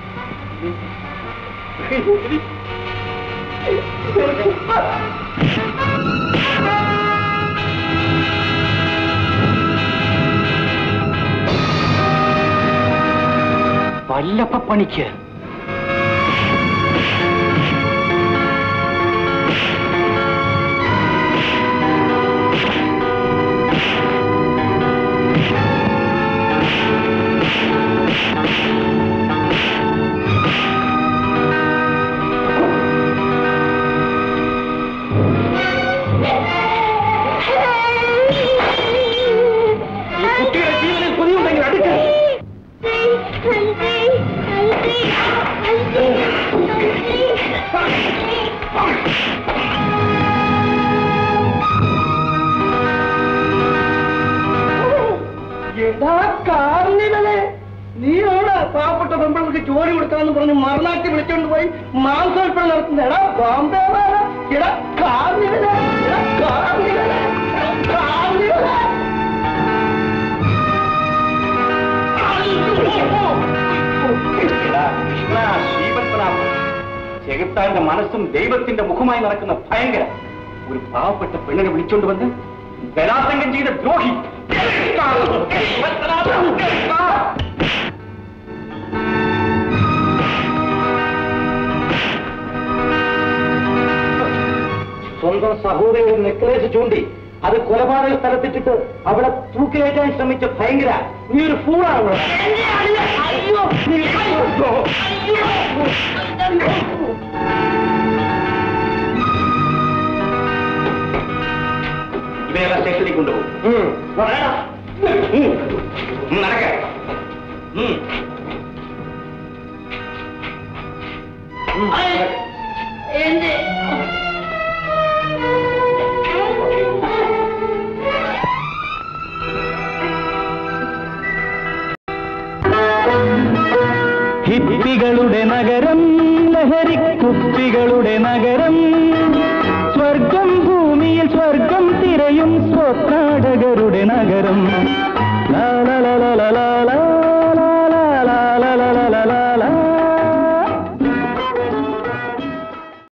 S10: വല്ലപ്പ പണിക്ക്
S5: ഈ കുട്ടിയുടെ ജീവനിൽ കൊതിയുണ്ടെങ്കിൽ അടുക്ക എടാ കാർണിവലെ നീയാണ് പാവപ്പെട്ട പെമ്പിൾക്ക് ജോലി കൊടുക്കാന്ന് പറഞ്ഞ് മറുനാട്ടി വിളിച്ചോണ്ട് പോയി മാംസോൽപ്പന നടത്തുന്ന എടാ ബോംബെ വാല. എടാ കാർണിവലെ എടാ കാർണിവലെ എടാ കാർണിവലെ
S10: ചെകുത്താന്റെ മനസ്സും ദൈവത്തിന്റെ മുഖമായി നടക്കുന്ന ഭയങ്കര ഒരു പാവപ്പെട്ട പെണ്ണിനെ വിളിച്ചോണ്ട് വന്ന് ബലാസംഗം ചെയ്ത ദ്രോഹി സ്വന്തം സഹോദരിയുടെ നെക്ലേസ് ചൂണ്ടി അത് കൊലപാതക സ്ഥലത്തിട്ടിട്ട് അവളെ തൂക്കിലേറ്റാൻ ശ്രമിച്ച ഭയങ്കര നീ ഒരു ഫൂളാണ് ഇവരെല്ലാം സ്റ്റേഷനിൽ കൊണ്ടുപോകും നടക്ക
S3: ഹിപ്പികളുടെ നഗരം ലഹരിക്കുപ്പികളുടെ നഗരം സ്വർഗം ഭൂമിയിൽ സ്വർഗം തിരയും സ്വപ്നാടകരുടെ നഗരം ലാ ലാ ലാ ലാ ലാ ലാ